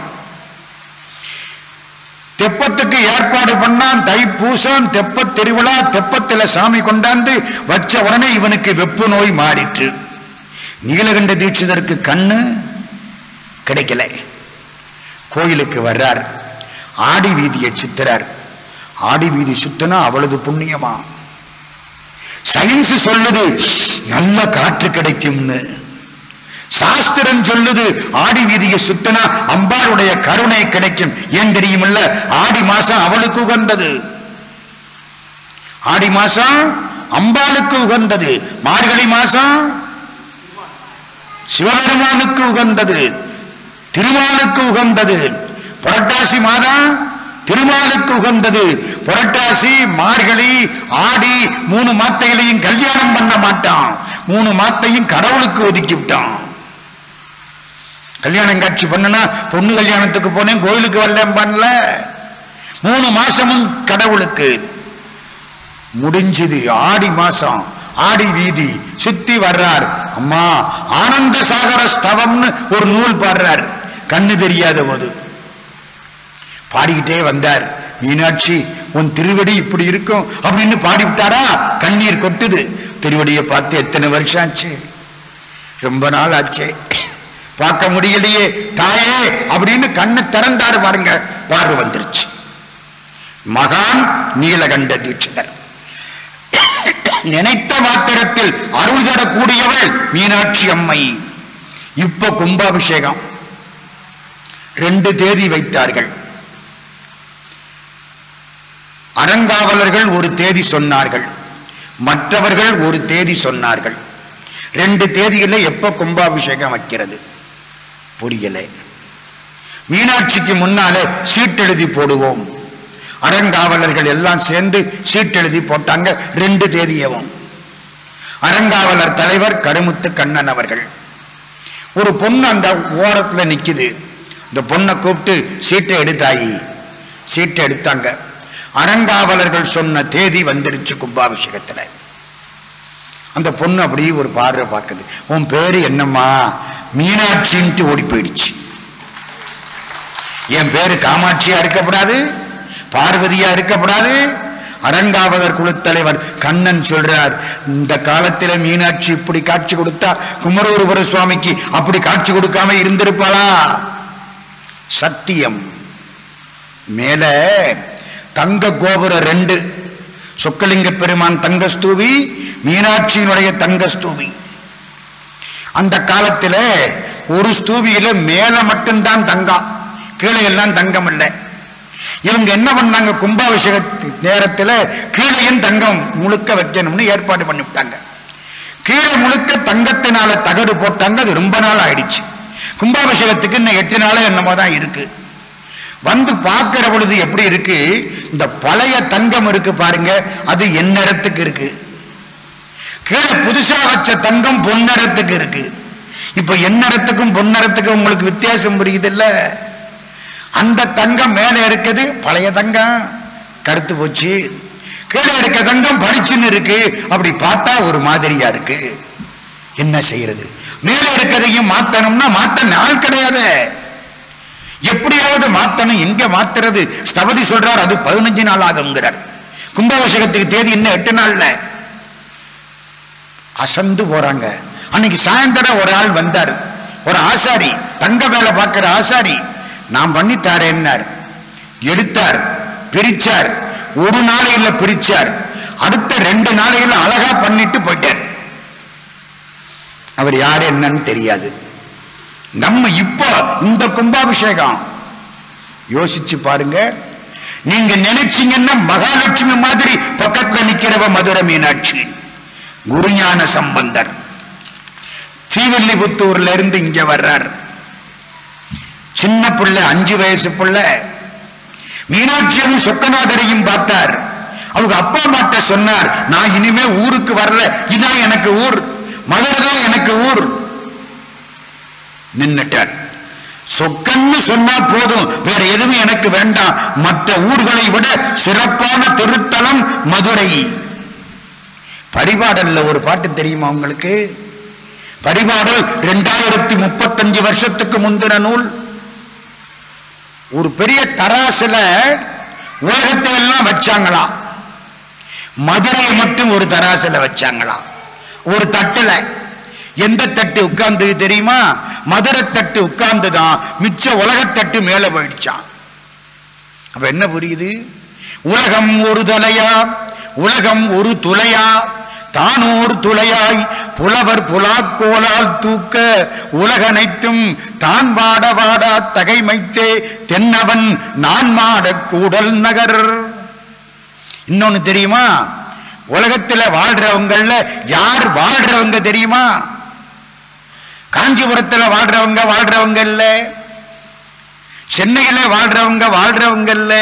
தெப்பத்துக்கு ஏற்பாடு பண்ணான் தைப்பூசம் தெப்ப திருவிழா தெப்பத்துல சாமி கொண்டாந்து வச்ச உடனே இவனுக்கு வெப்பு நோய் மாறிற்று நீலகண்ட தீட்சிதருக்கு கண்ணு கிடைக்கல கோயிலுக்கு வர்றார் ஆடி வீதியை சுத்துறார் ஆடி வீதி சுத்தினா அவ்வளவு புண்ணியமா சயின்ஸ் சொல்லுது நல்ல காற்று கிடைக்கும்னு சாஸ்திரம் சொல்லுது ஆடி வீதியை சுத்தினா அம்பாளுடைய கருணை கிடைக்கும் ஏன் தெரியுமில்ல ஆடி மாசம் அவளுக்கு உகந்தது ஆடி மாசம் அம்பாளுக்கு உகந்தது மார்கழி மாசம் சிவபெருமானுக்கு உகந்தது திருமாலுக்கு உகந்தது புரட்டாசி மாதம் திருமாலுக்கு உகந்தது புரட்டாசி மார்கழி ஆடி மூணு மாத்தைகளையும் கல்யாணம் பண்ண மாட்டான் மூணு மாத்தையும் கடவுளுக்கு ஒதுக்கி விட்டான் கல்யாணம் காட்சி பண்ணனா பொண்ணு கல்யாணத்துக்கு போனேன் கோயிலுக்கு வரலேன் பண்ணல மூணு மாசமும் கடவுளுக்கு முடிஞ்சது ஆடி மாசம் ஆடி வீதி சுத்தி வர்றார் அம்மா ஆனந்த சாகர ஸ்தவம்னு ஒரு நூல் பாடுறார் கண்ணு தெரியாத போது பாடிக்கிட்டே வந்தார் மீனாட்சி உன் திருவடி இப்படி இருக்கும் அப்படின்னு பாடிவிட்டாரா கண்ணீர் கொட்டுது திருவடியை பார்த்து எத்தனை வருஷம் ஆச்சு ரொம்ப நாள் ஆச்சே பார்க்க முடியலையே தாயே அப்படின்னு கண்ணு திறந்தாரு பாருங்க பார்வை வந்துருச்சு மகான் நீலகண்ட தீட்சிதர் நினைத்த மாத்திரத்தில் அருள் தரக்கூடியவள் மீனாட்சி அம்மை இப்ப கும்பாபிஷேகம் ரெண்டு தேதி வைத்தார்கள் அறங்காவலர்கள் ஒரு தேதி சொன்னார்கள் மற்றவர்கள் ஒரு தேதி சொன்னார்கள் ரெண்டு தேதியில எப்ப கும்பாபிஷேகம் வைக்கிறது புரியல மீனாட்சிக்கு முன்னாலே சீட்டெழுதி போடுவோம் அறங்காவலர்கள் எல்லாம் சேர்ந்து சீட்டெழுதி போட்டாங்க ரெண்டு தேதியவும் அறங்காவலர் தலைவர் கருமுத்து கண்ணன் அவர்கள் ஒரு பொண்ணு அந்த ஓரத்துல நிக்குது இந்த பொண்ணை கூப்பிட்டு சீட்டை எடுத்தாயி சீட்டை எடுத்தாங்க அறங்காவலர்கள் சொன்ன தேதி வந்துருச்சு கும்பாபிஷேகத்துல அந்த பொண்ணு அப்படியே ஒரு பார்வை பார்க்குது உன் பேரு என்னம்மா மீனாட்சின்ட்டு ஓடி போயிடுச்சு என் பேரு காமாட்சியா இருக்கப்படாது பார்வதியா இருக்கப்படாது அரங்காவலர் குழுத்தலைவர் கண்ணன் சொல்றார் இந்த காலத்துல மீனாட்சி இப்படி காட்சி கொடுத்தா குமரகுருபர சுவாமிக்கு அப்படி காட்சி கொடுக்காம இருந்திருப்பாளா சத்தியம் மேல தங்க கோபுரம் ரெண்டு சொக்கலிங்க பெருமான் தங்க ஸ்தூபி மீனாட்சியினுடைய தங்க ஸ்தூபி அந்த காலத்துல ஒரு ஸ்தூபியில மேல மட்டும்தான் தங்கம் கீழே எல்லாம் தங்கம் இல்லை இவங்க என்ன பண்ணாங்க கும்பாபிஷேக நேரத்துல கீழையும் தங்கம் முழுக்க வைக்கணும்னு ஏற்பாடு பண்ணிவிட்டாங்க கீழே முழுக்க தங்கத்தினால தகடு போட்டாங்க அது ரொம்ப நாள் ஆயிடுச்சு கும்பாபிஷேகத்துக்கு இன்னும் எட்டு நாளே என்னமோ தான் இருக்கு வந்து பார்க்கிற பொழுது எப்படி இருக்கு இந்த பழைய தங்கம் இருக்கு பாருங்க அது எந்நேரத்துக்கு இருக்கு கீழே புதுசா வச்ச தங்கம் பொன்னரத்துக்கு இருக்கு இப்ப எந்நேரத்துக்கும் பொன்னரத்துக்கும் உங்களுக்கு வித்தியாசம் புரியுது இல்ல அந்த தங்கம் மேல இருக்குது பழைய தங்கம் கருத்து போச்சு கீழே இருக்க தங்கம் பளிச்சுன்னு இருக்கு அப்படி பார்த்தா ஒரு மாதிரியா இருக்கு என்ன செய்யறது மேல இருக்கிறதையும் மாத்தணும்னா மாத்த நாள் கிடையாது எப்படியாவது மாத்தணும் எங்க மாத்துறது ஸ்தபதி சொல்றார் அது பதினஞ்சு நாள் ஆகுங்கிறார் கும்பாபிஷேகத்துக்கு தேதி இன்னும் எட்டு நாள்ல அசந்து போறாங்க அன்னைக்கு சாயந்தரம் ஒரு ஆள் வந்தார் ஒரு ஆசாரி தங்க வேலை பார்க்கிற ஆசாரி நான் பண்ணி தாரேன்னார் எடுத்தார் பிரிச்சார் ஒரு நாளையில பிரிச்சார் அடுத்த ரெண்டு நாளையில அழகா பண்ணிட்டு போயிட்டார் அவர் யாரு என்னன்னு தெரியாது நம்ம இப்போ இந்த கும்பாபிஷேகம் யோசிச்சு பாருங்க நீங்க நினைச்சீங்கன்னா மகாலட்சுமி மாதிரி பக்கத்துல நிக்கிறவ மதுரை மீனாட்சி குருஞான சம்பந்தர் ஸ்ரீவில்லிபுத்தூர்ல இருந்து இங்க வர்றார் சின்ன பிள்ளை அஞ்சு வயசு பிள்ளை மீனாட்சியும் சொக்கநாதரையும் பார்த்தார் அவங்க அப்பா அம்மாட்ட சொன்னார் நான் இனிமே ஊருக்கு வரல இதான் எனக்கு ஊர் மதுரை தான் எனக்கு ஊர் நின்னுட்டார் சொக்கன்னு சொன்னா போதும் வேற எதுவும் எனக்கு வேண்டாம் மற்ற ஊர்களை விட சிறப்பான திருத்தலம் மதுரை பரிபாடல்ல ஒரு பாட்டு தெரியுமா உங்களுக்கு பரிபாடல் ரெண்டாயிரத்தி முப்பத்தஞ்சு வருஷத்துக்கு முந்தின நூல் ஒரு பெரிய தராசுல உலகத்தை எல்லாம் வச்சாங்களாம் மதுரையை மட்டும் ஒரு தராசுல வச்சாங்களாம் ஒரு தட்டுல எந்த தட்டு உட்கார்ந்து தெரியுமா மதுரை தட்டு உட்கார்ந்து தான் மிச்ச உலகத்தட்டு மேல போயிடுச்சான் அப்ப என்ன புரியுது உலகம் ஒரு தலையா உலகம் ஒரு துளையா தானோர் துளையாய் புலவர் புலாக்கோலால் தூக்க உலகனைத்தும் தான் வாட வாடா தகைமைத்தே தென்னவன் நான் மாட கூடல் நகர் இன்னொன்னு தெரியுமா உலகத்துல வாழ்றவங்கள்ல யார் வாழ்றவங்க தெரியுமா காஞ்சிபுரத்துல வாழ்றவங்க வாழ்றவங்க இல்ல சென்னையில வாழ்றவங்க வாழ்றவங்க இல்ல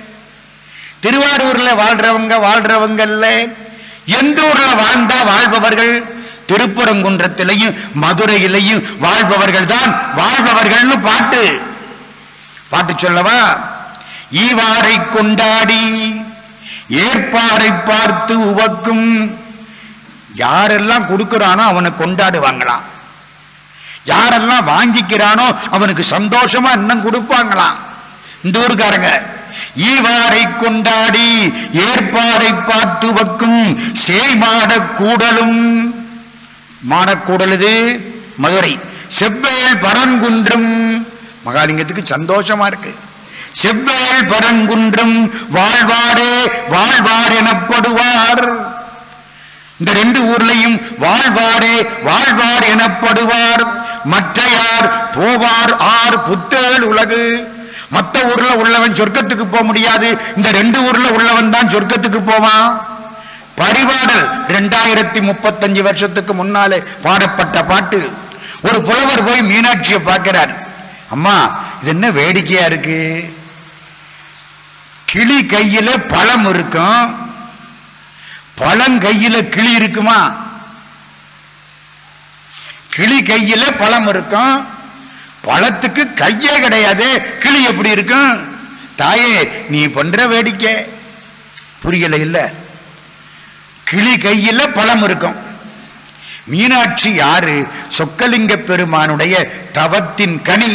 திருவாரூர்ல வாழ்றவங்க வாழ்றவங்க இல்ல எந்த ஊர்ல வாழ்ந்தா வாழ்பவர்கள் திருப்பரங்குன்றத்திலையும் மதுரையிலையும் வாழ்பவர்கள் தான் வாழ்பவர்கள்னு பாட்டு பாட்டு சொல்லவா ஈவாரை கொண்டாடி ஏற்பாரை பார்த்து உவக்கும் யாரெல்லாம் கொடுக்கிறானோ அவனை கொண்டாடுவாங்களாம் யாரெல்லாம் வாங்கிக்கிறானோ அவனுக்கு சந்தோஷமா இன்னும் கொடுப்பாங்களாம் இந்த ஊருக்காரங்க ஈவாரை கொண்டாடி ஏற்பாரை பார்த்து வக்கும் சேய்மாட கூடலும் மாடக்கூடல் இது மதுரை செவ்வேல் பரங்குன்றம் மகாலிங்கத்துக்கு சந்தோஷமா இருக்கு செவ்வேல் பரங்குன்றம் வாழ்வாரே வாழ்வார் எனப்படுவார் இந்த ரெண்டு ஊர்லையும் வாழ்வாரே வாழ்வார் எனப்படுவார் மற்றையார் போவார் ஆர் புத்தேள் உலகு மத்த ஊர்ல உள்ளவன் சொர்க்கத்துக்கு போக முடியாது இந்த ரெண்டு ஊர்ல உள்ளவன் தான் சொர்க்கத்துக்கு போவான் பரிபாடல் ரெண்டாயிரத்தி முப்பத்தஞ்சு வருஷத்துக்கு முன்னாலே பாடப்பட்ட பாட்டு ஒரு புலவர் போய் மீனாட்சியை பார்க்கிறார் அம்மா இது என்ன வேடிக்கையா இருக்கு கிளி கையில பழம் இருக்கும் பழம் கையில கிளி இருக்குமா கிளி கையில பழம் இருக்கும் பழத்துக்கு கையே கிடையாது கிளி எப்படி இருக்கும் தாயே நீ பண்ற வேடிக்கை புரியல இல்ல கிளி கையில பழம் இருக்கும் மீனாட்சி யாரு சொக்கலிங்க பெருமானுடைய தவத்தின் கனி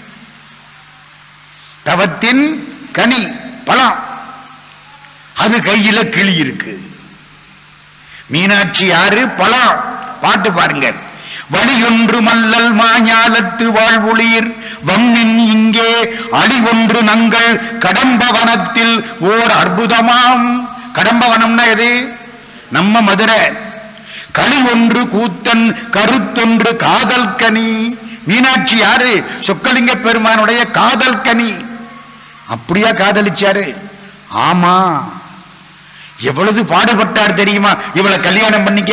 தவத்தின் கனி பழம் அது கையில கிளி இருக்கு மீனாட்சி யாரு பழம் பாட்டு பாருங்க வழியொன்று மல்லல் மாஞாலத்து வாழ்வுளிர் வம்மின் இங்கே அழி ஒன்று நங்கள் கடம்பவனத்தில் ஓர் அற்புதமாம் கடம்பவனம்னா எது நம்ம மதுரை களி ஒன்று கூத்தன் கருத்தொன்று காதல் கனி மீனாட்சி யாரு சொக்கலிங்க பெருமானுடைய காதல் கனி அப்படியா காதலிச்சாரு ஆமா எவ்வளவு பாடுபட்டார் தெரியுமா இவளை கல்யாணம் பண்ணிக்க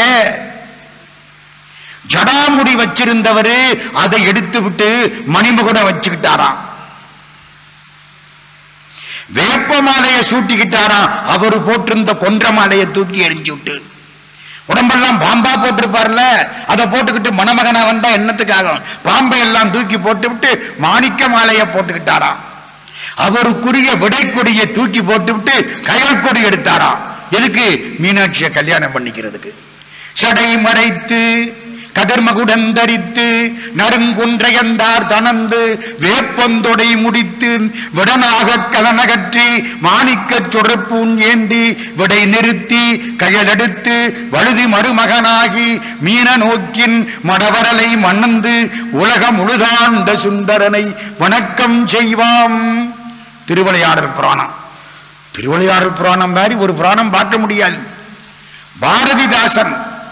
ஜடாமுடி வச்சிருந்தவரு அதை எடுத்து விட்டு மணிமுகுடம் வச்சுக்கிட்டாராம் வேப்ப மாலையை சூட்டிக்கிட்டாராம் அவரு போட்டிருந்த கொன்ற மாலையை தூக்கி எரிஞ்சு விட்டு உடம்பெல்லாம் பாம்பா போட்டிருப்பார்ல அதை போட்டுக்கிட்டு மணமகனா வந்தா என்னத்துக்காகும் பாம்பை எல்லாம் தூக்கி போட்டு விட்டு மாணிக்க மாலையை போட்டுக்கிட்டாராம் அவருக்குரிய விடைக்கொடியை தூக்கி போட்டுவிட்டு கயல் கொடி எடுத்தாராம் எதுக்கு மீனாட்சியை கல்யாணம் பண்ணிக்கிறதுக்கு சடை மறைத்து கதிர்மகுடன் தரித்து நறுங்குன்றையந்தார் தனந்து வேப்பந்தொடை முடித்து விடனாக கலனகற்றி மாணிக்கச் சுடற்பூன் ஏந்தி விடை நிறுத்தி கையலெடுத்து வழுதி மருமகனாகி மீன நோக்கின் மடவரலை மணந்து உலகம் முழுதாண்ட சுந்தரனை வணக்கம் செய்வாம் திருவிளையாடல் புராணம் திருவிளையாடல் புராணம் மாதிரி ஒரு புராணம் பார்க்க முடியாது பாரதிதாசன்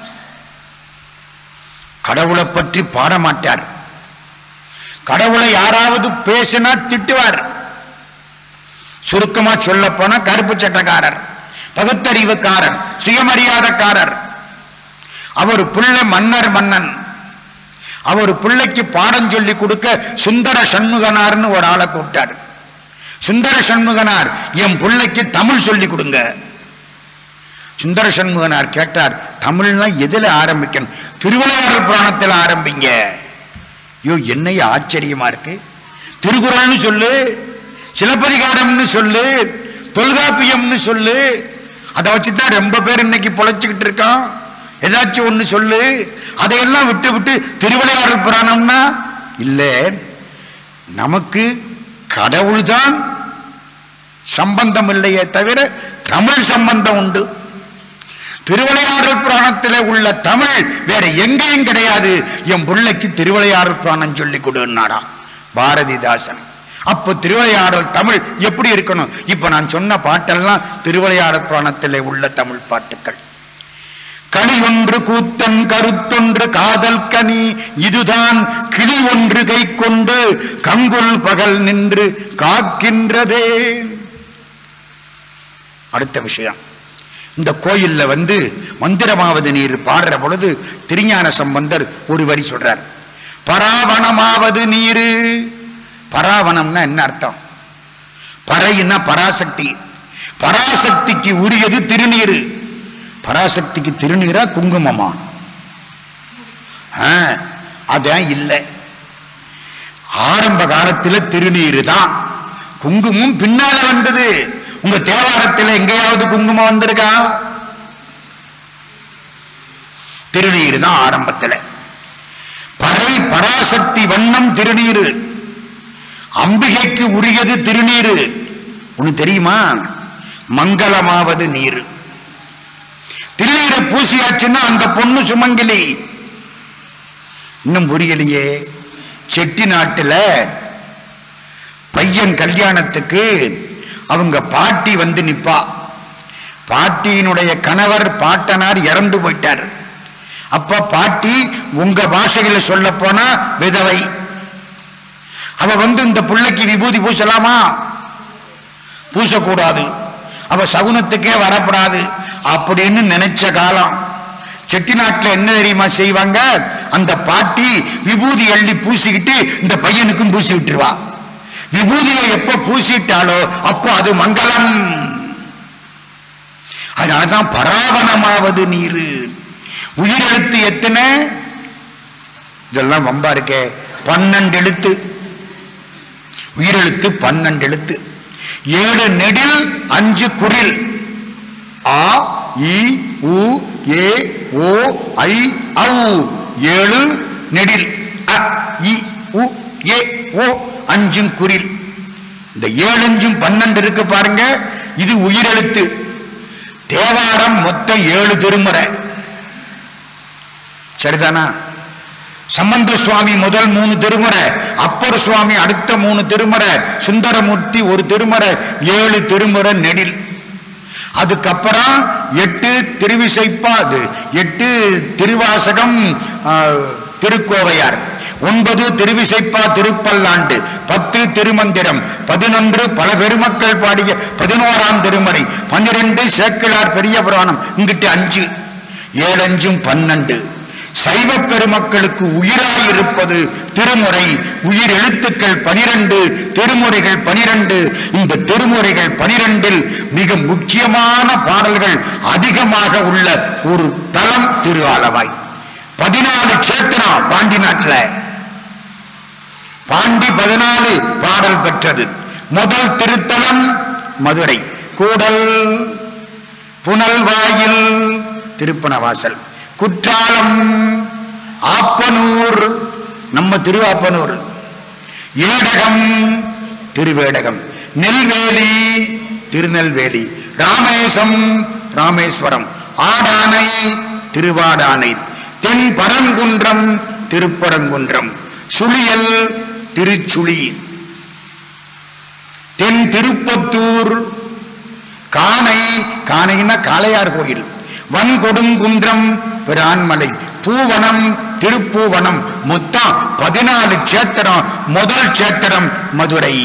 கடவுளை பற்றி பாட மாட்டார் கடவுளை யாராவது பேசினா திட்டுவார் சுருக்கமா சொல்ல போனா கருப்பு சட்டக்காரர் பகுத்தறிவுக்காரர் சுயமரியாதைக்காரர் அவர் புள்ள மன்னர் மன்னன் அவர் பிள்ளைக்கு பாடம் சொல்லி கொடுக்க சுந்தர சண்முகனார்னு ஒரு ஆளை கூப்பிட்டார் சுந்தர சண்முகனார் என் பிள்ளைக்கு தமிழ் சொல்லி கொடுங்க சுந்தர சண்முகனார் கேட்டார் தமிழ்னா எதுல ஆரம்பிக்கணும் திருவிளையாடல் புராணத்தில் ஆரம்பிங்க ஐயோ என்னைய ஆச்சரியமா இருக்கு திருக்குறள்னு சொல்லு சிலப்பதிகாரம்னு சொல்லு தொல்காப்பியம்னு சொல்லு அதை வச்சுதான் ரொம்ப பேர் இன்னைக்கு பொழைச்சுக்கிட்டு இருக்கான் ஏதாச்சும் ஒண்ணு சொல்லு அதையெல்லாம் விட்டு விட்டு திருவிளையாடல் புராணம்னா இல்ல நமக்கு கடவுள்தான் சம்பந்தம் இல்லையே தவிர தமிழ் சம்பந்தம் உண்டு திருவிளையாடல் புராணத்தில் உள்ள தமிழ் வேற எங்கேயும் கிடையாது என் பிள்ளைக்கு திருவிளையாடல் புராணம் சொல்லி கொடுன்னாராம் பாரதிதாசன் அப்போ திருவிளையாடல் தமிழ் எப்படி இருக்கணும் இப்ப நான் சொன்ன பாட்டெல்லாம் திருவிளையாடல் புராணத்திலே உள்ள தமிழ் பாட்டுக்கள் களி ஒன்று கூத்தன் கருத்தொன்று காதல் கனி இதுதான் கிளி ஒன்று கை கொண்டு கங்குல் பகல் நின்று காக்கின்றதே அடுத்த விஷயம் இந்த கோயில்ல வந்து மந்திரமாவது நீர் பாடுற பொழுது திருஞான சம்பந்தர் ஒரு வரி சொல்றார் பராவணமாவது நீரு பராவணம்னா என்ன அர்த்தம் பறைன்னா பராசக்தி பராசக்திக்கு உரியது திருநீரு பராசக்திக்கு திருநீரா குங்குமமா ஆ, அதான் இல்லை ஆரம்ப காலத்துல திருநீரு தான் குங்குமம் பின்னால வந்தது உங்க தேவாரத்தில் எங்கேயாவது குங்குமம் வந்திருக்கா திருநீரு தான் ஆரம்பத்தில் பறை பராசக்தி வண்ணம் திருநீரு அம்பிகைக்கு உரியது திருநீரு ஒண்ணு தெரியுமா மங்களமாவது நீரு திருநீரை பூசியாச்சுன்னா அந்த பொண்ணு சுமங்கலி இன்னும் புரியலையே செட்டி நாட்டுல பையன் கல்யாணத்துக்கு அவங்க பாட்டி வந்து நிப்பா பாட்டியினுடைய கணவர் பாட்டனார் இறந்து போயிட்டார் அப்ப பாட்டி உங்க பாஷையில சொல்ல போனா விதவை அவ வந்து இந்த பிள்ளைக்கு விபூதி பூசலாமா பூசக்கூடாது அவ சகுனத்துக்கே வரப்படாது அப்படின்னு நினைச்ச காலம் செட்டிநாட்டுல என்ன தெரியுமா செய்வாங்க அந்த பாட்டி விபூதி அள்ளி பூசிக்கிட்டு இந்த பையனுக்கும் பூசி விட்டுருவா விபூதியை எப்ப பூசிட்டாலோ அப்போ அது மங்களம் அதனாலதான் பராவணமாவது நீரு உயிரெழுத்து எத்தனை இதெல்லாம் வம்பா இருக்கே பன்னெண்டு எழுத்து உயிரெழுத்து பன்னெண்டு எழுத்து ஏழு நெடில் அஞ்சு குரில் ஆ இ உ ஏ ஓ ஐ ஔ ஏழு நெடில் அ இ உ ஏ ஓ அஞ்சும் குரில் இந்த ஏழஞ்சும் பன்னெண்டு இருக்கு பாருங்க இது உயிரெழுத்து தேவாரம் மொத்தம் ஏழு திருமுறை சரிதானா சம்பந்த சுவாமி முதல் மூணு திருமுறை அப்பர் சுவாமி அடுத்த மூணு திருமுறை சுந்தரமூர்த்தி ஒரு திருமுறை ஏழு திருமுறை நெடில் அதுக்கப்புறம் எட்டு திருவிசைப்பாது எட்டு திருவாசகம் ஆ, திருக்கோவையார் ஒன்பது திருவிசைப்பா திருப்பல்லாண்டு பத்து திருமந்திரம் பதினொன்று பல பெருமக்கள் பாடிய பதினோராம் திருமறை பன்னிரண்டு சேக்கிழார் பெரிய புராணம் இங்கிட்டு அஞ்சு ஏழஞ்சும் பன்னெண்டு சைவ பெருமக்களுக்கு உயிராயிருப்பது திருமுறை உயிர் எழுத்துக்கள் பனிரெண்டு திருமுறைகள் பனிரெண்டு இந்த திருமுறைகள் பனிரெண்டில் மிக முக்கியமான பாடல்கள் அதிகமாக உள்ள ஒரு தலம் திரு ஆலவாய் பதினாலு கஷேத்திரம் பாண்டி நாட்டுல பாண்டி பதினாலு பாடல் பெற்றது முதல் திருத்தலம் மதுரை கூடல் புனல்வாயில் திருப்பனவாசல் குற்றாலம் ஆப்பனூர் நம்ம திருவாப்பனூர் ஏடகம் திருவேடகம் நெல்வேலி திருநெல்வேலி ராமேசம் ராமேஸ்வரம் ஆடானை திருவாடானை தென் பரங்குன்றம் திருப்பரங்குன்றம் சுழியல் திருச்சுழி தென் திருப்பத்தூர் காணை காணைன்னா காளையார் கோயில் வன்கொடுங்குன்றம் பிரான்மலை பூவனம் திருப்பூவனம் மொத்தம் பதினாலு கஷேத்திரம் முதல் கஷேத்திரம் மதுரை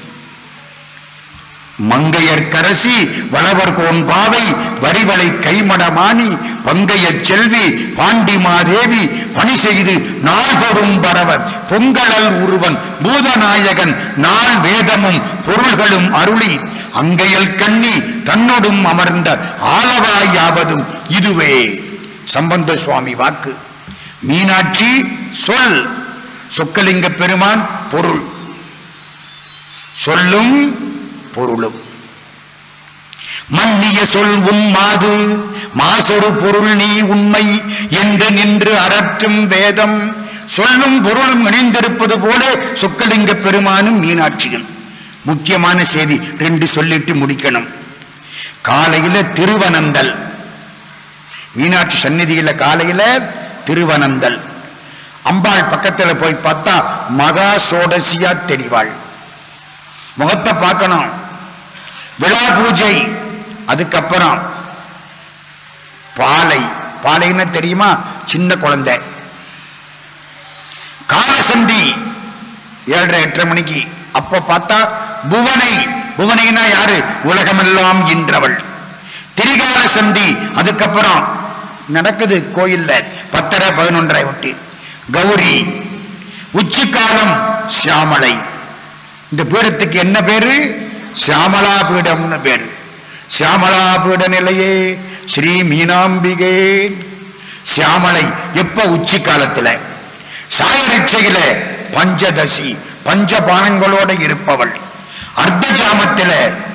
மங்கையர்க்கரசி வளவர் கோன்பாவை வரிவளை கைமடமானி பங்கையச் செல்வி பாண்டிமாதேவி பணி செய்து நாள்தோறும் பரவ பொங்கலல் உருவன் பூதநாயகன் நாள் வேதமும் பொருள்களும் அருளி அங்கையல் கண்ணி தன்னோடும் அமர்ந்த ஆலவாயாவதும் இதுவே சம்பந்த சுவாமி வாக்கு மீனாட்சி சொல் சொக்கலிங்க பெருமான் பொருள் சொல்லும் பொருளும் மன்னிய சொல் உன் மாது மாசொரு பொருள் நீ உண்மை என்று நின்று அறற்றும் வேதம் சொல்லும் பொருளும் இணைந்திருப்பது போல சொக்கலிங்க பெருமானும் மீனாட்சியும் முக்கியமான செய்தி ரெண்டு சொல்லிட்டு முடிக்கணும் காலையில திருவனந்தல் மீனாட்சி சந்நிதியில காலையில திருவனந்தல் அம்பாள் பக்கத்துல போய் பார்த்தா மகா சோடசியா தெரிவாள் முகத்தை பார்க்கணும் விழா பூஜை அதுக்கப்புறம் பாலை பாலைன்னு தெரியுமா சின்ன குழந்தை காலசந்தி ஏழரை எட்டரை மணிக்கு அப்ப பார்த்தா புவனை புவனைனா யாரு உலகமெல்லாம் இன்றவள் திரிகால சந்தி அதுக்கப்புறம் நடக்குது கோயில்ல பத்தரை பதினொன்றரை ஒட்டி கௌரி உச்சிக்காலம் சியாமலை இந்த பீடத்துக்கு என்ன பேரு சியாமலா பீடம்னு பேரு சியாமலா பீட நிலையே ஸ்ரீ மீனாம்பிகே சியாமலை எப்ப உச்சி காலத்துல சாயரட்சையில பஞ்சதசி பஞ்சபானங்களோட இருப்பவள் அர்த்த ஜாமத்தில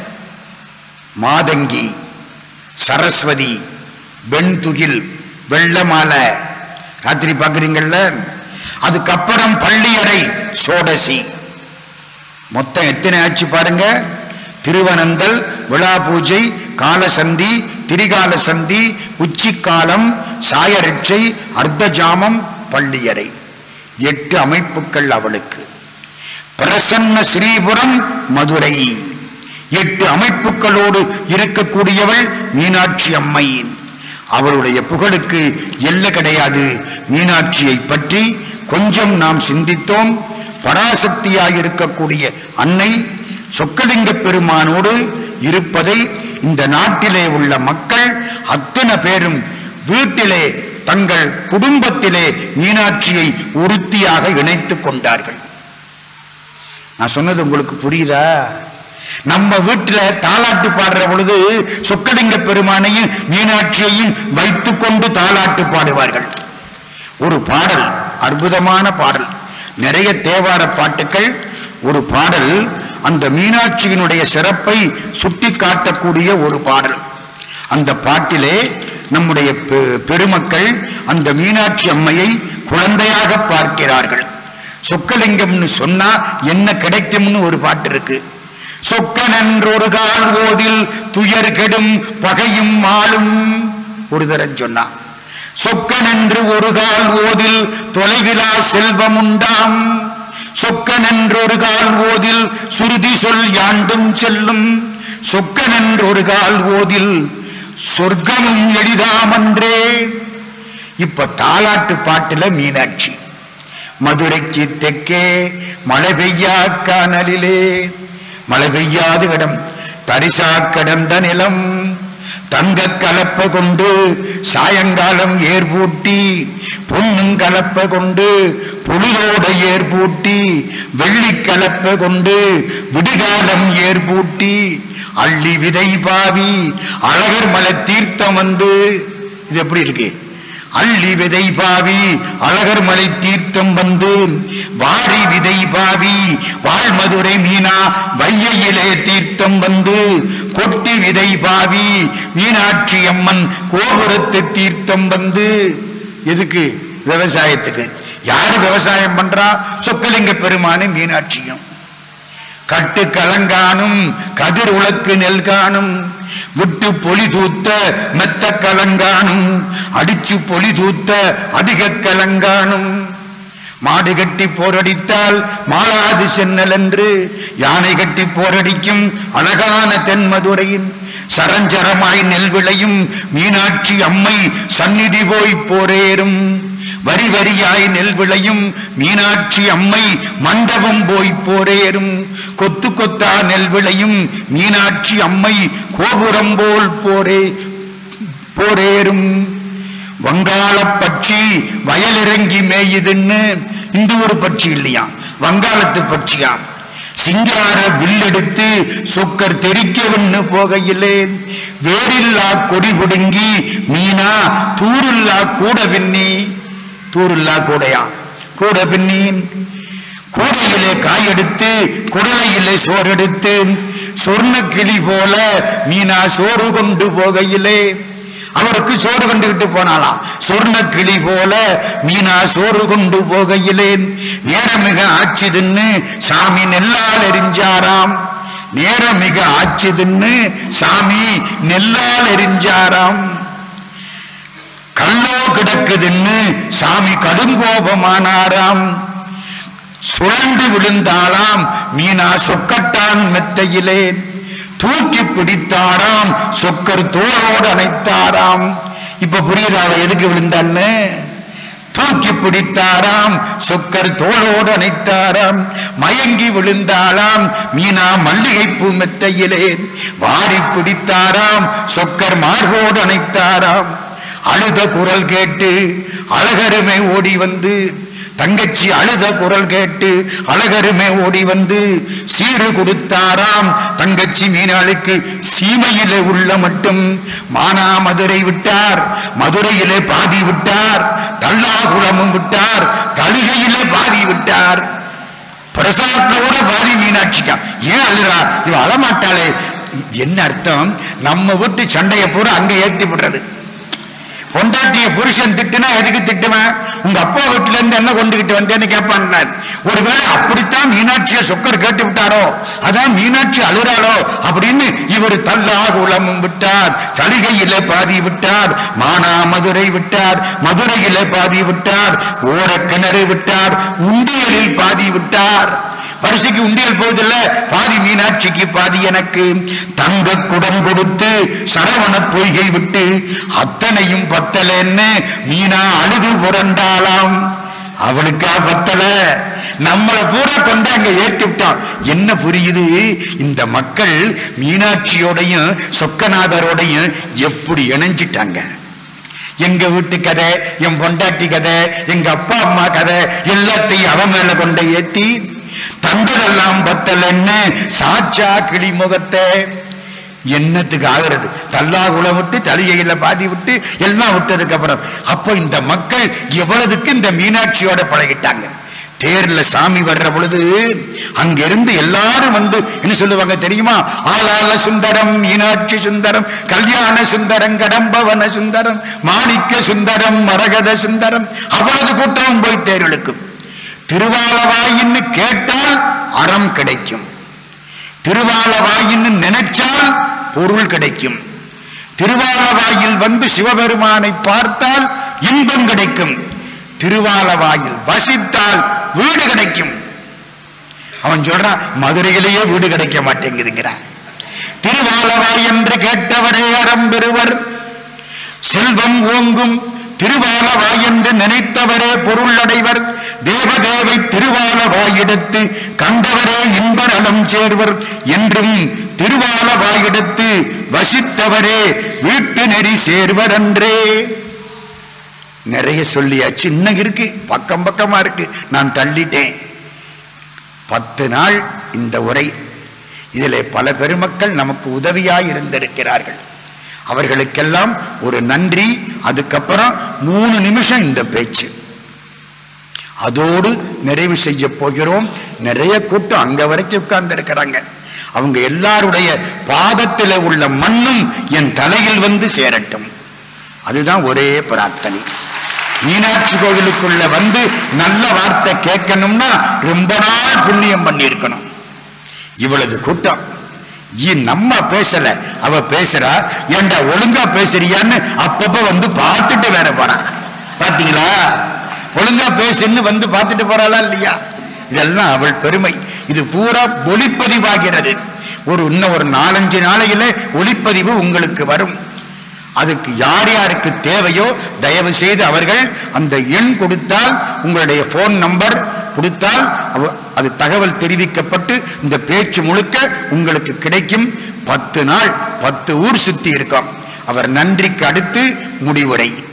மாதங்கி சரஸ்வதி வெண்துகில் வெள்ளமாலை ராத்திரி பார்க்குறீங்கள்ல அதுக்கப்புறம் பள்ளியறை சோடசி மொத்தம் எத்தனை ஆச்சு பாருங்க திருவனந்தல் விழா பூஜை காலசந்தி திரிகால சந்தி உச்சிக்காலம் சாயரட்சை அர்த்தஜாமம் பள்ளியறை எட்டு அமைப்புகள் அவளுக்கு பிரசன்ன ஸ்ரீபுரம் மதுரை எட்டு அமைப்புகளோடு இருக்கக்கூடியவள் மீனாட்சி அம்மையின் அவளுடைய புகழுக்கு எல்லை கிடையாது மீனாட்சியை பற்றி கொஞ்சம் நாம் சிந்தித்தோம் பராசக்தியாய் இருக்கக்கூடிய அன்னை சொக்கலிங்க பெருமானோடு இருப்பதை இந்த நாட்டிலே உள்ள மக்கள் அத்தனை பேரும் வீட்டிலே தங்கள் குடும்பத்திலே மீனாட்சியை உறுதியாக இணைத்துக் கொண்டார்கள் நான் சொன்னது உங்களுக்கு புரியுதா நம்ம வீட்டுல தாலாட்டு பாடுற பொழுது சொக்கலிங்க பெருமானையும் மீனாட்சியையும் வைத்துக் கொண்டு தாலாட்டு பாடுவார்கள் ஒரு பாடல் அற்புதமான பாடல் நிறைய தேவார பாட்டுக்கள் ஒரு பாடல் அந்த மீனாட்சியினுடைய சிறப்பை சுட்டி காட்டக்கூடிய ஒரு பாடல் அந்த பாட்டிலே நம்முடைய பெ- பெருமக்கள் அந்த மீனாட்சி அம்மையை குழந்தையாக பார்க்கிறார்கள் சொக்கலிங்கம்னு சொன்னா என்ன கிடைக்கும்னு ஒரு பாட்டு இருக்கு சொக்கனன்றொரு கால் ஓதில் துயர் கெடும் பகையும் ஆளும் ஒரு தரம் சொன்னான் சொக்கனென்று ஒரு கால் ஓதில் தொலைவிலா செல்வம் உண்டாம் சொக்கனென்றொரு கால் ஓதில் சுருதி சொல் யாண்டும் செல்லும் சொக்கனென்றொரு கால் ஓதில் சொர்க்கமும் எளிதாமன்றே இப்ப தாலாட்டு பாட்டுல மீனாட்சி மதுரைக்கு தெற்கே மழை பெய்யா கானலிலே மழை பெய்யாத இடம் தரிசா கடந்த நிலம் தங்க கலப்ப கொண்டு சாயங்காலம் ஏர் பூட்டி பொன்னும் கலப்ப கொண்டு புலியோட ஏர் பூட்டி வெள்ளி கலப்ப கொண்டு விடுகாலம் ஏர் பூட்டி அள்ளி விதை பாவி அழகர் மலை தீர்த்தம் வந்து இது எப்படி இருக்கு அள்ளி விதை பாவி அழகர் மலை தீர்த்தம் வந்து வாரி விதை பாவி வாழ்மதுரை மீனா வையையிலே தீர்த்தம் வந்து கொட்டி விதை பாவி மீனாட்சி அம்மன் கோபுரத்து தீர்த்தம் வந்து எதுக்கு விவசாயத்துக்கு யாரு விவசாயம் பண்றா சொக்கலிங்க பெருமானு மீனாட்சியும் கட்டு கலங்கானும் கதிர் உலக்கு நெல் காணும் விட்டு பொலி தூத்த மெத்த கலங்கானும் அடிச்சு பொலி தூத்த அதிக கலங்கானும் மாடு கட்டி போரடித்தால் மாளாது சென்னல் என்று யானை கட்டி போரடிக்கும் அழகான தென்மதுரையின் சரஞ்சரமாய் நெல் விளையும் மீனாட்சி அம்மை சந்நிதி போய் போரேறும் வரி வரியாய் நெல் விளையும் மீனாட்சி அம்மை மண்டபம் போய் போரேறும் கொத்து கொத்தா நெல் விளையும் மீனாட்சி அம்மை கோபுரம் போல் போரே போரேறும் வங்காள பட்சி வயலிறங்கி மேயுதுன்னு இந்த ஒரு பட்சி இல்லையா வங்காளத்து பட்சியாம் சிங்கார வில்லெடுத்து சொக்கர் தெரிக்கவன்னு போகையிலே வேறில்லா கொடி புடுங்கி மீனா தூரில்லா கூட பின்னி தூரில்லா கூடையா கூட பின்னி கூடையிலே காயெடுத்து குடலையிலே சோறெடுத்து சொர்ண கிளி போல மீனா சோறு கொண்டு போகையிலே அவருக்கு சோறு கொண்டுகிட்டு போனாலாம் சொர்ண கிளி போல மீனா சோறு கொண்டு போகையிலே நேரமிக ஆச்சுதுன்னு சாமி நெல்லால் எரிஞ்சாராம் நேரமிக ஆச்சுதுன்னு சாமி நெல்லால் எரிஞ்சாராம் கல்லோ கிடக்குதுன்னு சாமி கடுங்கோபமானாராம் சுழண்டு விழுந்தாளாம் மீனா சொக்கட்டான் மெத்தையிலே தூக்கி பிடித்தாராம் சொக்கர் தோளோடு அணைத்தாராம் இப்ப புரியுதா அவ எதுக்கு விழுந்தான்னு தூக்கி பிடித்தாராம் சொக்கர் தோளோடு அணைத்தாராம் மயங்கி விழுந்தாளாம் மீனா மல்லிகைப்பூ மெத்தையிலே வாரி பிடித்தாராம் சொக்கர் மார்போடு அணைத்தாராம் அழுத குரல் கேட்டு அழகருமை ஓடி வந்து தங்கச்சி அழுத குரல் கேட்டு அழகருமே ஓடி வந்து சீறு கொடுத்தாராம் தங்கச்சி மீனாளுக்கு சீமையிலே உள்ள மட்டும் மானா மதுரை விட்டார் மதுரையிலே பாதி விட்டார் தல்லாகுளமும் விட்டார் தழுகையிலே பாதி விட்டார் பிரசாத்ல கூட பாதி மீனாட்சிக்கா ஏன் அழுறா இவ அழமாட்டாளே என்ன அர்த்தம் நம்ம வீட்டு சண்டைய பூரா அங்க ஏத்தி விடுறது பொண்டாட்டிய புருஷன் திட்டுனா எதுக்கு திட்டுவேன் உங்க அப்பா வீட்டுல இருந்து என்ன கொண்டுகிட்டு வந்தேன்னு கேட்பான் ஒருவேளை அப்படித்தான் மீனாட்சிய சொக்கர் கேட்டு விட்டாரோ அதான் மீனாட்சி அழுறாளோ அப்படின்னு இவர் தல்லாக உளமும் விட்டார் தலிகையில பாதி விட்டார் மானா மதுரை விட்டார் மதுரையில பாதி விட்டார் ஓரக்கிணறு விட்டார் உண்டியலில் பாதி விட்டார் வரிசைக்கு உண்டியல் போவதில்ல பாதி மீனாட்சிக்கு பாதி எனக்கு தங்க குடம் கொடுத்து சரவண பொய்கை விட்டு அத்தனையும் பத்தலன்னு மீனா அழுது புரண்டாளாம் அவளுக்கா பத்தல நம்மளை பூரா கொண்டு அங்க ஏத்தி விட்டான் என்ன புரியுது இந்த மக்கள் மீனாட்சியோடையும் சொக்கநாதரோடையும் எப்படி இணைஞ்சிட்டாங்க எங்க வீட்டு கதை என் பொண்டாட்டி கதை எங்க அப்பா அம்மா கதை எல்லாத்தையும் அவன் மேல கொண்டு ஏத்தி தந்ததெல்லாம் பத்தலன்னு சாட்சா கிளிமுகத்தை என்னத்துக்கு ஆகிறது தல்லாகுளம் விட்டு தலிகையில பாதி விட்டு எல்லாம் விட்டதுக்கு அப்புறம் அப்போ இந்த மக்கள் எவ்வளவுக்கு இந்த மீனாட்சியோட பழகிட்டாங்க தேர்ல சாமி வர்ற பொழுது அங்கிருந்து எல்லாரும் வந்து என்ன சொல்லுவாங்க தெரியுமா ஆளாள சுந்தரம் மீனாட்சி சுந்தரம் கல்யாண சுந்தரம் கடம்பவன சுந்தரம் மாணிக்க சுந்தரம் மரகத சுந்தரம் அவ்வளவு கூட்டமும் போய் தேர் இழுக்கும் திருவாலவாயின்னு கேட்டால் அறம் கிடைக்கும் திருவாலவாயின்னு நினைச்சால் பொருள் கிடைக்கும் திருவாலவாயில் வந்து சிவபெருமானை பார்த்தால் இன்பம் கிடைக்கும் திருவாலவாயில் வசித்தால் வீடு கிடைக்கும் அவன் சொல்றான் மதுரையிலேயே வீடு கிடைக்க மாட்டேங்குதுங்கிறான் திருவாலவாய் என்று கேட்டவரே அறம் பெறுவர் செல்வம் ஓங்கும் திருவாலவாய் என்று நினைத்தவரே பொருள் அடைவர் தேவதேவை திருவாலவாயிடத்து கண்டவரே இன்ப நலம் சேர்வர் என்றும் திருவாலவாயிடத்து வசித்தவரே வீட்டு நெறி சேர்வர் அன்றே நிறைய சொல்லியாச்சு இன்னும் இருக்கு பக்கம் பக்கமா இருக்கு நான் தள்ளிட்டேன் பத்து நாள் இந்த உரை இதிலே பல பெருமக்கள் நமக்கு உதவியாய் இருந்திருக்கிறார்கள் அவர்களுக்கெல்லாம் ஒரு நன்றி அதுக்கப்புறம் மூணு நிமிஷம் இந்த பேச்சு அதோடு நிறைவு செய்ய போகிறோம் நிறைய கூட்டம் அங்க வரைக்கும் உட்கார்ந்து இருக்கிறாங்க அவங்க எல்லாருடைய பாதத்தில் உள்ள மண்ணும் என் தலையில் வந்து சேரட்டும் அதுதான் ஒரே பிரார்த்தனை மீனாட்சி கோவிலுக்குள்ள வந்து நல்ல வார்த்தை கேட்கணும்னா ரொம்ப நாள் புண்ணியம் பண்ணி இருக்கணும் இவ்வளவு கூட்டம் இ நம்ம பேசல அவ பேசுறா ஏண்டா ஒழுங்கா பேசுறியான்னு அப்பப்ப வந்து பார்த்துட்டு வேற போறா பாத்தீங்களா ஒழுங்கா பேசுன்னு வந்து பார்த்துட்டு போறாளா இல்லையா இதெல்லாம் அவள் பெருமை இது பூரா ஒளிப்பதிவாகிறது ஒரு இன்னும் ஒரு நாலஞ்சு நாளையில ஒளிப்பதிவு உங்களுக்கு வரும் அதுக்கு யார் யாருக்கு தேவையோ தயவு செய்து அவர்கள் அந்த எண் கொடுத்தால் உங்களுடைய போன் நம்பர் கொடுத்தால் அவ- அது தகவல் தெரிவிக்கப்பட்டு இந்த பேச்சு முழுக்க உங்களுக்கு கிடைக்கும் பத்து நாள் பத்து ஊர் சுத்தி இருக்கும் அவர் நன்றிக்கு அடுத்து முடிவுரை